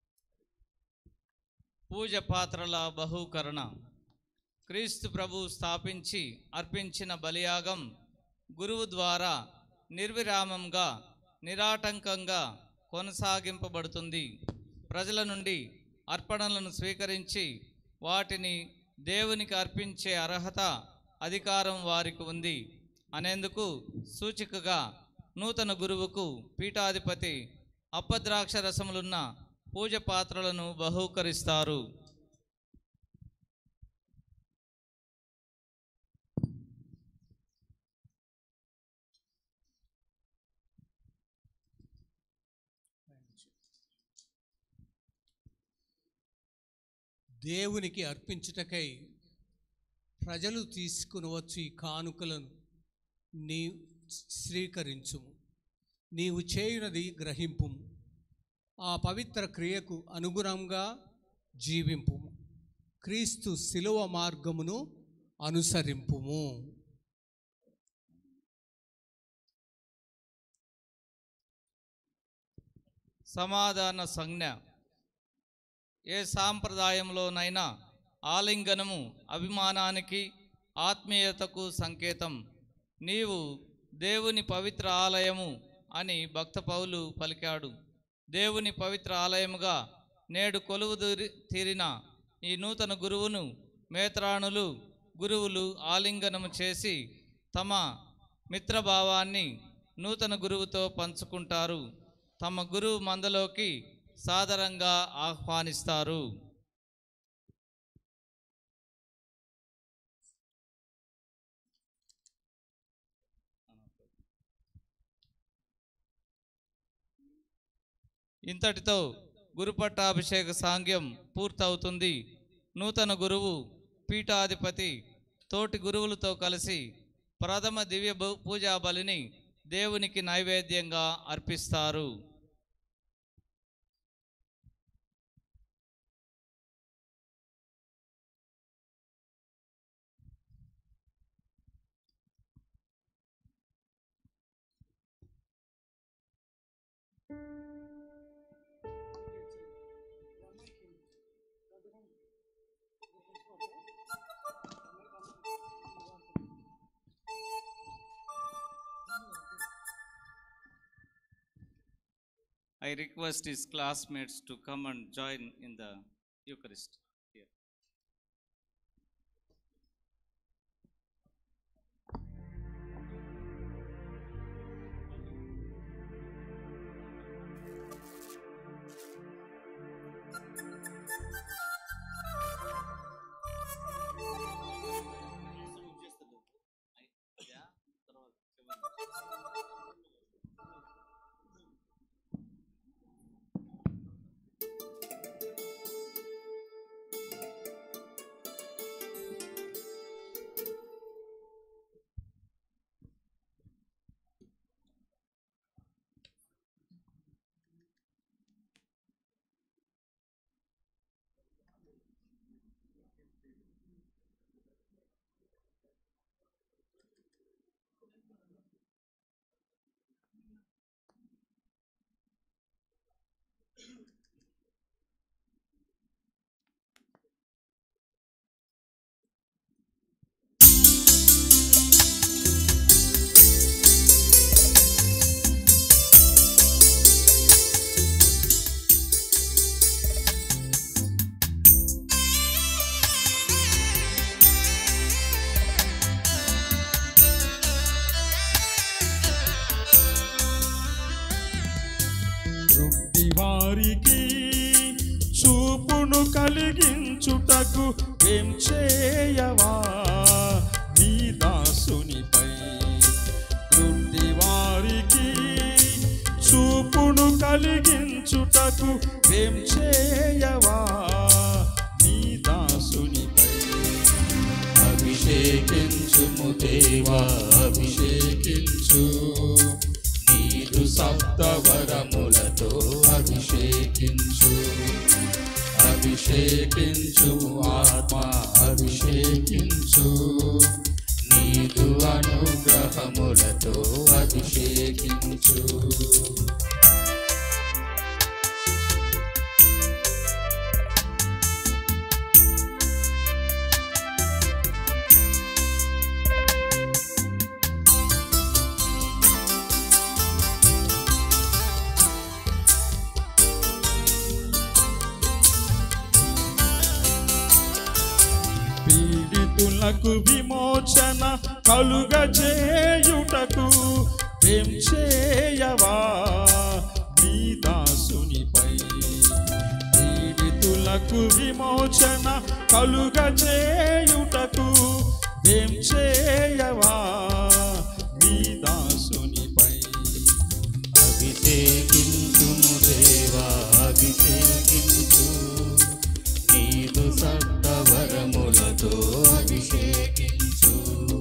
పూజ పాత్రల బహూకరణ క్రీస్తు ప్రభు స్థాపించి అర్పించిన బలియాగం గురువు ద్వారా నిర్విరామంగా నిరాటంకంగా కొనసాగింపబడుతుంది ప్రజల నుండి అర్పణలను స్వీకరించి వాటిని దేవునికి అర్పించే అర్హత అధికారం వారికి ఉంది అనేందుకు సూచికగా నూతన గురువుకు పీఠాధిపతి అప్పద్రాక్ష రసములున్న పూజ పాత్రలను బహూకరిస్తారు దేవునికి అర్పించుటకై ప్రజలు తీసుకుని వచ్చి ఈ కానుకలను నీ స్వీకరించుము నీవు చేయునది గ్రహింపుము ఆ పవిత్ర క్రియకు అనుగుణంగా జీవింపుము క్రీస్తు శిలువ మార్గమును అనుసరింపుము సమాధాన సంజ్ఞ ఏ సాంప్రదాయంలోనైనా ఆలింగనము అభిమానానికి ఆత్మీయతకు సంకేతం నీవు దేవుని పవిత్ర ఆలయము అని భక్త పౌలు పలికాడు దేవుని పవిత్ర ఆలయముగా నేడు కొలువు దూరి- తీరిన ఈ నూతన గురువును మేత్రాణులు గురువులు ఆలింగనము చేసి తమ మిత్రభావాన్ని నూతన గురువుతో పంచుకుంటారు తమ గురువు మందలోకి సాదరంగా ఆహ్వానిస్తారు ఇంతటితో గురుపట్టాభిషేక సాంగ్యం పూర్తవుతుంది నూతన గురువు పీఠాధిపతి తోటి గురువులతో కలిసి ప్రథమ దివ్య భూ- పూజా బలిని దేవునికి నైవేద్యంగా అర్పిస్తారు I request his classmates to come and join in the Eucharist. Here. వృద్ధి వారికి చూపును కలిగించుటకు ఏం చేయవా నీ దాసునిపై వృద్ధి వారికి చూపును కలిగించుటకు ఏం చేయవా నీ దాసునిపై అభిషేకించుము దేవా అభిషేకించు నీదు సప్తవరములతో అభిషేకించు అభిషేకించు ఆత్మ అభిషేకించు నీదు అనుగ్రహములతో అభిషేకించు పీడితులకు విమోచన కలుగజేయుటకు ఏం చేయవా నీ దాసునిపై పీడితులకు విమోచన కలుగజేయుటకు ఏం చేయవా నీ దాసునిపై అభిషేకించుము దేవా అభిషేకించు నీదు సప్తవరములతో అభిషేకించు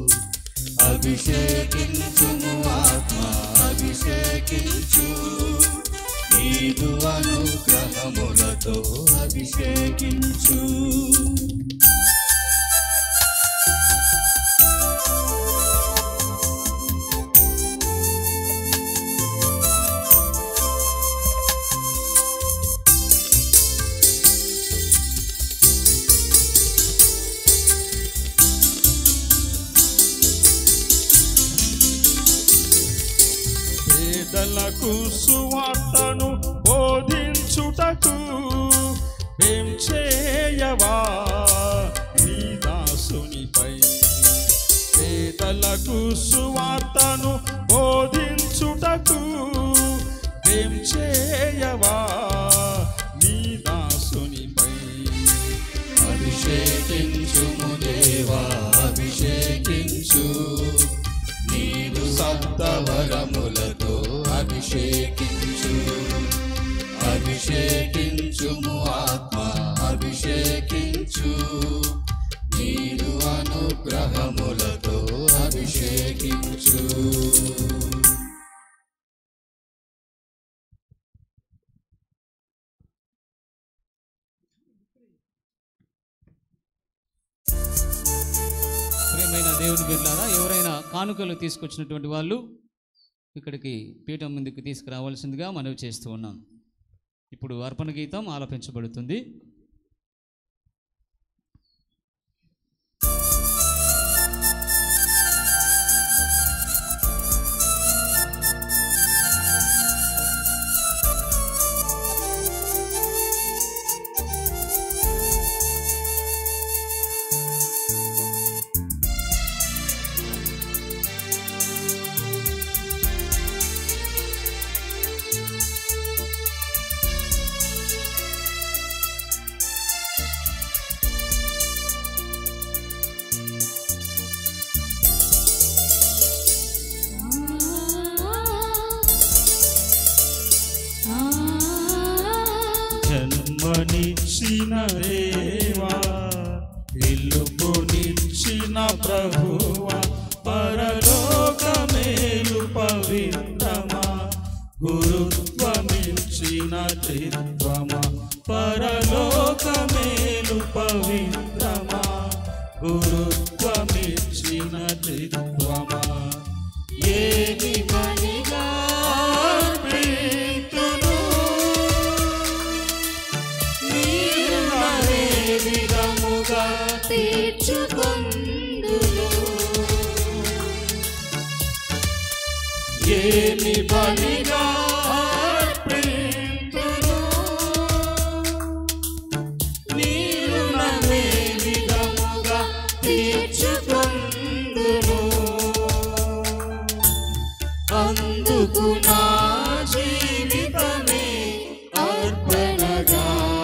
అభిషేకించుము ఆత్మ అభిషేకించు నీదు అనుగ్రహములతో అభిషేకించు పేదలకు సువార్తను బోధించుటకు ఏం చేయవా నీ దాసునిపై పేదలకు సువార్తను బోధించుటకు ఏం చేయవా నీ దాసునిపై అభిషేకించుము దేవా అభిషేకించు నీదు సప్తవరములతో అభిషేకించు అభిషేకించుము ఆత్మ అభిషేకించు నీదు అనుగ్రహములతో అభిషేకించు ప్రియమైన దేవుని బిడ్డలారా ఎవరైనా కానుకలు తీసుకొచ్చినటువంటి వాళ్ళు ఇక్కడికి పీఠం ముందుకు తీసుకురావాల్సిందిగా మనవి చేస్తూ ఉన్నాం ఇప్పుడు అర్పణ గీతం ఆలపించబడుతుంది మించిన దేవా పిలుపునిచ్చిన ప్రభువా పరలోకమేలు పవిత్రమా గురుత్వమించిన చిత్వమా పరలోకమేలు పవిత్రమా గురుత్వమిచ్చిన చిత్వమా ఏమి పనిగా అర్పింతును? నీవు నరే విధముగా తీర్చుకొందును. ఏమి బలిగా అర్పింతును? నీవు నరే విధముగా తీర్చుకొందును. అందుకు నా జీవితమే అర్పణగా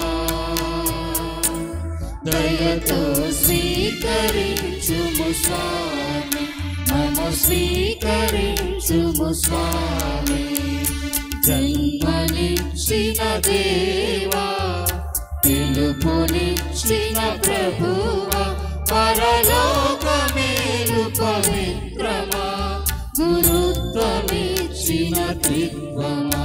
దయతో స్వీకరించుము స్వామి మము స్వీకరించుము స్వామి జన్మనిచ్చిన దేవా పిలుపునిచ్చిన ప్రభువా పరలోకమేలు పవిత్రమా గురుత్వమిచ్చిన త్రిత్వమా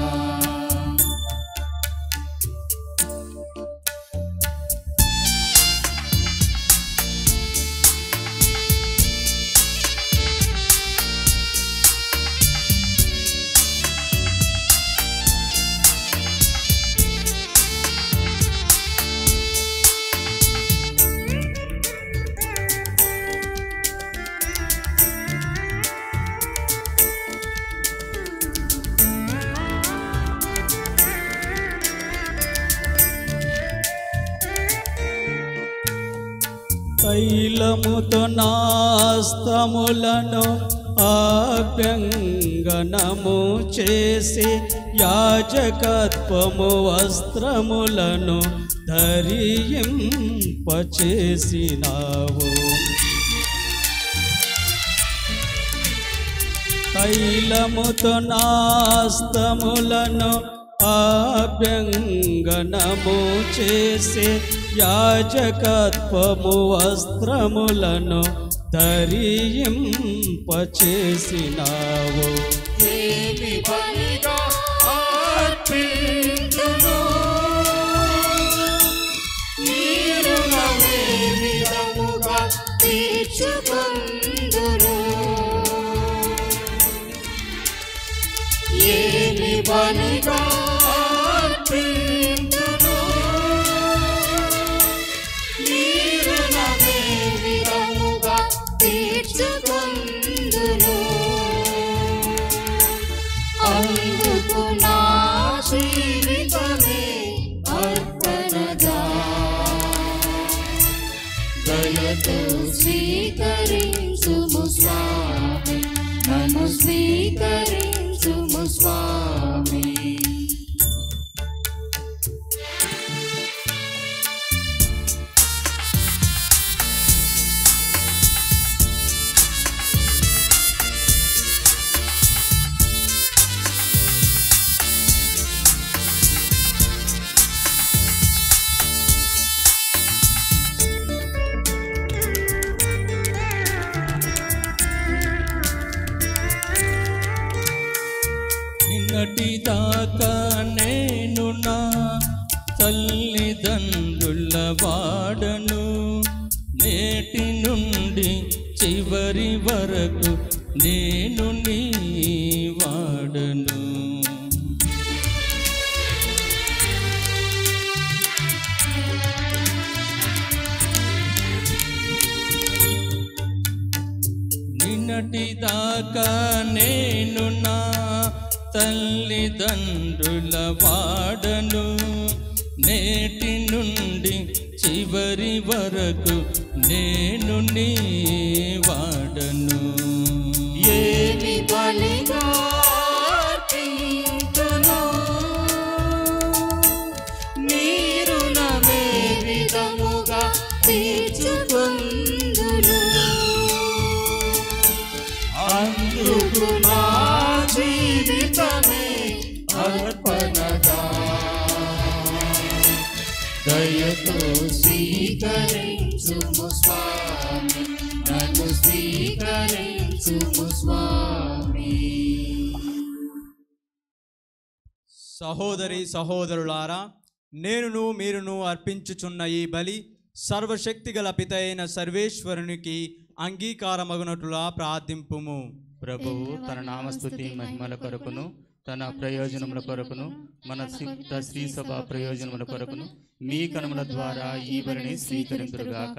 తైలముతో నాస్తములను ఆభ్యంగనము చేసి యాజకత్వము వస్త్రములను ధరింపచేసినావు తైలముతో నాస్తములను ఆభ్యంగనము చేసి యాజకత్వము వస్త్రములను ధరింపచేసినావు ఏమి బలిగా అర్పింతును మీరు నవే విధముగా తీర్చుకొందురు ఏమి బలిగా అర్పింతును మీరు నవే విధముగా తీర్చుకొందురు అందుకు నా జీవితమే అర్పణగా దయతో స్వీకరించుము స్వామి నన్ను స్వీకరించుము స్వామి నిన్నటి దాకా నేను నా తల్లిదండ్రుల వాడను నేటి నుండి చివరి వరకు నేను నీ వాడను నిన్నటి దాకా నేను నా తల్లిదండ్రుల వాడను నేటి నుండి చివరి వరకు నేను నీ వాడను ఏమి బలిగా అర్పింతును మీరు నవే విధముగా తీర్చుకొందురు అందుకు నా జీవితమే అర్పణగా దయతో స్వీకరించుము స్వామి నన్ను స్వీకరించుము స్వామి సహోదరి సహోదరులారా నేనును మీరును అర్పించుచున్న ఈ బలి సర్వశక్తి గల పిత అయిన సర్వేశ్వరునికి అంగీకారమగునట్లుగా ప్రార్థింపుము ప్రభువు తన నామస్తుతి మహిమల కొరకును తన ప్రయోజనముల కొరకును మన సిద్ధ శ్రీ సభ ప్రయోజనముల కొరకును మీ కనుమల ద్వారా ఈ బలిని స్వీకరించుగాక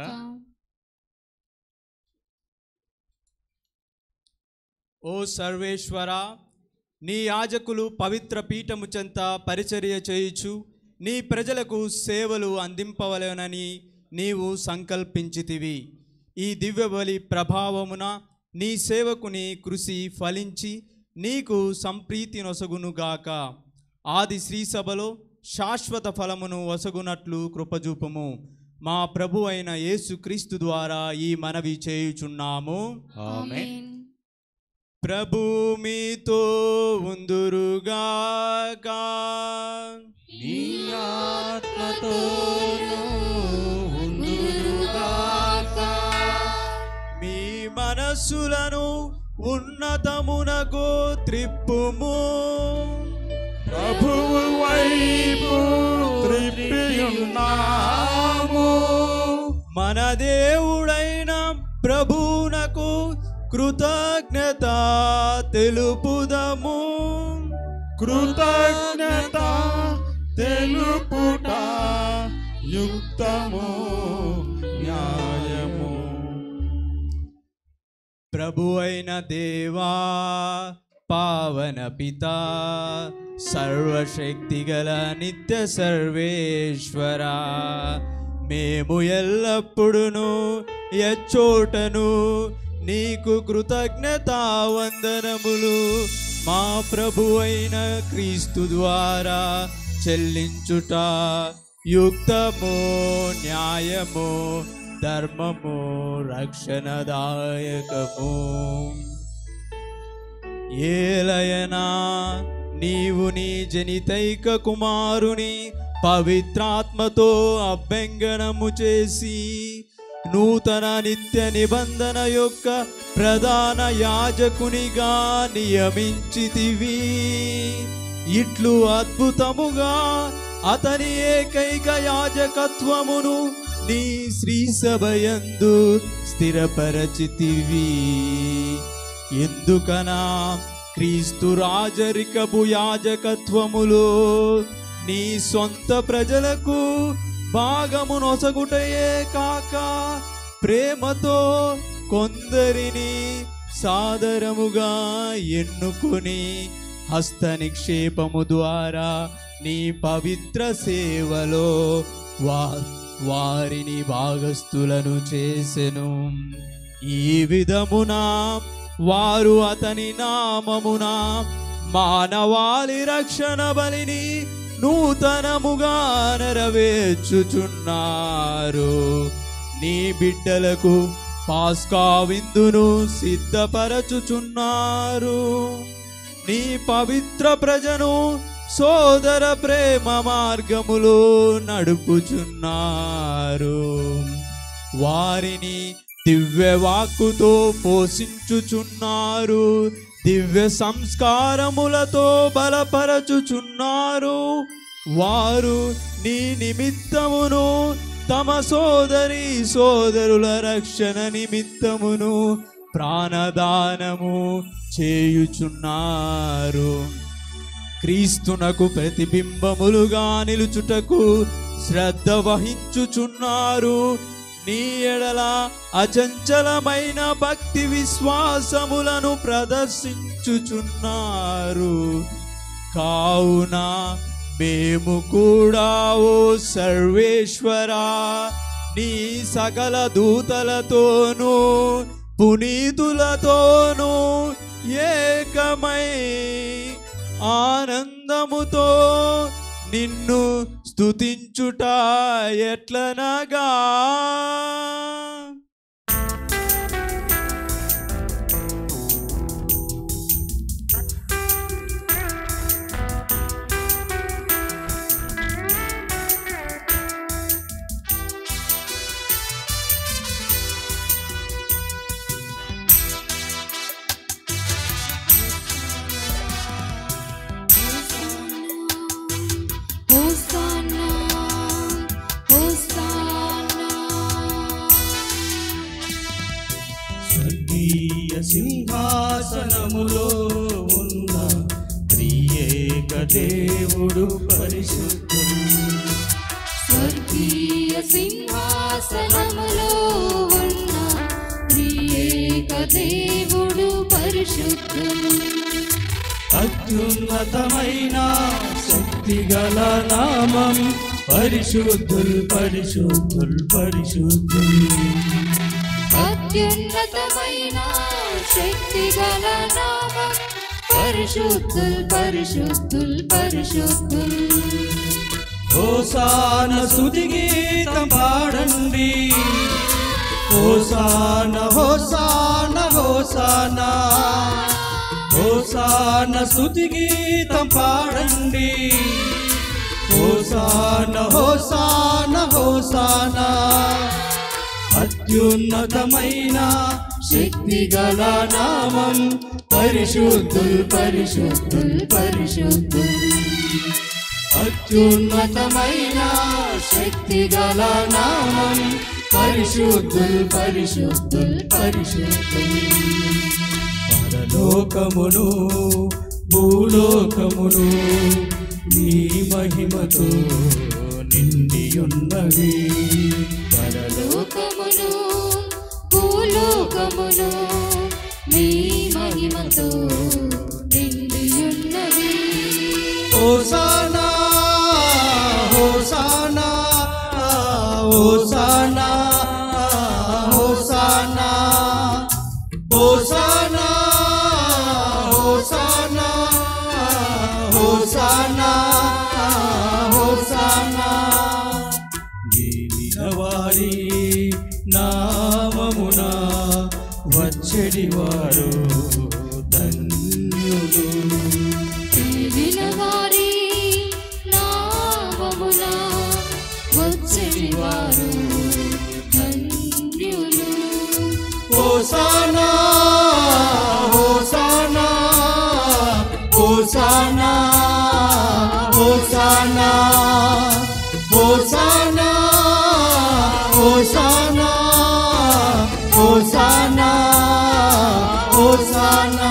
ఓ సర్వేశ్వర నీ యాజకులు పవిత్ర పీఠము చెంత పరిచర్య చేయుచు నీ ప్రజలకు సేవలు అందింపవలెనని నీవు సంకల్పించితివి ఈ దివ్య బలి ప్రభావమున నీ సేవకుని కృషి ఫలించి నీకు సంప్రీతి నొసగునుగాక ఆది శ్రీసభలో శాశ్వత ఫలమును వసగునట్లు కృపజూపము మా ప్రభు అయిన యేసుక్రీస్తు ద్వారా ఈ మనవి చేయుచున్నాము ఆమేన్. ప్రభు మీతో ఉందురుగాక నీ ఆత్మతోనూ ఉందురుగాక. మీ మనస్సులను ఉన్నతమునకు త్రిప్పుము ప్రభువు వైపు త్రిప్పియున్నాము మన దేవుడైన ప్రభువునకు కృతజ్ఞత తెలుపుదము కృతజ్ఞత తెలుపుట యుక్తము న్యాయము ప్రభు అయిన దేవా పావన పిత సర్వశక్తి గల నిత్య సర్వేశ్వర మేము ఎల్లప్పుడును ఎచ్చోటను నీకు కృతజ్ఞత వందనములు మా ప్రభు అయిన క్రీస్తు ద్వారా చెల్లించుట యుక్తము న్యాయము ధర్మము రక్షణదాయకము ఏలయనా నీవు నీ జనితైక కుమారుని పవిత్రాత్మతో అభ్యంగనము చేసి నూతన నిత్య నిబంధన యొక్క ప్రధాన యాజకునిగా నియమించితివి ఇట్లు అద్భుతముగా అతని ఏకైక యాజకత్వమును నీ శ్రీ సభయందు స్థిరపరచితివి ఎందుకనా క్రీస్తు రాజరికపు యాజకత్వములో నీ సొంత ప్రజలకు భాగము నొసగుటయే కాక ప్రేమతో కొందరిని సాదరముగా ఎన్నుకొని హస్త నిక్షేపము ద్వారా నీ పవిత్ర సేవలో వా వారిని భాగస్థులను చేసెను ఈ విధమున వారు అతని నామమున మానవాళి రక్షణ బలిని నూతనముగా నెరవేర్చుచున్నారు నీ బిడ్డలకు పాస్కా విందును సిద్ధపరచుచున్నారు నీ పవిత్ర ప్రజను సోదర ప్రేమ మార్గములో నడుపుచున్నారు వారిని దివ్య వాక్కుతో పోషించుచున్నారు దివ్య సంస్కారములతో బలపరచుచున్నారు వారు నీ నిమిత్తమును తమ సోదరి సోదరుల రక్షణ నిమిత్తమును ప్రాణదానము చేయుచున్నారు క్రీస్తునకు ప్రతిబింబములుగా నిలుచుటకు శ్రద్ధ వహించుచున్నారు నీ ఎడల అచంచలమైన భక్తి విశ్వాసములను ప్రదర్శించుచున్నారు కావున మేము కూడా ఓ సర్వేశ్వరా నీ సకల దూతలతోనూ పునీతులతోనూ ఏకమై ఆనందముతో నిన్ను స్తుతించుట ఎట్లనగా స్వర్గీయ సింహాసనములో ఉన్న త్రియేక దేవుడు పరిశుద్ధుడు స్వర్గీయ సింహాసనములో ఉన్న త్రియేక దేవుడు పరిశుద్ధుడు అత్యున్నతమైన శక్తిగల నామం పరిశుద్ధుల్ పరిశుద్ధుల్ పరిశుద్ధుల్ అత్యున్నతమైన శక్తి గల నామం పరిశుద్ధుల్ పరిశుద్ధుల్ పరిశుద్ధుల్ హోసాన స్తుతి గీతం పాడండి హోసాన హోసాన హోసాన హోసాన స్తుతి గీతం పాడండి హోసాన హోసాన హోసాన అత్యున్నతమైన శక్తి గల నామం పరిశుద్ధుల్ పరిశుద్ధుల్ పరిశుద్ధుల్ అత్యున్నతమైన శక్తి గల నామం పరిశుద్ధుల్ పరిశుద్ధుల్ పరిశుద్ధుల్ పరలోకమును భూలోకమును నీ మహిమతో నిండియున్నవి లోకమును భూలోకమును నీ మహిమతో నిండియున్నవి హోసానా హోసానా హోసానా హోసానా హోసానా హోసానా హోసానా హోసానా ఏలిన వారి నామమున వచ్చడి వారు ధన్యులు తేలిన వారి నామమున వచ్చి వారు ధన్యులు హోసానా హోసానా హోసానా హోసానా హోసానా హోసానా హోసానా హోసానా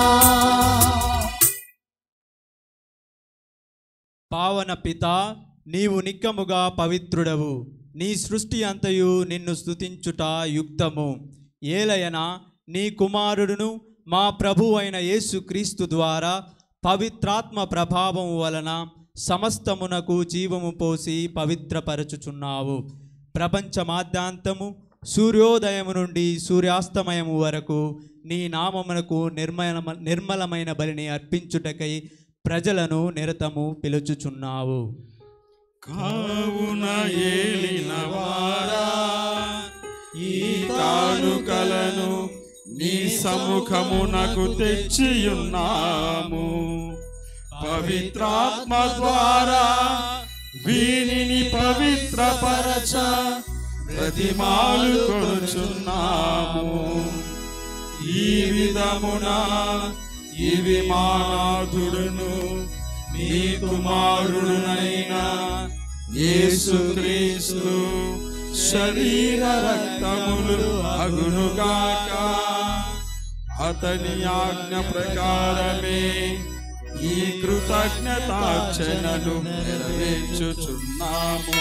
పావన పిత నీవు నిక్కముగా పవిత్రుడవు నీ సృష్టి అంతయు నిన్ను స్తుతించుట యుక్తము ఏలయన నీ కుమారుడును మా ప్రభు అయిన యేసుక్రీస్తు ద్వారా పవిత్రాత్మ ప్రభావం వలన సమస్తమునకు జీవము పోసి పవిత్రపరచుచున్నావు ప్రపంచమాద్యాంతము సూర్యోదయము నుండి సూర్యాస్తమయము వరకు నీ నామమునకు నిర్మల నిర్మలమైన బలిని అర్పించుటకై ప్రజలను నిరతము పిలుచుచున్నావు కావున ఏలిన వారా ఈ కానుకలను నీ సముఖమునకు తెచ్చియున్నాము పవిత్రాత్మ ద్వారా వీనిని పవిత్రపరచ ప్రతిమాలు కొనుచున్నాము ఈ విధమున ఇవి మానాథుడును నీ కుమారుడునైన యేసుక్రీస్తు శరీర రక్తములు అగునుగాక అతని ఆజ్ఞ ప్రకారమే ఈ కృతజ్ఞతార్చనను నెరవేర్చుచున్నాము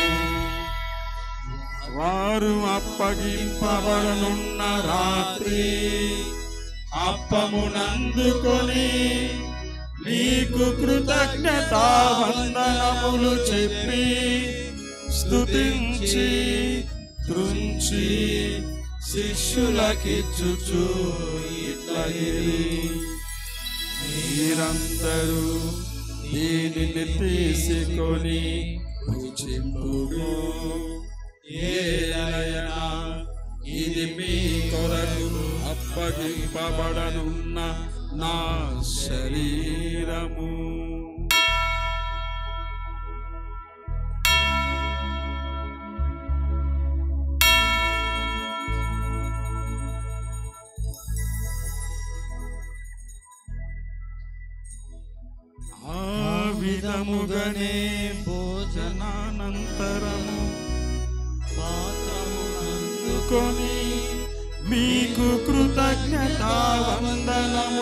వారు అప్పగింపబడనున్న రాత్రి అప్పమునందుకొని నీకు కృతజ్ఞతా వందనములు చెప్పి స్తుతించి త్రుంచి శిష్యులకిచ్చుచు ఇట్లగిరి మీరందరూ దీనిని తీసుకొని భుజింపుడు ఏలయనా ఇది మీ కొరకు అప్పగింపబడనున్న నా శరీరము ఆ విధముగనే భోజనానంతరము పాత్రము అందుకొని మీకు కృతజ్ఞత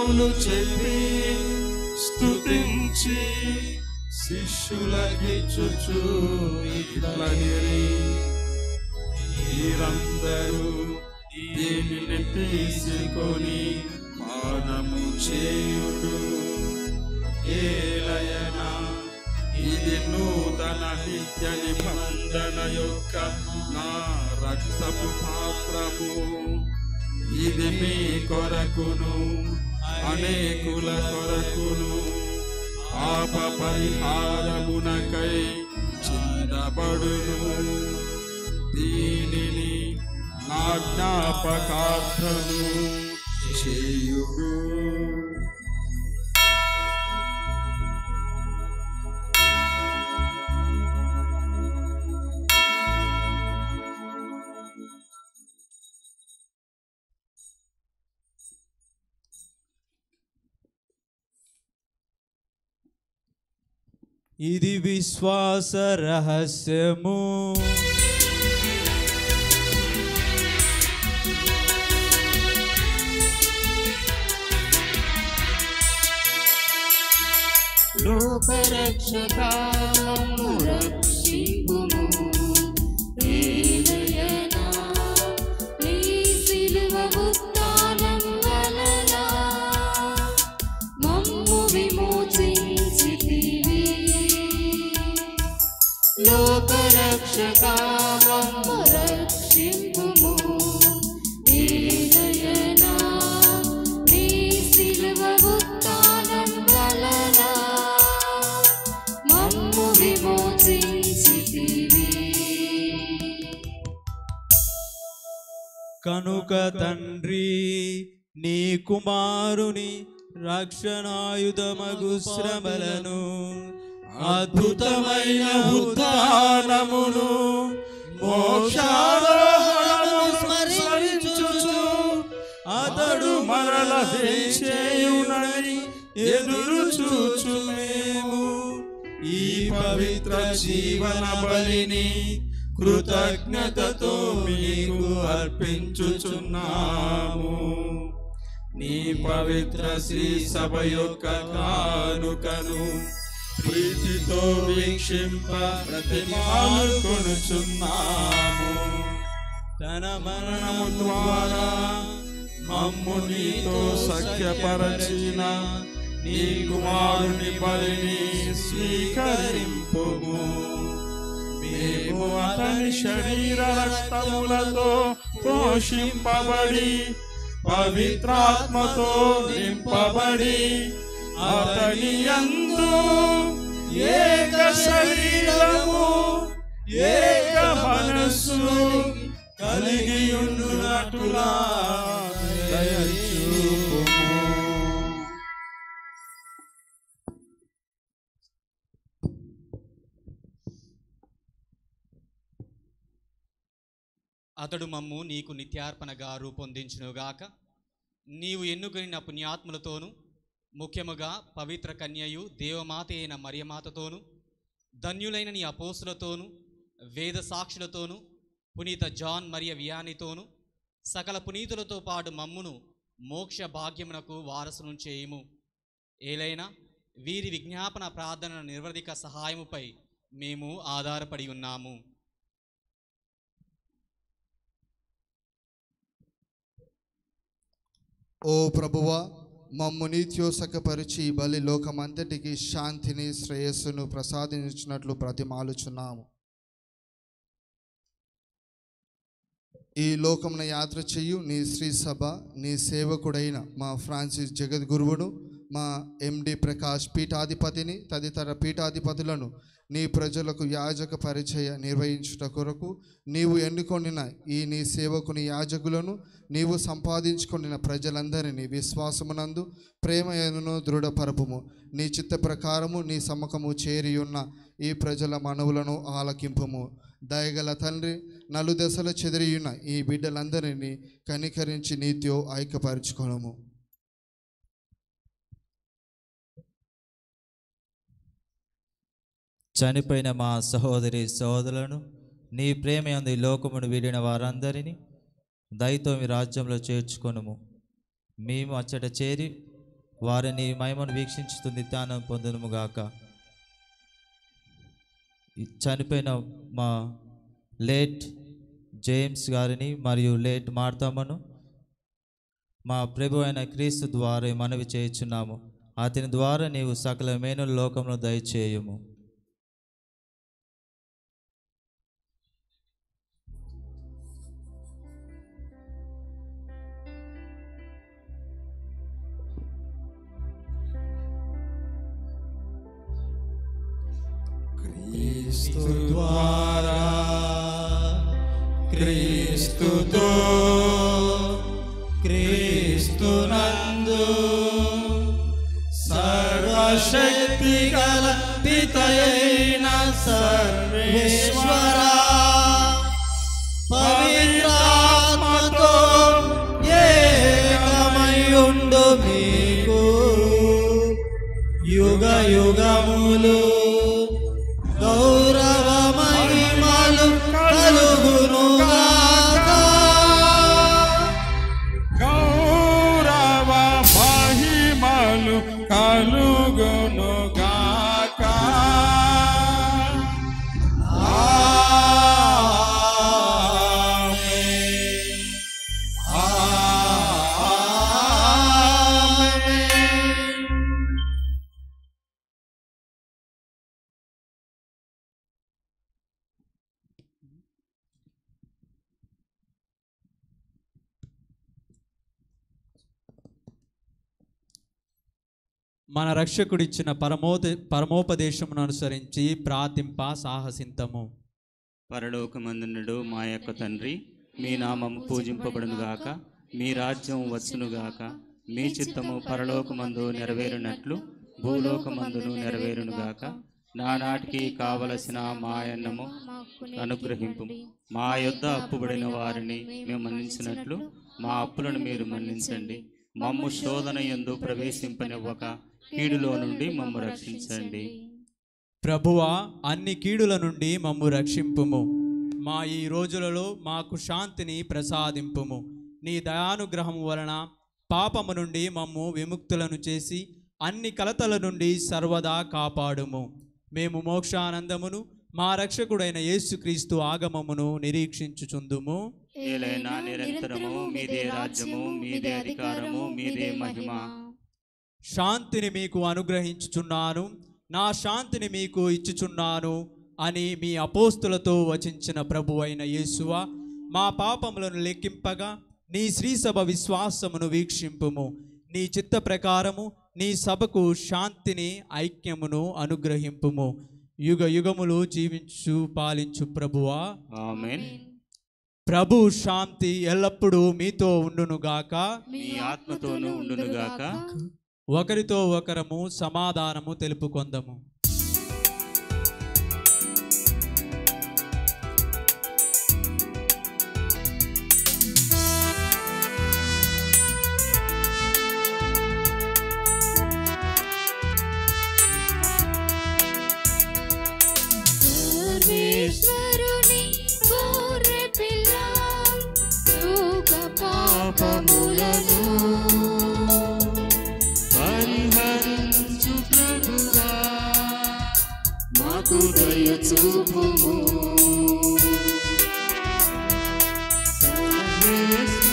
వందనములు చెప్పి స్తుతించి శిష్యులకిచ్చుచు ఇట్లనిరి మీరందరూ దీనిని తీసుకొని పానము చేయుడు ఏలయన ఇది నూతన నిత్య నిబంధన యొక్క నా రక్తపు పాత్రము ఇది మీ కొరకును అనేకుల కొరకును పాప పరిహారమునకై చిందబడును దీనిని నా జ్ఞాపకార్థము చేయుడు ఇది విశ్వాస రహస్యము లోకరక్షకాము రక్షింపుము ఏలయనా నీ సిలువ ఉత్థానం వలన మమ్ము విమోచించితివి లోకరక్షకాము రక్షింపుము ఏలయనా నీ సిలువ ఉత్థానం వలన మమ్ము విమోచించితివి కనుక తండ్రి నీ కుమారుని రక్షణాయుధమగు శ్రమలను అద్భుతమైన ఉత్థానమును మోక్షారోహణము స్మరించుచు అతడు మరల చేయునని ఎదురు చూచు మేము ఈ పవిత్ర జీవన బలిని కృతజ్ఞతతో మీకు అర్పించుచున్నాము నీ పవిత్ర శ్రీ సభ యొక్క కానుకను ప్రీతితో వీక్షింప ప్రతిమాలు కొనుచున్నాము తన మరణము ద్వారా మమ్ము నీతో సఖ్యపరచిన నీ కుమారుని బలిని స్వీకరింపుము మేము అతని శరీర రక్తములతో పోషింపబడి పవిత్రాత్మతో నింపబడి అతని యందు ఏక శరీరము ఏక మనస్సు కలిగి ఉండునట్టులా దయచూపుము అతడు మమ్ము నీకు నిత్యార్పణగా రూపొందించునుగాక నీవు ఎన్నుకొనిన పుణ్యాత్ములతోనూ ముఖ్యముగా పవిత్ర కన్యయు దేవమాత అయిన మరియమాతతోనూ ధన్యులైన నీ అపోసులతోనూ వేద సాక్షులతోనూ పునీత జాన్ మరియ వియానితోనూ సకల పునీతులతో పాటు మమ్మును మోక్ష భాగ్యమునకు వారసును చేయుము ఏలైనా వీరి విజ్ఞాపన ప్రార్థన నిర్వధిక సహాయముపై మేము ఆధారపడి ఉన్నాము ఓ ప్రభువా మమ్ము నీత్యోసకపరిచి బలి లోకమంతటికి శాంతిని శ్రేయస్సును ప్రసాదించినట్లు ప్రతిమాలుచున్నాము ఈ లోకమున యాత్ర చెయ్యు నీ శ్రీ సభ నీ సేవకుడైన మా ఫ్రాన్సిస్ జగద్గురువును మా ఎండి ప్రకాష్ పీఠాధిపతిని తదితర పీఠాధిపతులను నీ ప్రజలకు యాజక పరిచయ నిర్వహించుట కొరకు నీవు ఎన్నుకొనిన ఈ నీ సేవకుని యాజకులను నీవు సంపాదించుకొనిన ప్రజలందరినీ విశ్వాసమునందు ప్రేమయను దృఢపరపుము నీ చిత్త ప్రకారము నీ సమ్మకము చేరియున్న ఈ ప్రజల మనవులను ఆలకింపుము దయగల తండ్రి నలుదశల చెదిరియున్న ఈ బిడ్డలందరినీ కనికరించి నీతో ఐక్యపరచుకొనము చనిపోయిన మా సహోదరి సహోదరులను నీ ప్రేమ యందు ఈ లోకమును వీడిన వారందరినీ దయతో మీ రాజ్యంలో చేర్చుకొనుము మేము అచ్చట చేరి వారిని మహిమను వీక్షించుతూ నిత్యానం పొందునుగాక ఈ చనిపోయిన మా లేట్ జేమ్స్ గారిని మరియు లేట్ మార్తమ్మను మా ప్రభు అయిన క్రీస్తు ద్వారా మనవి చేయుచున్నాము అతని ద్వారా నీవు సకల మేనుల లోకంలో దయచేయము క్రీస్తు ద్వారా క్రీస్తుతో క్రీస్తునందు సర్వశక్తి గల పితయైన సర్వేశ్వర పవిత్రాత్మతో ఏకమయుండు మీకు యుగ యుగములు గౌరవ మహిమలు కలుగునుగాక గౌరవ మహిమలు కలుగునుగాక ఆమేన్. ఆమేన్. మన రక్షకుడిచ్చిన పరమోద పరమోపదేశమును అనుసరించి ప్రార్థింప సాహసింతము పరలోకమందునుడు మా యొక్క తండ్రి మీ నామము పూజింపబడునుగాక మీ రాజ్యం వచ్చునుగాక మీ చిత్తము పరలోకమందు నెరవేరునట్లు భూలోకమందును నెరవేరునుగాక నానాటికి కావలసిన మా అన్నము అనుగ్రహింపు మా యొద్ద అప్పుబడిన వారిని మేము మన్నించినట్లు మా అప్పులను మీరు మన్నించండి మమ్ము శోధన యందు ప్రవేశింపనివ్వక కీడులో నుండి మమ్ము రక్షించండి ప్రభువా అన్ని కీడుల నుండి మమ్ము రక్షింపుము మా ఈ రోజులలో మాకు శాంతిని ప్రసాదింపుము నీ దయానుగ్రహం వలన పాపము నుండి మమ్ము విముక్తులను చేసి అన్ని కలతల నుండి సర్వదా కాపాడుము మేము మోక్షానందమును మా రక్షకుడైన యేసుక్రీస్తు ఆగమమును నిరీక్షించుచుందుము ఏలైనా నిరంతరము మీదే రాజ్యము మీదే అధికారము మీదే మహిమ శాంతిని మీకు అనుగ్రహించుచున్నాను నా శాంతిని మీకు ఇచ్చుచున్నాను అని మీ అపోస్తులతో వచించిన ప్రభు అయిన యేసువ మా పాపములను లెక్కింపగా నీ శ్రీసభ విశ్వాసమును వీక్షింపుము నీ చిత్త ప్రకారము నీ సభకు శాంతిని ఐక్యమును అనుగ్రహింపుము యుగ యుగములు జీవించు పాలించు ప్రభువా ఆమేన్ ప్రభు శాంతి ఎల్లప్పుడూ మీతో ఉండునుగాక మీ ఆత్మతోనూ ఉండునుగాక ఒకరితో ఒకరము సమాధానము తెలుపుకొందము సర్వేశ్వరుని గొర్రె పిల్ల లోక పాపములను పరిహరించు ప్రభువా మాకు దయ చూపుము సర్వేశ్వర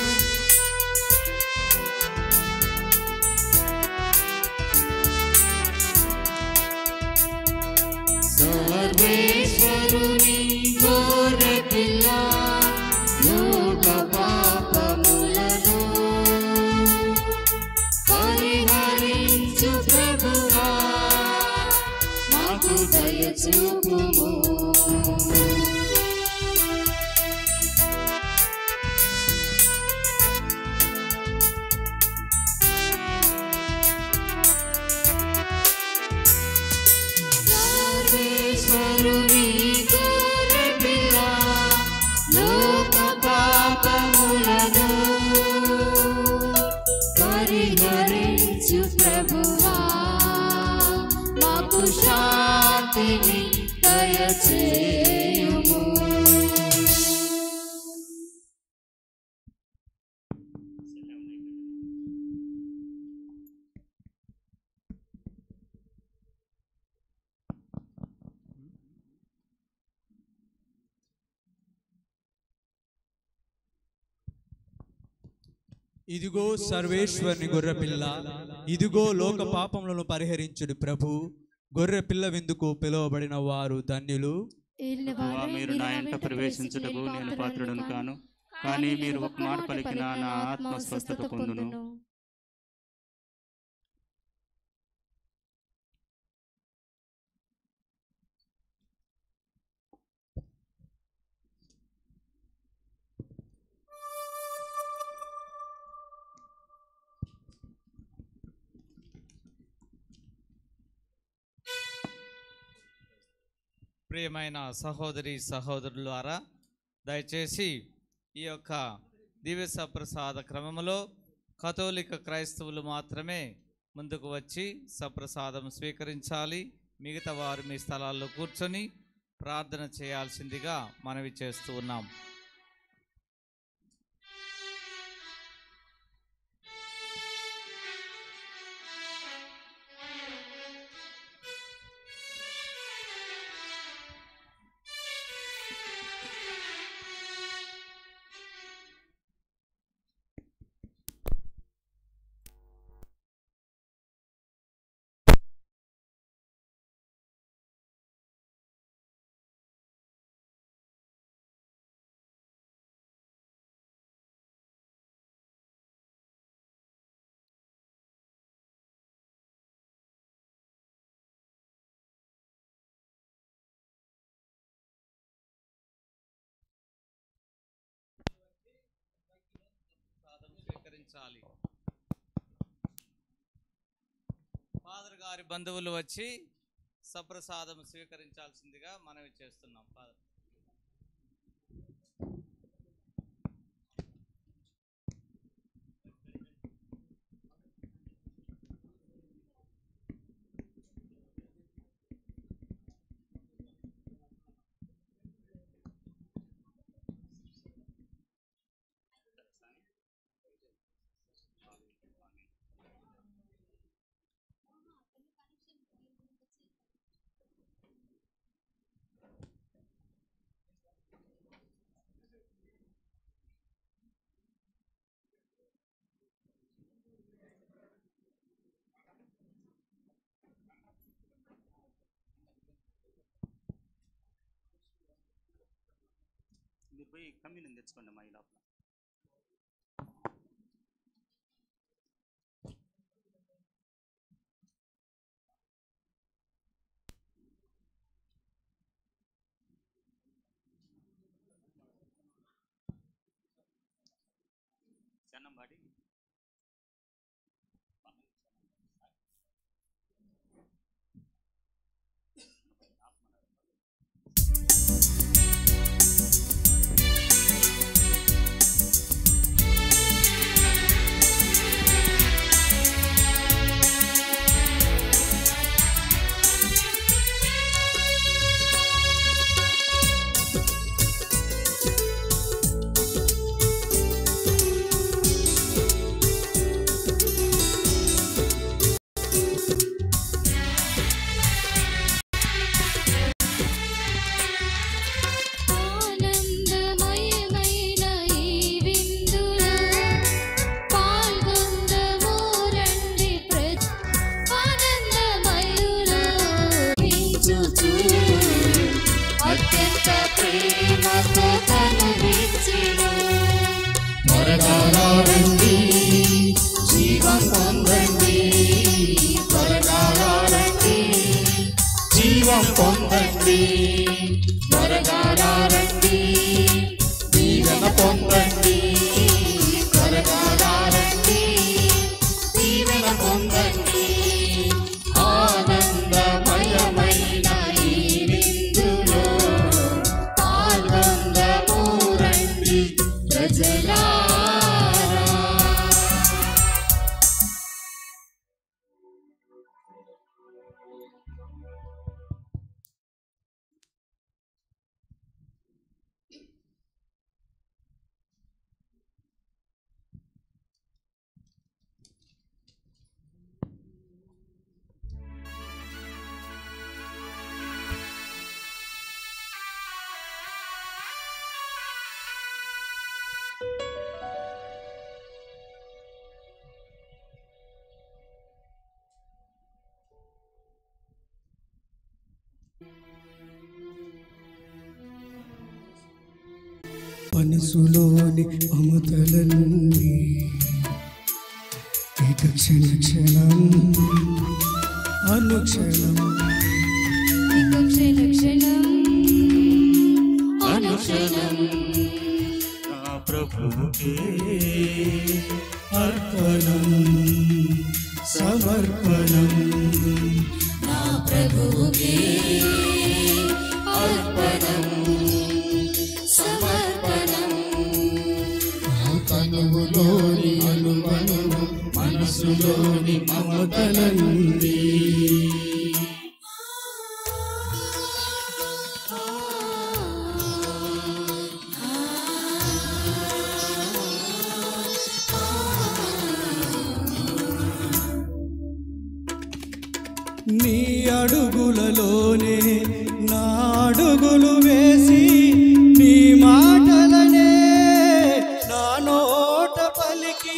సర్వేశ్వరుని గోరె పిల్ల లోక పాపములను పరిహరించు ప్రభువా మాకు దయ చూపుము సర్వేశ్వరుని గోరె పిల్ల లోక పాపములను పరిహరించు ప్రభువా మాకు శాంతిని దయచేయుము ఇదిగో సర్వేశ్వరుని గొర్రెపిల్ల ఇదిగో లోక పాపములను పరిహరించుడు ప్రభు గొర్రె పిల్ల విందుకు పిలువబడిన వారు ధన్యులు ప్రభువా, మీరు నా ఇంట ప్రవేశించుటకు నేను పాత్రుడను కాను కానీ మీరు ఒక మాట పలికిన నా ఆత్మ స్వస్థత పొందును ప్రియమైన సహోదరి సహోదరులారా దయచేసి ఈ యొక్క దివ్య సప్రసాద క్రమంలో కథోలిక క్రైస్తవులు మాత్రమే ముందుకు వచ్చి సప్రసాదం స్వీకరించాలి మిగతా వారు మీ స్థలాల్లో కూర్చొని ప్రార్థన చేయాల్సిందిగా మనవి చేస్తూ ఉన్నాం ప్రసాదం స్వీకరించాలి ఫాదర్ గారి బంధువులు వచ్చి సప్రసాదం స్వీకరించాల్సిందిగా మనవి చేస్తున్నాం ఫాదర్ మీరు పోయి కమ్యూనియన్ తెచ్చుకోండి మా ఈ లోపల చెన్నం బాటి యేసు మనసులోని మమతలన్నీ ఇక క్షణ క్షణం అనుక్షణం ఇక క్షణ క్షణం అనుక్షణం నా ప్రభువుకే అర్పణం సమర్పణం నా ప్రభువుకే అర్పణం సమర్పణం నా తనువులోని అనుమనువు మనసులోని మమతలన్నీ నీ అడుగులలోనే నా అడుగులు వేసి నీ మాటలనే నా నోట పలికి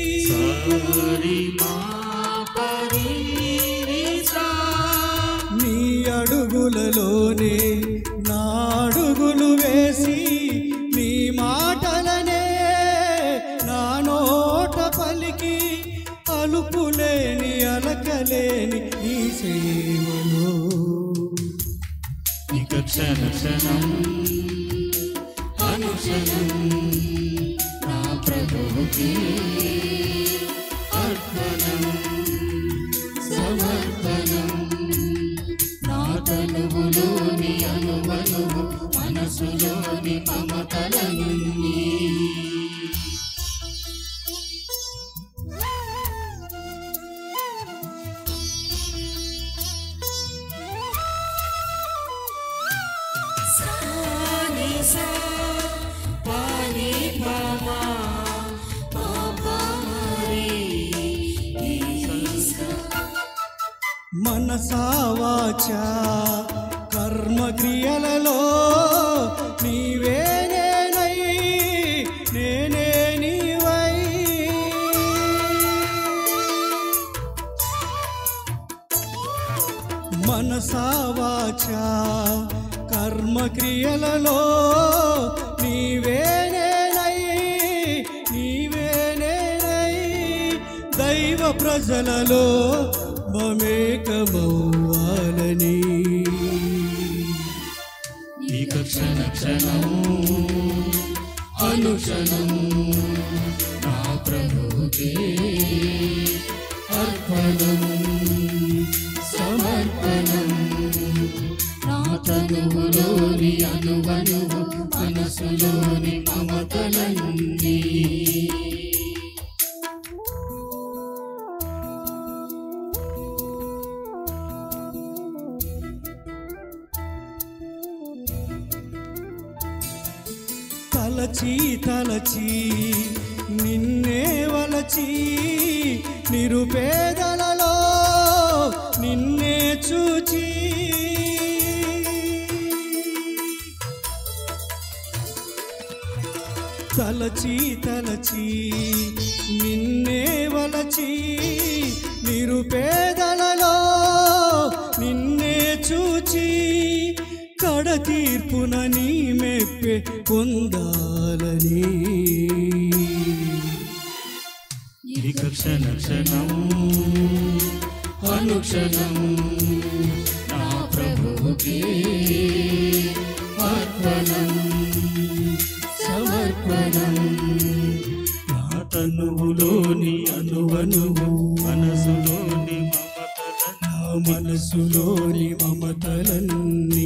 నీ అడుగులలోనే నా అడుగులు వేసి నీ మాటలనే నా నోట పలికి అలుపులేని అలకలేని నీ సేవలో ఇక క్షణ క్షణం అనుక్షణం నా ప్రభువుకే అర్పణం సమర్పణం నా తనువులోని అనువనువు మనసులోని మమతలన్నీ మనసావాచ కర్మక్రియలలో నీవే నేనై నేనే నీవై మనసావాచ కర్మక్రియలలో నీవే నేనై నీవే నేనై దైవ ప్రజలలో మమేకమవ్వాలని ఇక క్షణ క్షణం అనుక్షణం నా ప్రభువుకే అర్పణం సమర్పణం నా తనువులోని అనువనువు మనసులోని మమతలన్నీ తలచి తలచి నిన్నే వలచి నిరుపేదలలో నిన్నే చూచి తలచి తలచి నిన్నే వలచి నిరుపేదలలో నిన్నే చూచి కడ తీర్పున నీ మెప్పే పొందాలని ఇక క్షణ క్షణం అనుక్షణం నా ప్రభువుకే అర్పణం సమర్పణం నా తనువులోని అనువనువు మనసులోని నా మనసులోని మమతలన్నీ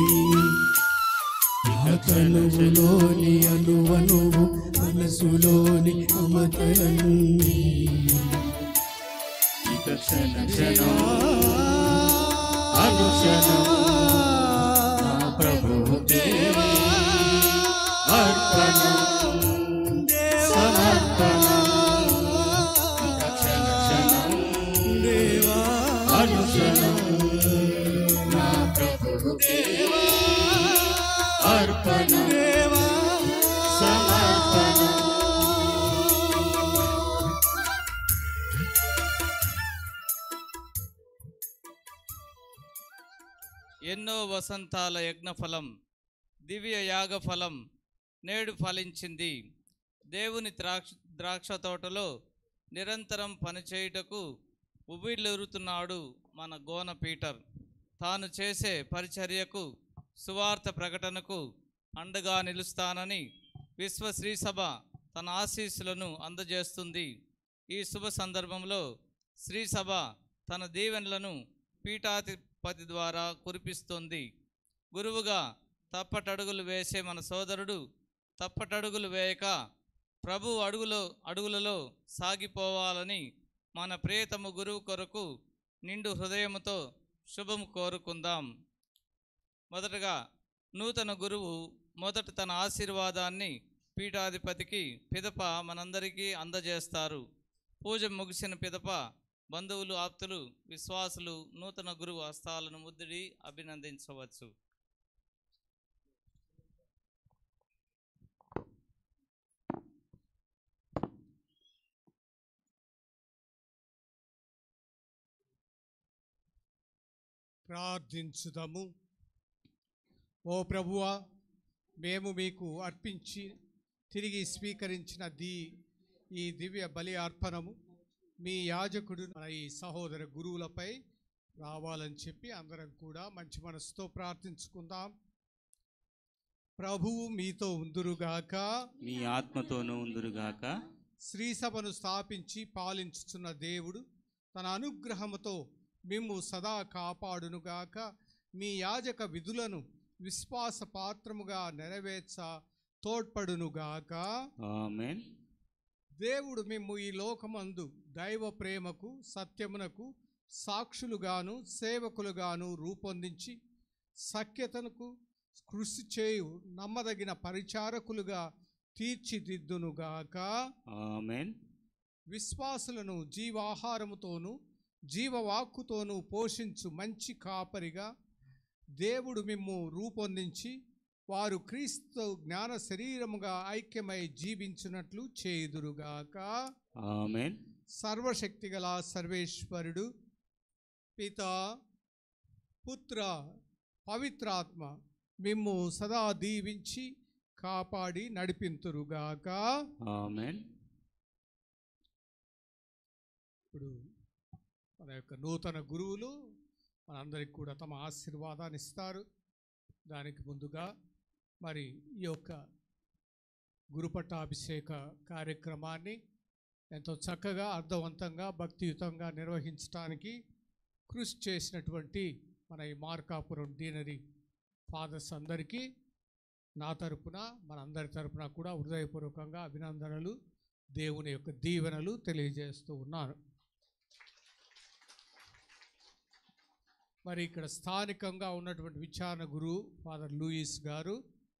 నా తనువులోని అనువనువు మనసులోని మమతలన్నీ ఇక క్షణ క్షణం అనుక్షణం నా ప్రభువుకే అర్పణం సమర్పణం ఇక క్షణ క్షణం అనుక్షణం నా ప్రభువుకే అర్పణం సమర్పణం ఎన్నో వసంతాల యజ్ఞఫలం దివ్య యాగఫలం నేడు ఫలించింది దేవుని ద్రాక్ష ద్రాక్ష తోటలో నిరంతరం పనిచేయుటకు ఉబిళ్ళెరుతున్నాడు మన గోన పీటర్ తాను చేసే పరిచర్యకు సువార్త ప్రకటనకు అండగా నిలుస్తానని విశ్వ శ్రీసభ తన ఆశీస్సులను అందజేస్తుంది ఈ శుభ సందర్భంలో శ్రీసభ తన దీవెనలను పీఠాధిపతి ద్వారా కురిపిస్తుంది గురువుగా తప్పటడుగులు వేసే మన సోదరుడు తప్పటడుగులు వేయక ప్రభు అడుగులో అడుగులలో సాగిపోవాలని మన ప్రియతమ గురువు కొరకు నిండు హృదయముతో శుభము కోరుకుందాం మొదటగా నూతన గురువు మొదట తన ఆశీర్వాదాన్ని పీఠాధిపతికి పిదప మనందరికీ అందజేస్తారు పూజ ముగిసిన పిదప బంధువులు ఆప్తులు విశ్వాసులు నూతన గురువు హస్తాలను ముద్దిడి అభినందించవచ్చు ప్రార్థించుదాము ఓ ప్రభువా మేము మీకు అర్పించి తిరిగి స్వీకరించిన ది ఈ దివ్య బలి అర్పణము మీ యాజకుడు మన ఈ సహోదర గురువులపై రావాలని చెప్పి అందరం కూడా మంచి మనసుతో ప్రార్థించుకుందాం ప్రభువు మీతో ఉందురుగాక మీ ఆత్మతోనూ ఉందురుగాక శ్రీసభను స్థాపించి పాలించుచున్న దేవుడు తన అనుగ్రహముతో మిమ్ము సదా కాపాడునుగాక మీ యాజక విధులను విశ్వాస పాత్రముగా నెరవేర్చ తోడ్పడునుగాక ఆమెన్ దేవుడు మిమ్ము ఈ లోకమందు దైవ ప్రేమకు సత్యమునకు సాక్షులుగాను సేవకులుగాను రూపొందించి సఖ్యతనకు కృషి చేయు నమ్మదగిన పరిచారకులుగా తీర్చిదిద్దునుగాక ఆమెన్ విశ్వాసులను జీవాహారముతోనూ జీవవాక్కుతోనూ పోషించు మంచి కాపరిగా దేవుడు మిమ్ము రూపొందించి వారు క్రీస్తు జ్ఞాన శరీరముగా ఐక్యమై జీవించున్నట్లు చేయుదురుగాక ఆమెన్ సర్వశక్తిగల సర్వేశ్వరుడు పిత పుత్ర పవిత్రాత్మ మిమ్ము సదా దీవించి కాపాడి నడిపింతురుగాక ఆమెన్ ఇప్పుడు మన యొక్క నూతన గురువులు మనందరికి కూడా తమ ఆశీర్వాదాన్ని ఇస్తారు దానికి ముందుగా మరి ఈ యొక్క గురుపట్టాభిషేక కార్యక్రమాన్ని ఎంతో చక్కగా అర్థవంతంగా భక్తియుతంగా నిర్వహించడానికి కృషి చేసినటువంటి మన ఈ మార్కాపురం డీనరీ ఫాదర్స్ అందరికీ నా తరపున మనందరి తరపున కూడా హృదయపూర్వకంగా అభినందనలు దేవుని యొక్క దీవెనలు తెలియజేస్తూ ఉన్నాను మరి ఇక్కడ స్థానికంగా ఉన్నటువంటి విచారణ గురువు ఫాదర్ లూయిస్ గారు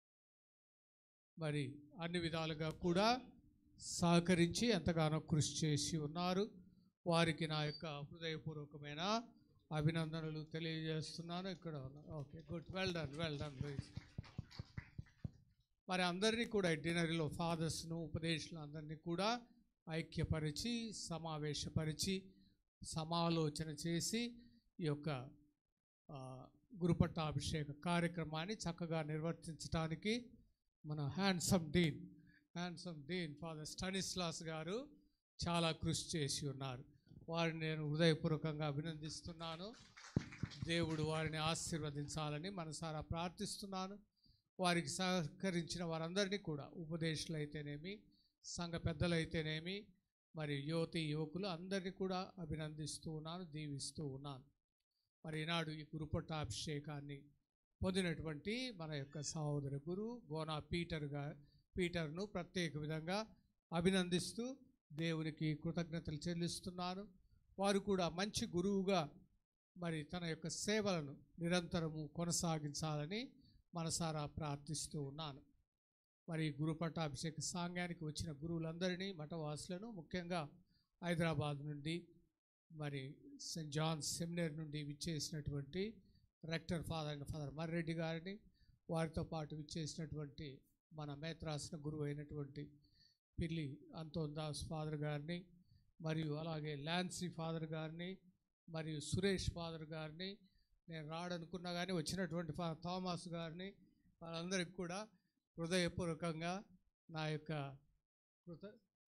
మరి అన్ని విధాలుగా కూడా సహకరించి ఎంతగానో కృషి చేసి ఉన్నారు వారికి నా యొక్క హృదయపూర్వకమైన అభినందనలు తెలియజేస్తున్నాను ఇక్కడ okay good well done well done Louis మరి అందరినీ కూడా డినరీలో ఫాదర్స్ను ఉపదేశాలు అందరినీ కూడా ఐక్యపరిచి సమావేశపరిచి సమాలోచన చేసి ఈ యొక్క ఆ, గురుపట్టాభిషేక కార్యక్రమాన్ని చక్కగా నిర్వర్తించడానికి మన handsome dean handsome dean father Stanislaus గారు చాలా కృషి చేసి ఉన్నారు వారిని నేను హృదయపూర్వకంగా అభినందిస్తున్నాను దేవుడు వారిని ఆశీర్వదించాలని మనసారా ప్రార్థిస్తున్నాను వారికి సహకరించిన వారందరినీ కూడా ఉపదేశాలు అయితేనేమి సంఘ పెద్దలైతేనేమి మరి యువతి యువకులు అందరినీ కూడా అభినందిస్తూ ఉన్నాను దీవిస్తూ ఉన్నాను మరి ఈనాడు ఈ గురుపట్టాభిషేకాన్ని పొందినటువంటి మన యొక్క సహోదర గురు గోనా పీటర్ గా పీటర్ను ప్రత్యేక విధంగా అభినందిస్తూ దేవునికి కృతజ్ఞతలు చెల్లిస్తున్నాను వారు కూడా మంచి గురువుగా మరి తన యొక్క సేవలను నిరంతరము కొనసాగించాలని మనసారా ప్రార్థిస్తూ ఉన్నాను మరి గురు పట్టాభిషేక సాంఘ్యానికి వచ్చిన గురువులందరినీ మఠవాసులను ముఖ్యంగా హైదరాబాద్ నుండి మరి సెయింట్ జాన్ సెమినర్ నుండి విచ్చేసినటువంటి రెక్టర్ ఫాదర్ అయిన ఫాదర్ మర్రెడ్డి గారిని వారితో పాటు విచ్చేసినటువంటి మన మేత్రాసన గురువు అయినటువంటి పిల్లి అంతోన్ దాస్ ఫాదర్ గారిని మరియు అలాగే ల్యాన్సీ ఫాదర్ గారిని మరియు సురేష్ ఫాదర్ గారిని నేను రాడనుకున్నా కానీ వచ్చినటువంటి ఫా థామస్ గారిని వాళ్ళందరికీ కూడా హృదయపూర్వకంగా నా యొక్క కృత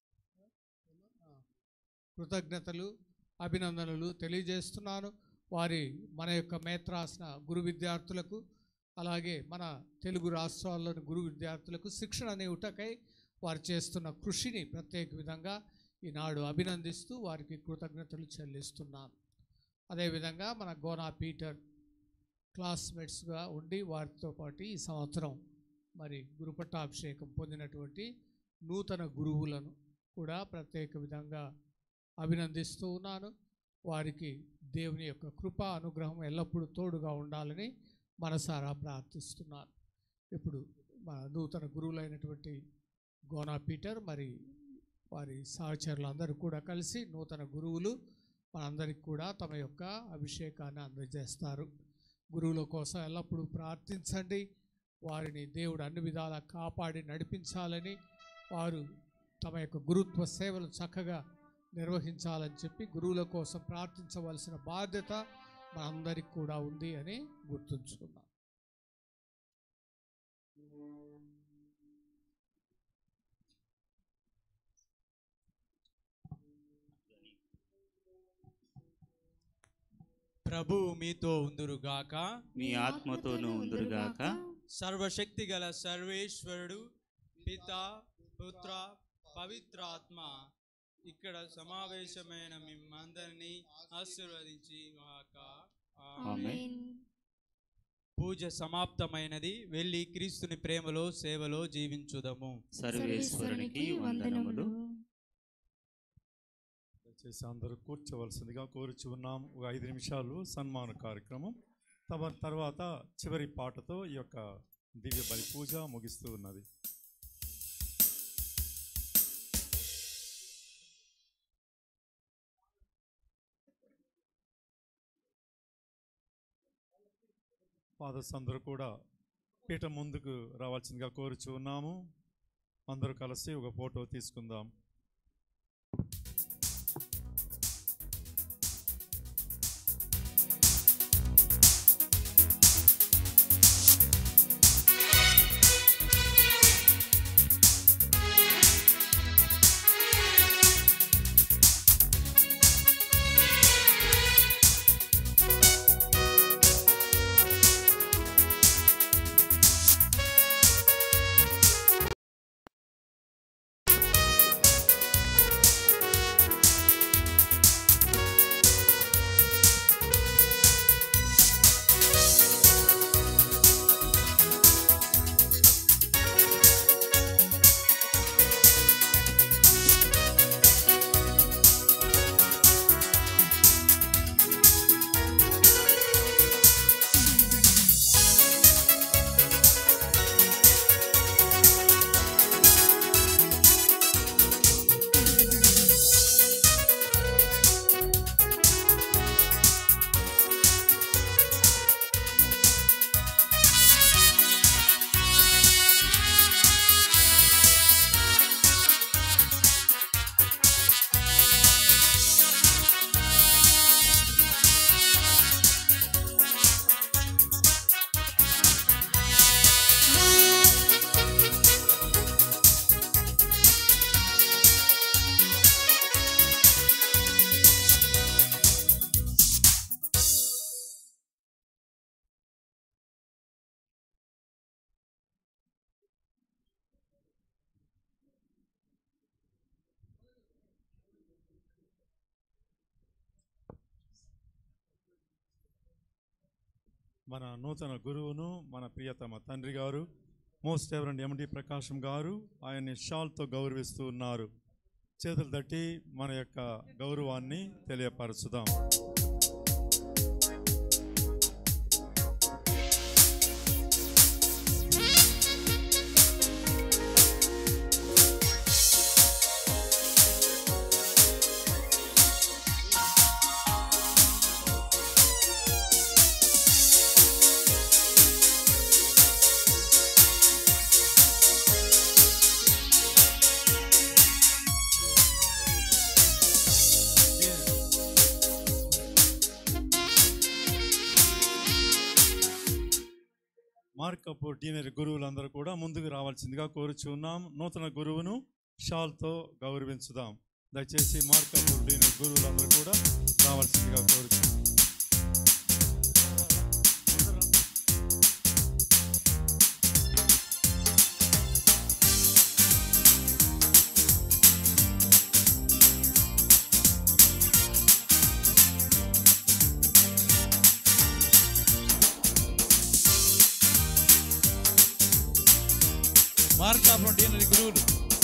కృతజ్ఞతలు అభినందనలు తెలియజేస్తున్నాను వారి మన యొక్క మేత్రాసన గురు విద్యార్థులకు అలాగే మన తెలుగు రాష్ట్రాల్లోని గురు విద్యార్థులకు శిక్షణ అనేవుటకై వారు చేస్తున్న కృషిని ప్రత్యేక విధంగా ఈనాడు అభినందిస్తూ వారికి కృతజ్ఞతలు చెల్లిస్తున్నాను అదేవిధంగా మన గోనా పీటర్ క్లాస్మేట్స్గా ఉండి వారితో పాటు ఈ సంవత్సరం మరి గురుపట్టాభిషేకం పొందినటువంటి నూతన గురువులను కూడా ప్రత్యేక విధంగా అభినందిస్తూ ఉన్నాను వారికి దేవుని యొక్క కృప అనుగ్రహం ఎల్లప్పుడూ తోడుగా ఉండాలని మనసారా ప్రార్థిస్తున్నాను ఇప్పుడు మా నూతన గురువులైనటువంటి గోనా పీటర్ మరి వారి సహచరులు అందరూ కూడా కలిసి నూతన గురువులు మనందరికి కూడా తమ యొక్క అభిషేకాన్ని అందజేస్తారు గురువుల కోసం ఎల్లప్పుడూ ప్రార్థించండి వారిని దేవుడు అన్ని విధాలా కాపాడి నడిపించాలని వారు తమ యొక్క గురుత్వ సేవలు చక్కగా నిర్వహించాలని చెప్పి గురువుల కోసం ప్రార్థించవలసిన బాధ్యత మనందరికి కూడా ఉంది అని గుర్తుంచుకుందాం ప్రభు మీతో ఉందురుగాక మీ ఆత్మతోనూ ఉందురుగాక సర్వశక్తి గల సర్వేశ్వరుడు పిత పుత్ర పవిత్రాత్మ ఇక్కడ సమావేశమైన మిమ్మందరినీ ఆశీర్వదించి గాక ఆమేన్. పూజ సమాప్తమైనది వెళ్ళి క్రీస్తుని ప్రేమలో సేవలో జీవించుదము సర్వేశ్వరునికి వందనములు దయచేసి అందరూ కూర్చోవలసిందిగా కోరుచు ఉన్నాం ఒక ఐదు నిమిషాలు సన్మాన కార్యక్రమం తమ తర్వాత చివరి పాటతో ఈ యొక్క దివ్య బలి పూజ ముగిస్తూ ఉన్నది ఫాదర్స్ అందరూ కూడా పీఠం ముందుకు రావాల్సిందిగా కోరుచు ఉన్నాము అందరూ కలిసి ఒక ఫోటో తీసుకుందాం మన నూతన గురువును మన ప్రియతమ తండ్రి గారు మోస్ట్ ఎవరెంట్ ఎండి ప్రకాశం గారు ఆయన్ని షాల్తో గౌరవిస్తూ ఉన్నారు చేతులు తట్టి మన యొక్క గౌరవాన్ని తెలియపరచుదాం మార్కపు డీనరీ గురువులందరూ కూడా ముందుకు రావాల్సిందిగా కోరుచు ఉన్నాం నూతన గురువును షాల్తో గౌరవించుదాం దయచేసి మార్కపు డీనరీ గురువులందరూ కూడా రావాల్సిందిగా కోరుచు మార్కాపురం డీనరీ గురువులు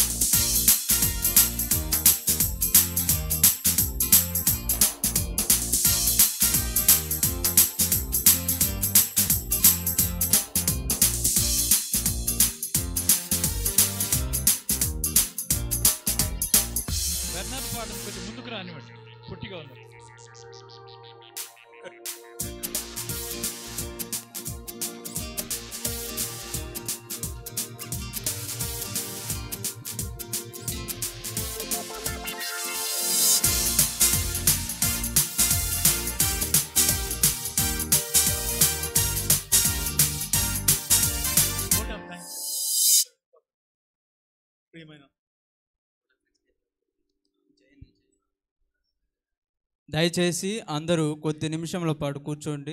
బెర్నర్ పాటను కొంచెం ముందుకు రానివ్వండి పుట్టిగా ఉన్నారు ప్రియమైన దయచేసి అందరూ కొద్ది నిమిషంల పాటు కూర్చోండి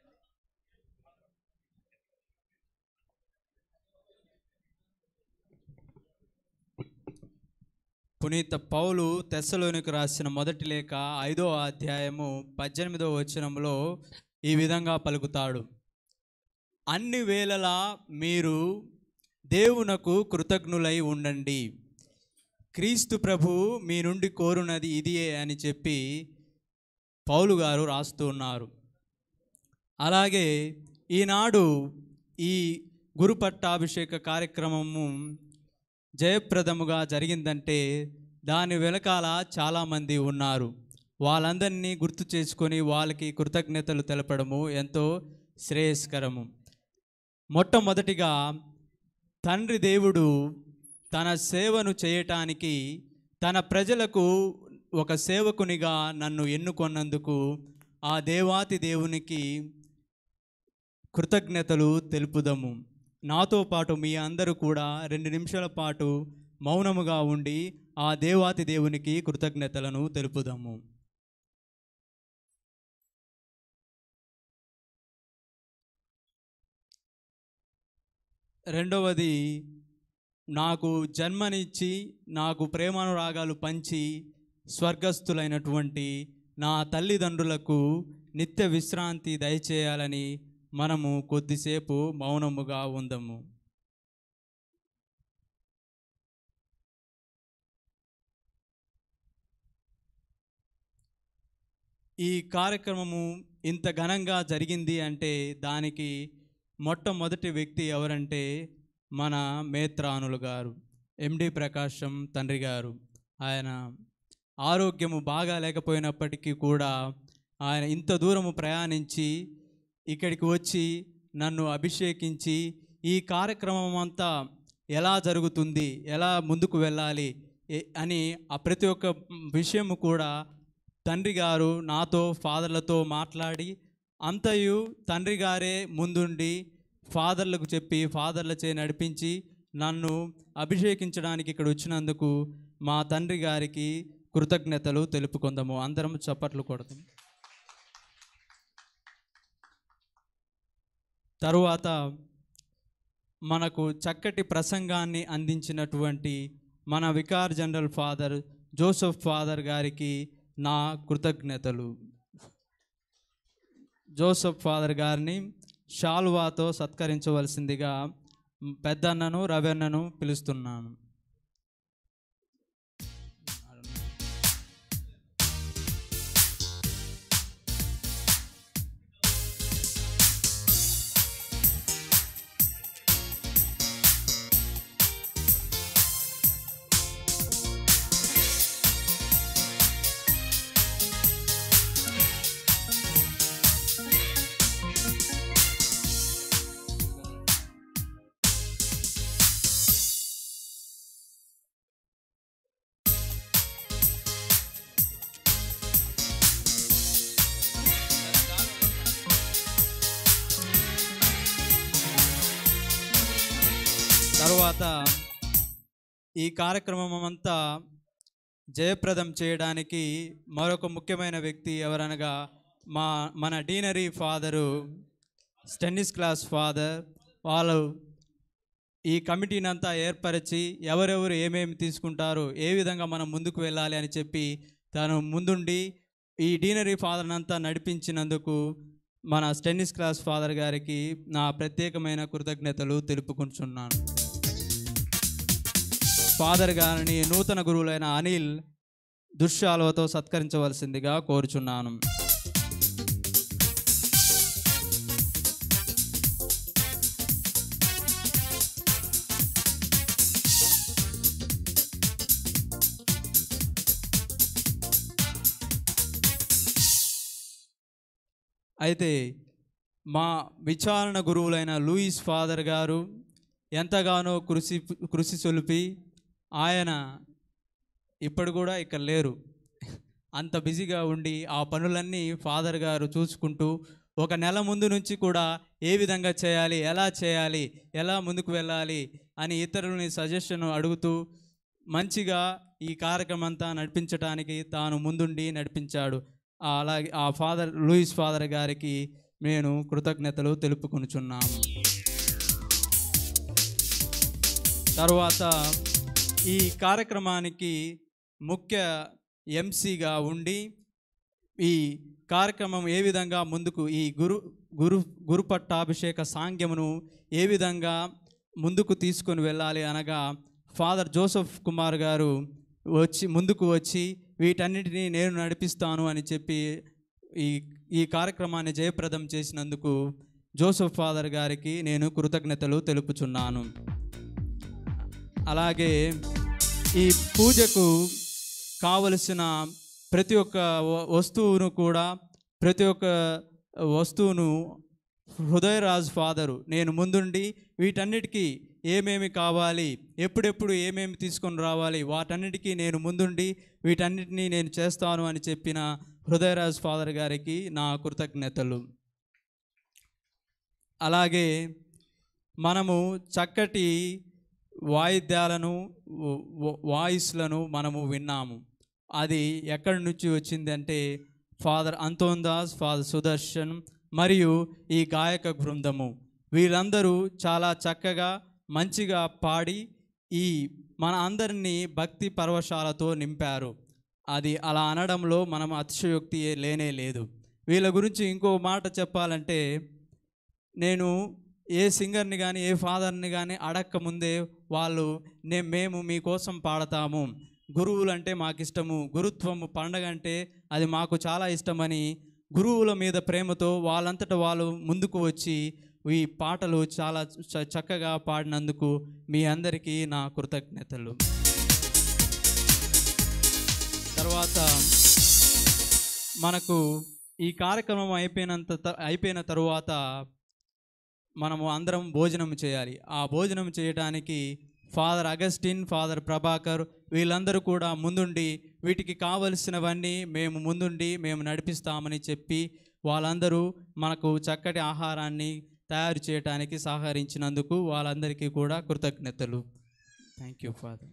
పునీత పౌలు తెస్సలోనికి రాసిన మొదటి లేఖ ఐదో అధ్యాయము పద్దెనిమిదో వచనంలో ఈ విధంగా పలుకుతాడు అన్ని వేళలా మీరు దేవునకు కృతజ్ఞులై ఉండండి క్రీస్తు ప్రభు మీ నుండి కోరునది ఇదియే అని చెప్పి పౌలు గారు రాస్తూ ఉన్నారు అలాగే ఈనాడు ఈ గురు పట్టాభిషేక కార్యక్రమము జయప్రదముగా జరిగిందంటే దాని వెనకాల చాలామంది ఉన్నారు వాళ్ళందరినీ గుర్తు చేసుకొని వాళ్ళకి కృతజ్ఞతలు తెలపడము ఎంతో శ్రేయస్కరము మొట్టమొదటిగా తండ్రి దేవుడు తన సేవను చేయటానికి తన ప్రజలకు ఒక సేవకునిగా నన్ను ఎన్నుకొన్నందుకు ఆ దేవాతి దేవునికి కృతజ్ఞతలు తెలుపుదము నాతో పాటు మీ అందరూ కూడా రెండు నిమిషాల పాటు మౌనముగా ఉండి ఆ దేవాతి దేవునికి కృతజ్ఞతలను తెలుపుదాము రెండవది నాకు జన్మనిచ్చి నాకు ప్రేమానురాగాలు పంచి స్వర్గస్థులైనటువంటి నా తల్లిదండ్రులకు నిత్య విశ్రాంతి దయచేయాలని మనము కొద్దిసేపు మౌనముగా ఉందము ఈ కార్యక్రమము ఇంత ఘనంగా జరిగింది అంటే దానికి మొట్టమొదటి వ్యక్తి ఎవరంటే మన మేత్రానులు గారు ఎండి ప్రకాశం తండ్రి గారు ఆయన ఆరోగ్యము బాగా లేకపోయినప్పటికీ కూడా ఆయన ఇంత దూరము ప్రయాణించి ఇక్కడికి వచ్చి నన్ను అభిషేకించి ఈ కార్యక్రమం అంతా ఎలా జరుగుతుంది ఎలా ముందుకు వెళ్ళాలి ఏ- అని ఆ ప్రతి ఒక్క విషయము కూడా తండ్రి గారు నాతో ఫాదర్లతో మాట్లాడి అంతయు తండ్రి గారే ముందుండి ఫాదర్లకు చెప్పి ఫాదర్లచే నడిపించి నన్ను అభిషేకించడానికి ఇక్కడ వచ్చినందుకు మా తండ్రి గారికి కృతజ్ఞతలు తెలుపుకుందాము అందరం చప్పట్లు కొడతాం తరువాత మనకు చక్కటి ప్రసంగాన్ని అందించినటువంటి మన vicar general father Joseph father గారికి నా కృతజ్ఞతలు జోసెఫ్ ఫాదర్ గారిని షాల్వాతో సత్కరించవలసిందిగా పెద్దన్నను రవెన్నను పిలుస్తున్నాను తర్వాత ఈ కార్యక్రమం అంతా జయప్రదం చేయడానికి మరొక ముఖ్యమైన వ్యక్తి ఎవరనగా మా మన deanery father Stanislaus father వాళ్ళు ఈ కమిటీని అంతా ఏర్పరిచి ఎవరెవరు ఏమేమి తీసుకుంటారు ఏ విధంగా మనం ముందుకు వెళ్ళాలి అని చెప్పి తను ముందుండి ఈ డీనరీ ఫాదర్ని అంతా నడిపించినందుకు మన స్టెన్నిస్ క్లాస్ ఫాదర్ గారికి నా ప్రత్యేకమైన కృతజ్ఞతలు తెలుపుకుంటున్నాను ఫాదర్ గారిని నూతన గురువులైన అనిల్ దుశ్శాలువతో సత్కరించవలసిందిగా కోరుచున్నాను అయితే మా విచారణ గురువులైన లూయిస్ ఫాదర్ గారు ఎంతగానో కృషి కృషి సొలిపి ఆయన ఇప్పుడు కూడా ఇక్కడ లేరు అంత బిజీగా ఉండి ఆ పనులన్నీ ఫాదర్ గారు చూసుకుంటూ ఒక నెల ముందు నుంచి కూడా ఏ విధంగా చేయాలి ఎలా చేయాలి ఎలా ముందుకు వెళ్ళాలి అని ఇతరులని సజెషన్ అడుగుతూ మంచిగా ఈ కార్యక్రమం అంతా నడిపించడానికి తాను ముందుండి నడిపించాడు ఆ అలాగే ఆ ఫాదర్ లూయిస్ ఫాదర్ గారికి నేను కృతజ్ఞతలు తెలుపుకొనుచున్నాము తర్వాత ఈ కార్యక్రమానికి ముఖ్య ఎంసీగా ఉండి ఈ కార్యక్రమం ఏ విధంగా ముందుకు ఈ గురు గురు గురు పట్టాభిషేక సాంగ్యమును ఏ విధంగా ముందుకు తీసుకొని వెళ్ళాలి అనగా ఫాదర్ జోసెఫ్ కుమార్ గారు వచ్చి ముందుకు వచ్చి వీటన్నిటినీ నేను నడిపిస్తాను అని చెప్పి ఈ ఈ కార్యక్రమాన్ని జయప్రదం చేసినందుకు జోసెఫ్ ఫాదర్ గారికి నేను కృతజ్ఞతలు తెలుపుచున్నాను అలాగే ఈ పూజకు కావలసిన ప్రతి ఒక్క వ- వస్తువును కూడా ప్రతి ఒక్క వస్తువును హృదయరాజ్ ఫాదరు నేను ముందుండి వీటన్నిటికీ ఏమేమి కావాలి ఎప్పుడెప్పుడు ఏమేమి తీసుకొని రావాలి వాటన్నిటికీ నేను ముందుండి వీటన్నిటినీ నేను చేస్తాను అని చెప్పిన హృదయరాజ్ ఫాదర్ గారికి నా కృతజ్ఞతలు అలాగే మనము చక్కటి వాయిద్యాలను వ- వ- వాయిస్లను మనము విన్నాము అది ఎక్కడి నుంచి వచ్చిందంటే ఫాదర్ అంతోన్ దాస్ ఫాదర్ సుదర్శన్ మరియు ఈ గాయక బృందము వీళ్ళందరూ చాలా చక్కగా మంచిగా పాడి ఈ మన అందరినీ భక్తి పరవశాలతో నింపారు అది అలా అనడంలో మనం అతిశయోక్తి లేనే లేదు వీళ్ళ గురించి ఇంకో మాట చెప్పాలంటే నేను ఏ సింగర్ని కానీ ఏ ఫాదర్ని కానీ అడక్క ముందే వాళ్ళు నే మేము మీకోసం పాడతాము గురువులు అంటే మాకు ఇష్టము గురుత్వము పండగ అంటే అది మాకు చాలా ఇష్టమని గురువుల మీద ప్రేమతో వాళ్ళంతట వాళ్ళు ముందుకు వచ్చి ఈ పాటలు చాలా చ- చక్కగా పాడినందుకు మీ అందరికీ నా కృతజ్ఞతలు తర్వాత మనకు ఈ కార్యక్రమం అయిపోయినంత త- అయిపోయిన తరువాత మనము అందరం భోజనం చేయాలి ఆ భోజనం చేయడానికి ఫాదర్ అగస్టిన్ ఫాదర్ ప్రభాకర్ వీళ్ళందరూ కూడా ముందుండి వీటికి కావలసినవన్నీ మేము ముందుండి మేము నడిపిస్తామని చెప్పి వాళ్ళందరూ మనకు చక్కటి ఆహారాన్ని తయారు చేయడానికి సహకరించినందుకు వాళ్ళందరికీ కూడా కృతజ్ఞతలు థ్యాంక్ యూ ఫాదర్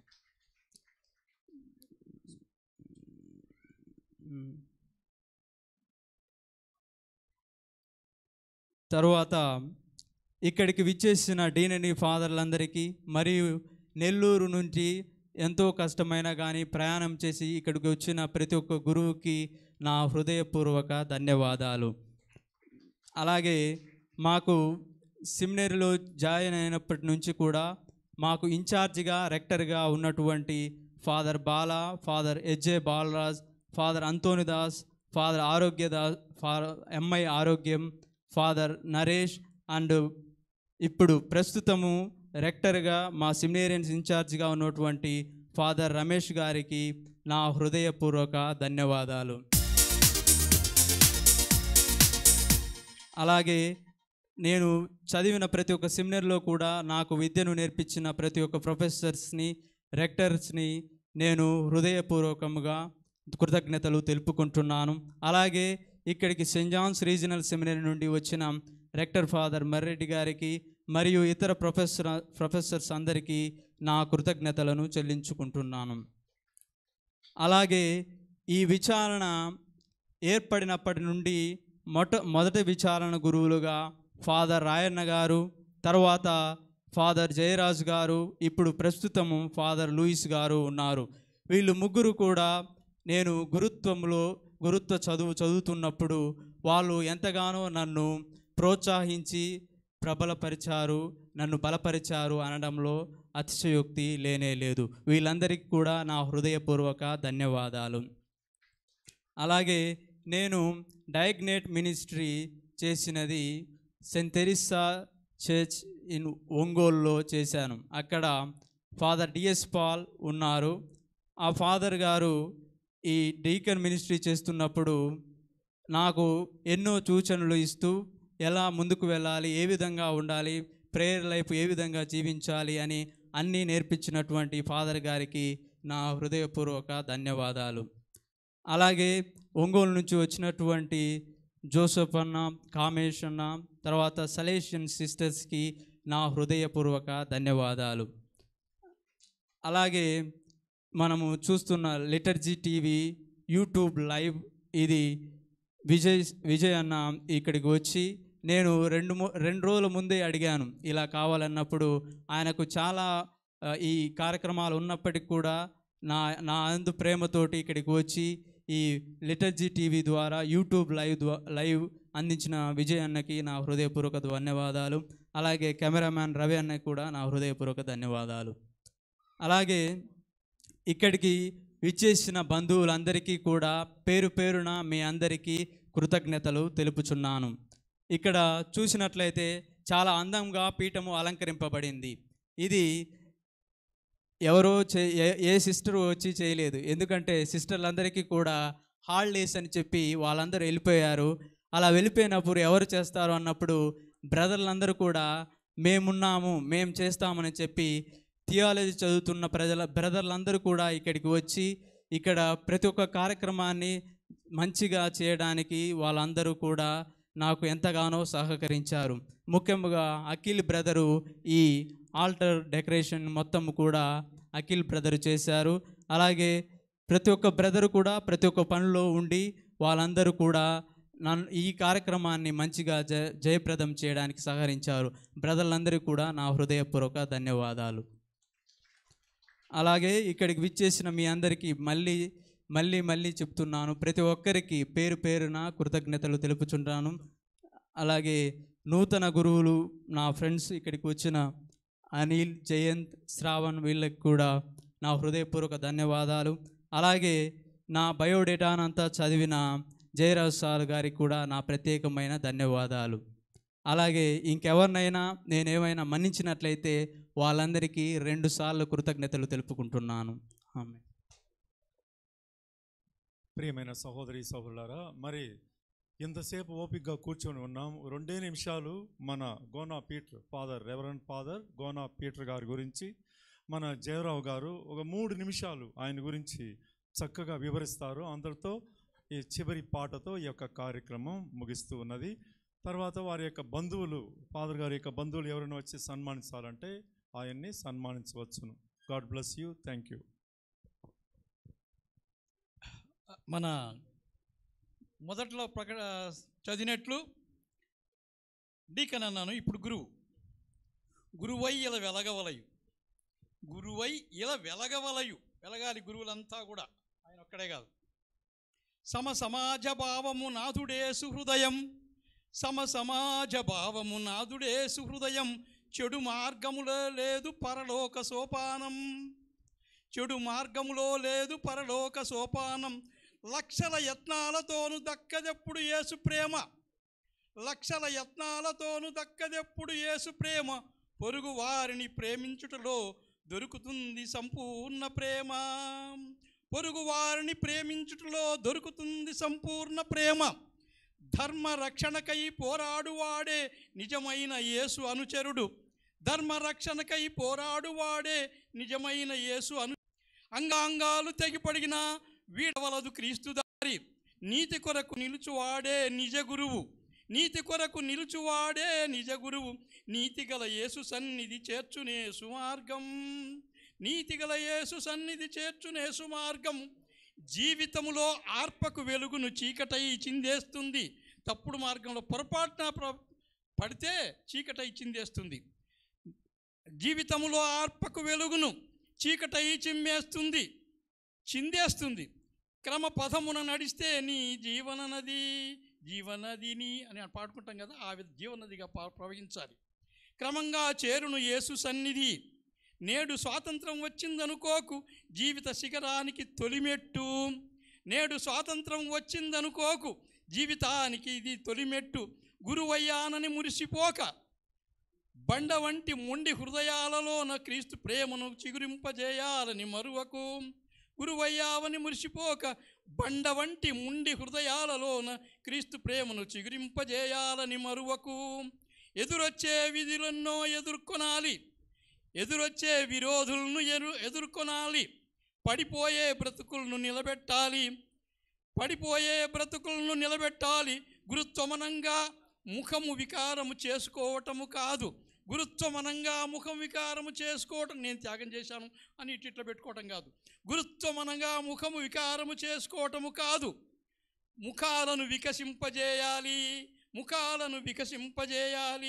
తరువాత ఇక్కడికి విచ్చేసిన డీనని ఫాదర్లందరికీ మరియు నెల్లూరు నుంచి ఎంతో కష్టమైన కానీ ప్రయాణం చేసి ఇక్కడికి వచ్చిన ప్రతి ఒక్క గురువుకి నా హృదయపూర్వక ధన్యవాదాలు అలాగే మాకు సిమినరీలో జాయిన్ అయినప్పటి నుంచి కూడా మాకు ఇన్ఛార్జిగా రెక్టర్గా ఉన్నటువంటి ఫాదర్ బాల ఫాదర్ ఎజ్జే Balaraj father Anthonidas father Arogyadas father MI Arogyam father Naresh and ఇప్పుడు ప్రస్తుతము రెక్టర్గా మా సిమినేరియన్స్ ఇన్ఛార్జిగా ఉన్నటువంటి ఫాదర్ రమేష్ గారికి నా హృదయపూర్వక ధన్యవాదాలు అలాగే నేను చదివిన ప్రతి ఒక్క సెమినార్లో కూడా నాకు విద్యను నేర్పించిన ప్రతి ఒక్క ప్రొఫెసర్స్ని రెక్టర్స్ని నేను హృదయపూర్వకంగా కృతజ్ఞతలు తెలుపుకుంటున్నాను అలాగే ఇక్కడికి సెయింట్ జాన్స్ రీజనల్ సెమినరీ నుండి వచ్చిన రెక్టర్ ఫాదర్ మర్రెడ్డి గారికి మరియు ఇతర ప్రొఫెసర్ ప్రొఫెసర్స్ అందరికీ నా కృతజ్ఞతలను చెల్లించుకుంటున్నాను అలాగే ఈ విచారణ ఏర్పడినప్పటి నుండి మొట మొదటి విచారణ గురువులుగా ఫాదర్ రాయన్న గారు తర్వాత ఫాదర్ జయరాజ్ గారు ఇప్పుడు ప్రస్తుతము ఫాదర్ లూయిస్ గారు ఉన్నారు వీళ్ళు ముగ్గురు కూడా నేను గురుత్వంలో గురుత్వ చదువు చదువుతున్నప్పుడు వాళ్ళు ఎంతగానో నన్ను ప్రోత్సహించి ప్రబలపరిచారు నన్ను బలపరిచారు అనడంలో అతిశయోక్తి లేనే లేదు వీళ్ళందరికీ కూడా నా హృదయపూర్వక ధన్యవాదాలు అలాగే నేను డయాగ్నేట్ మినిస్ట్రీ చేసినది సెంట్ తెరిస్సా చర్చ్ ఇన్ ఒంగోలులో చేశాను అక్కడ ఫాదర్ డిఎస్ పాల్ ఉన్నారు ఆ ఫాదర్ గారు ఈ డీకన్ మినిస్ట్రీ చేస్తున్నప్పుడు నాకు ఎన్నో సూచనలు ఇస్తూ ఎలా ముందుకు వెళ్ళాలి ఏ విధంగా ఉండాలి ప్రేయర్ లైఫ్ ఏ విధంగా జీవించాలి అని అన్నీ నేర్పించినటువంటి ఫాదర్ గారికి నా హృదయపూర్వక ధన్యవాదాలు అలాగే ఒంగోలు నుంచి వచ్చినటువంటి జోసఫ్ అన్న కామేష్ అన్న తర్వాత సలేషియన్ సిస్టర్స్కి నా హృదయపూర్వక ధన్యవాదాలు అలాగే మనము చూస్తున్న లిటర్జీ టీవీ యూట్యూబ్ లైవ్ ఇది విజయ్ విజయ్ అన్న ఇక్కడికి వచ్చి నేను రెండు ము- రెండు రోజుల ముందే అడిగాను ఇలా కావాలన్నప్పుడు ఆయనకు చాలా ఆ, ఈ కార్యక్రమాలు ఉన్నప్పటికీ కూడా నా నా అందు ప్రేమతోటి ఇక్కడికి వచ్చి ఈ లిటర్జీ టీవీ ద్వారా యూట్యూబ్ లైవ్ ద్వా లైవ్ అందించిన విజయ్ అన్నకి నా హృదయపూర్వక ధన్యవాదాలు అలాగే కెమెరామ్యాన్ రవి అన్నకి కూడా నా హృదయపూర్వక ధన్యవాదాలు అలాగే ఇక్కడికి విచ్చేసిన బంధువులందరికీ కూడా పేరు పేరున మీ అందరికీ కృతజ్ఞతలు తెలుపుచున్నాను ఇక్కడ చూసినట్లయితే చాలా అందంగా పీఠము అలంకరింపబడింది ఇది ఎవరో చే ఏ- ఏ సిస్టర్ వచ్చి చేయలేదు ఎందుకంటే సిస్టర్లందరికీ కూడా హాలిడేస్ అని చెప్పి వాళ్ళందరూ వెళ్ళిపోయారు అలా వెళ్ళిపోయినప్పుడు ఎవరు చేస్తారు అన్నప్పుడు బ్రదర్లందరూ కూడా మేమున్నాము మేము చేస్తామని చెప్పి థియాలజీ చదువుతున్న ప్రజల బ్రదర్లందరూ కూడా ఇక్కడికి వచ్చి ఇక్కడ ప్రతి ఒక్క కార్యక్రమాన్ని మంచిగా చేయడానికి వాళ్ళందరూ కూడా నాకు ఎంతగానో సహకరించారు ముఖ్యంగా అఖిల్ బ్రదరు ఈ ఆల్టర్ డెకరేషన్ మొత్తం కూడా అఖిల్ బ్రదర్ చేశారు అలాగే ప్రతి ఒక్క బ్రదరు కూడా ప్రతి ఒక్క పనిలో ఉండి వాళ్ళందరూ కూడా నన్ను ఈ కార్యక్రమాన్ని మంచిగా జ జయప్రదం చేయడానికి సహకరించారు బ్రదర్లందరికీ కూడా నా హృదయపూర్వక ధన్యవాదాలు అలాగే ఇక్కడికి విచ్చేసిన మీ అందరికీ మళ్ళీ మళ్ళీ మళ్ళీ చెప్తున్నాను ప్రతి ఒక్కరికి పేరు పేరున కృతజ్ఞతలు తెలుపుచుంటాను అలాగే నూతన గురువులు నా ఫ్రెండ్స్ ఇక్కడికి వచ్చిన అనిల్ జయంత్ శ్రావణ్ వీళ్ళకి కూడా నా హృదయపూర్వక ధన్యవాదాలు అలాగే నా బయోడేటానంతా చదివిన జయరాజ్ సార్ గారికి కూడా నా ప్రత్యేకమైన ధన్యవాదాలు అలాగే ఇంకెవరినైనా నేనేమైనా మన్నించినట్లయితే వాళ్ళందరికీ రెండుసార్లు కృతజ్ఞతలు తెలుపుకుంటున్నాను ఆమె ప్రియమైన సహోదరి సహోదరులారా మరి ఇంతసేపు ఓపికగా కూర్చొని ఉన్నాం రెండే నిమిషాలు మన Gona Peter father reverend father Gona Peter గారి గురించి మన జయరావు గారు ఒక మూడు నిమిషాలు ఆయన గురించి చక్కగా వివరిస్తారు అందరితో ఈ చివరి పాటతో ఈ యొక్క కార్యక్రమం ముగిస్తూ ఉన్నది తర్వాత వారి యొక్క బంధువులు ఫాదర్ గారి యొక్క బంధువులు ఎవరైనా వచ్చి సన్మానించాలంటే ఆయన్ని సన్మానించవచ్చును God bless you thank you మన మొదట్లో ప్రక చదివినట్లు డీకన్ అన్నాను ఇప్పుడు గురువు గురువై ఇలా వెలగవలయు గురువై ఇలా వెలగవలయు వెలగాలి గురువులంతా కూడా ఆయన ఒక్కడే కాదు సమ సమాజ భావము నాథుడే సుహృదయం సమ సమాజ భావము నాథుడే సుహృదయం చెడు మార్గములో లేదు పరలోక సోపానం చెడు మార్గములో లేదు పరలోక సోపానం లక్షల యత్నాలతోను దక్కదెప్పుడు యేసు ప్రేమ లక్షల యత్నాలతోను దక్కదెప్పుడు యేసు ప్రేమ పొరుగు వారిని ప్రేమించుటలో దొరుకుతుంది సంపూర్ణ ప్రేమ పొరుగు వారిని ప్రేమించుటలో దొరుకుతుంది సంపూర్ణ ప్రేమ ధర్మ రక్షణకై పోరాడువాడే నిజమైన యేసు అనుచరుడు ధర్మ రక్షణకై పోరాడువాడే నిజమైన యేసు అను అంగాంగాలు తెగిపడిగిన వీడవలదు క్రీస్తు దారి నీతి కొరకు నిలుచువాడే నిజ గురువు నీతి కొరకు నిలుచువాడే నిజ గురువు నీతి గల యేసు సన్నిధి చేర్చునే సుమార్గం నీతి గల యేసు సన్నిధి చేర్చునే సుమార్గం జీవితములో ఆర్పకు వెలుగును చీకటై చిందేస్తుంది తప్పుడు మార్గంలో పొరపాటున ప్ర- పడితే చీకటై చిందేస్తుంది జీవితములో ఆర్పకు వెలుగును చీకటై చిమ్మేస్తుంది చిందేస్తుంది క్రమ పదమున నడిస్తే నీ జీవన నది జీవనదిని అని పాడుకుంటాం కదా ఆ విధ జీవనదిగా పా- ప్రవహించాలి క్రమంగా చేరును యేసు సన్నిధి నేడు స్వాతంత్రం వచ్చిందనుకోకు జీవిత శిఖరానికి తొలిమెట్టు నేడు స్వాతంత్రం వచ్చిందనుకోకు జీవితానికి ఇది తొలిమెట్టు గురువయ్యానని మురిసిపోక బండ వంటి మొండి హృదయాలలోన క్రీస్తు ప్రేమను చిగురింపజేయాలని మరువకు గురువయ్యావని మురిసిపోక బండ వంటి ముండి హృదయాలలోన క్రీస్తు ప్రేమను చిగురింపజేయాలని మరువకు ఎదురొచ్చే విధులెన్నో ఎదుర్కొనాలి ఎదురొచ్చే విరోధులను ఎరు ఎదుర్కొనాలి పడిపోయే బ్రతుకులను నిలబెట్టాలి పడిపోయే బ్రతుకులను నిలబెట్టాలి గురుత్వమనంగా ముఖము వికారము చేసుకోవటము కాదు గురుత్వమనంగా ముఖం వికారము చేసుకోవటం నేను త్యాగం చేశాను అని ఇటు ఇట్లా పెట్టుకోవటం కాదు గురుత్వమనంగా ముఖము వికారము చేసుకోవటము కాదు ముఖాలను వికసింపజేయాలి ముఖాలను వికసింపజేయాలి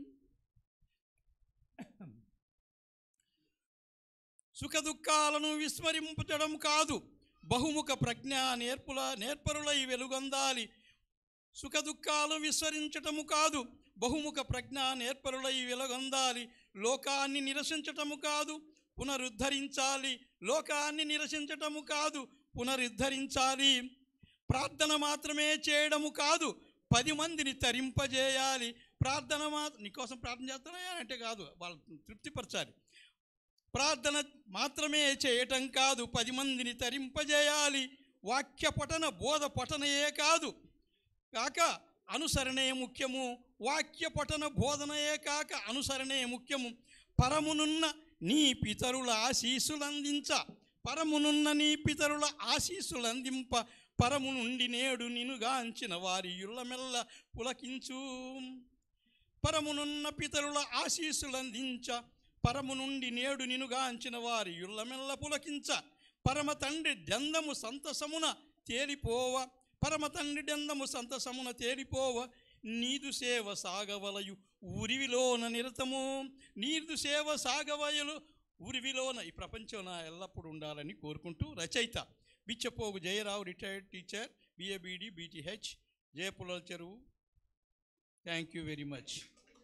సుఖదుఖాలను విస్మరింపడం కాదు బహుముఖ ప్రజ్ఞ నేర్పుల నేర్పరులై వెలుగొందాలి సుఖదుఖాలు విస్మరించటము కాదు బహుముఖ ప్రజ్ఞ నేర్పరులై వెలుగొందాలి లోకాన్ని నిరసించటము కాదు పునరుద్ధరించాలి లోకాన్ని నిరసించటము కాదు పునరుద్ధరించాలి ప్రార్థన మాత్రమే చేయడము కాదు పది మందిని తరింపజేయాలి ప్రార్థన మా నీకోసం ప్రార్థన చేస్తానయా అంటే కాదు వాళ్ళు తృప్తిపరచాలి ప్రార్థన మాత్రమే చేయటం కాదు పది మందిని తరింపజేయాలి వాక్య పఠన బోధ పఠనయే కాదు కాక అనుసరణే ముఖ్యము వాక్య పఠన బోధనయే కాక అనుసరణే ముఖ్యము పరమునున్న నీ పితరుల ఆశీస్సులందించ పరమునున్న నీ పితరుల ఆశీస్సులందింప పరము నుండి నేడు నినుగాంచిన వారి యుళ్ళమెల్ల పులకించు పరమునున్న పితరుల ఆశీస్సులందించ పరము నుండి నేడు నినుగాంచిన వారి యుళ్ళమెల్ల పులకించ పరమ తండ్రి దందము సంతసమున తేలిపోవ పరమ తండ్రి దందము సంతసమున తేలిపోవ నీదు సేవ సాగవలయు ఉరివిలోన నిరతము నీదు సేవ సాగవయలు ఉరివిలోన ఈ ప్రపంచంలో ఎల్లప్పుడూ ఉండాలని కోరుకుంటూ రచయిత Bichchapogu Jayarao retired teacher BA BEd BTh Jayapula Cheruvu thank you very much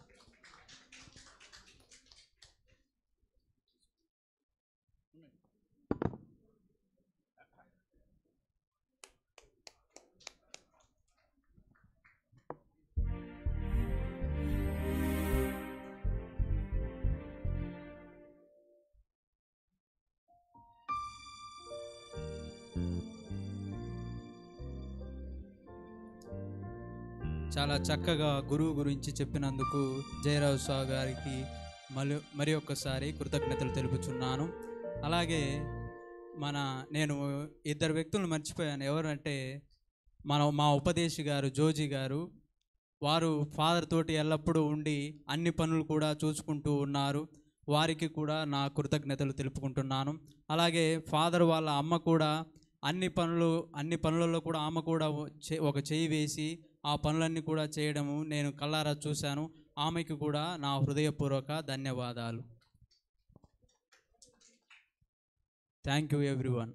చాలా చక్కగా గురువు గురించి చెప్పినందుకు జయరావు సావు గారికి మళ్ళీ మరి ఒక్కసారి కృతజ్ఞతలు తెలుపుచున్నాను అలాగే మన నేను ఇద్దరు వ్యక్తులను మర్చిపోయాను ఎవరంటే మన మా ఉపదేశి గారు జోజీ గారు వారు ఫాదర్ తోటి ఎల్లప్పుడూ ఉండి అన్ని పనులు కూడా చూసుకుంటూ ఉన్నారు వారికి కూడా నా కృతజ్ఞతలు తెలుపుకుంటున్నాను అలాగే ఫాదర్ వాళ్ళ అమ్మ కూడా అన్ని పనులు అన్ని పనులలో కూడా ఆమె కూడా చే- ఒక చేయి వేసి ఆ పనులన్నీ కూడా చేయడము నేను కళ్ళారా చూశాను ఆమెకి కూడా నా హృదయపూర్వక ధన్యవాదాలు thank you everyone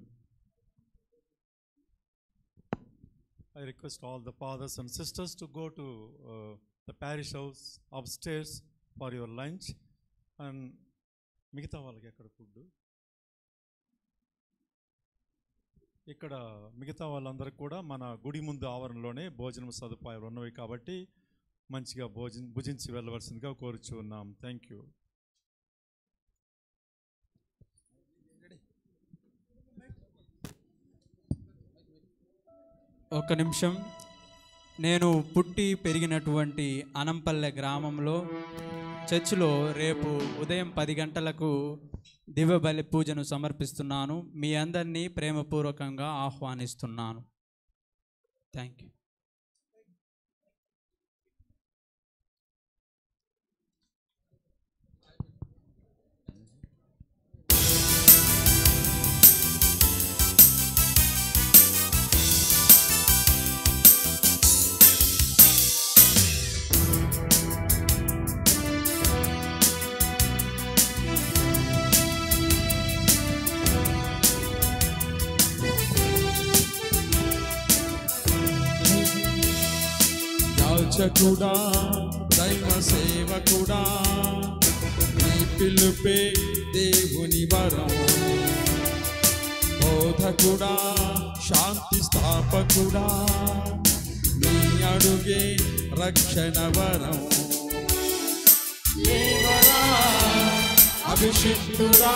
I request all the fathers and sisters to go to uh, the parish house upstairs for your lunch and మిగతా వాళ్ళకి ఎక్కడ ఫుడ్ ఇక్కడ మిగతా వాళ్ళందరికీ కూడా మన గుడి ముందు ఆవరణలోనే భోజనం సదుపాయాలు ఉన్నవి కాబట్టి మంచిగా భోజన భుజించి వెళ్ళవలసిందిగా కోరుచు ఉన్నాం థ్యాంక్ యూ ఒక్క నిమిషం నేను పుట్టి పెరిగినటువంటి అనంపల్లె గ్రామంలో చర్చిలో రేపు ఉదయం పది గంటలకు దివ్యబలి పూజను సమర్పిస్తున్నాను మీ అందరినీ ప్రేమపూర్వకంగా ఆహ్వానిస్తున్నాను థ్యాంక్ యూ యాచకుడా దైవ సేవకుడా నీ పిలుపే దేవుని వరం బోధకుడా శాంతి స్థాపకుడా నీ అడుగే రక్షణ వరం లేవరా అభిషిక్తుడా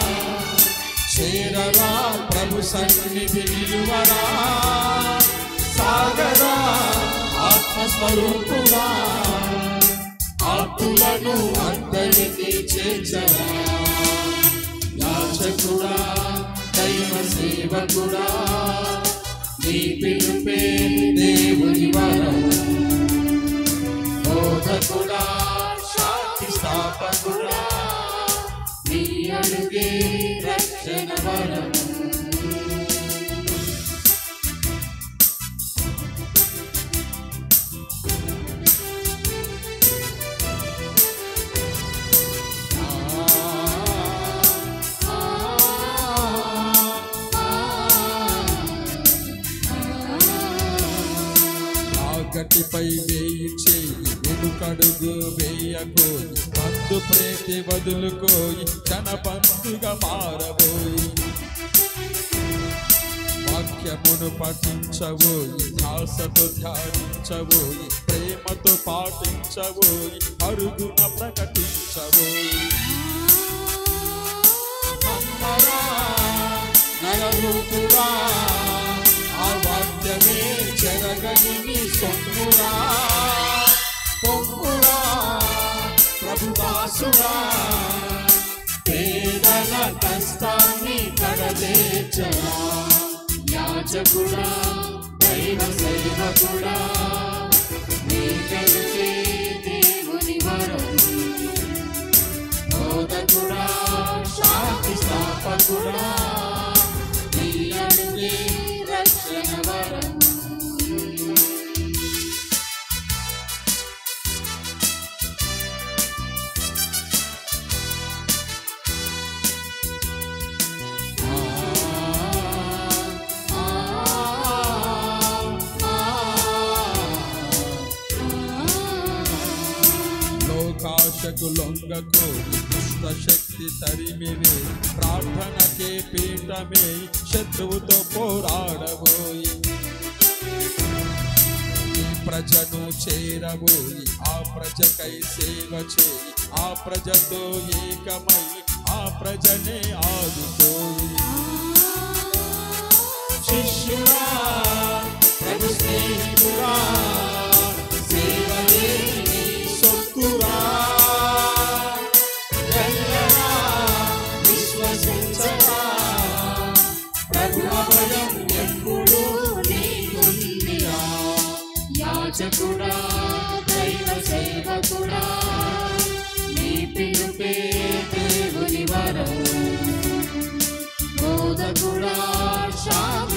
చేరరా ప్రభు సన్నిధి నిలువరా సాగరా ఆత్మస్వరూపుడా ఆత్తులను అందరికీ చేర్చరా యాచకుడా దైవ సేవకుడా నీ పిలుపే దేవుని వరం బోధకుడా శాంతి స్థాపకుడా నీ అడుగే రక్షణ వరం గట్టిపై వేయి చేయి వెనుకడుగు వేయకోయి బంధు ప్రేతి వదులుకోయి జనబంధుగా మారబోయి వాక్యమును పఠించబోయి ధ్యాసతో ధ్యానించబోయి ప్రేమతో పాటించబోయి అరుగున ప్రకటించబోయి నమ్మరా నరరూపురా ఆ వాక్యమే చెరగని నీ సొమ్మురా పొమ్మురా ప్రభుదాసురా పేదల కష్టాన్ని కడదేర్చరా యాచకుడా దైవ సేవకుడా నీ కలిగే దేవుని వరం బోధకుడా శాంతి స్థాపకుడా నీ అడుగే రక్షణ వరం లోకాశకు లొంగకు దుష్ట శక్తి తరిమిని ప్రార్థనకే పీఠమే శత్రువుతో పోరాడబోయి ఈ ప్రజను చేరబోయి ఆ ప్రజకై సేవ చేయి ఆ ప్రజతో ఏకమై ఆ ప్రజనే ఆదుకోయి శిష్యురా ప్రభు స్నేహితురా సేవలే నీ సొత్తురా వెళ్ళరా విశ్వసించరా ప్రభు అభయం ఎప్పుడు నీకుందిరా యాచకుడా దైవ సేవకుడా నీ పిలుపే దేవుని వరం బోధకుడా శాంతి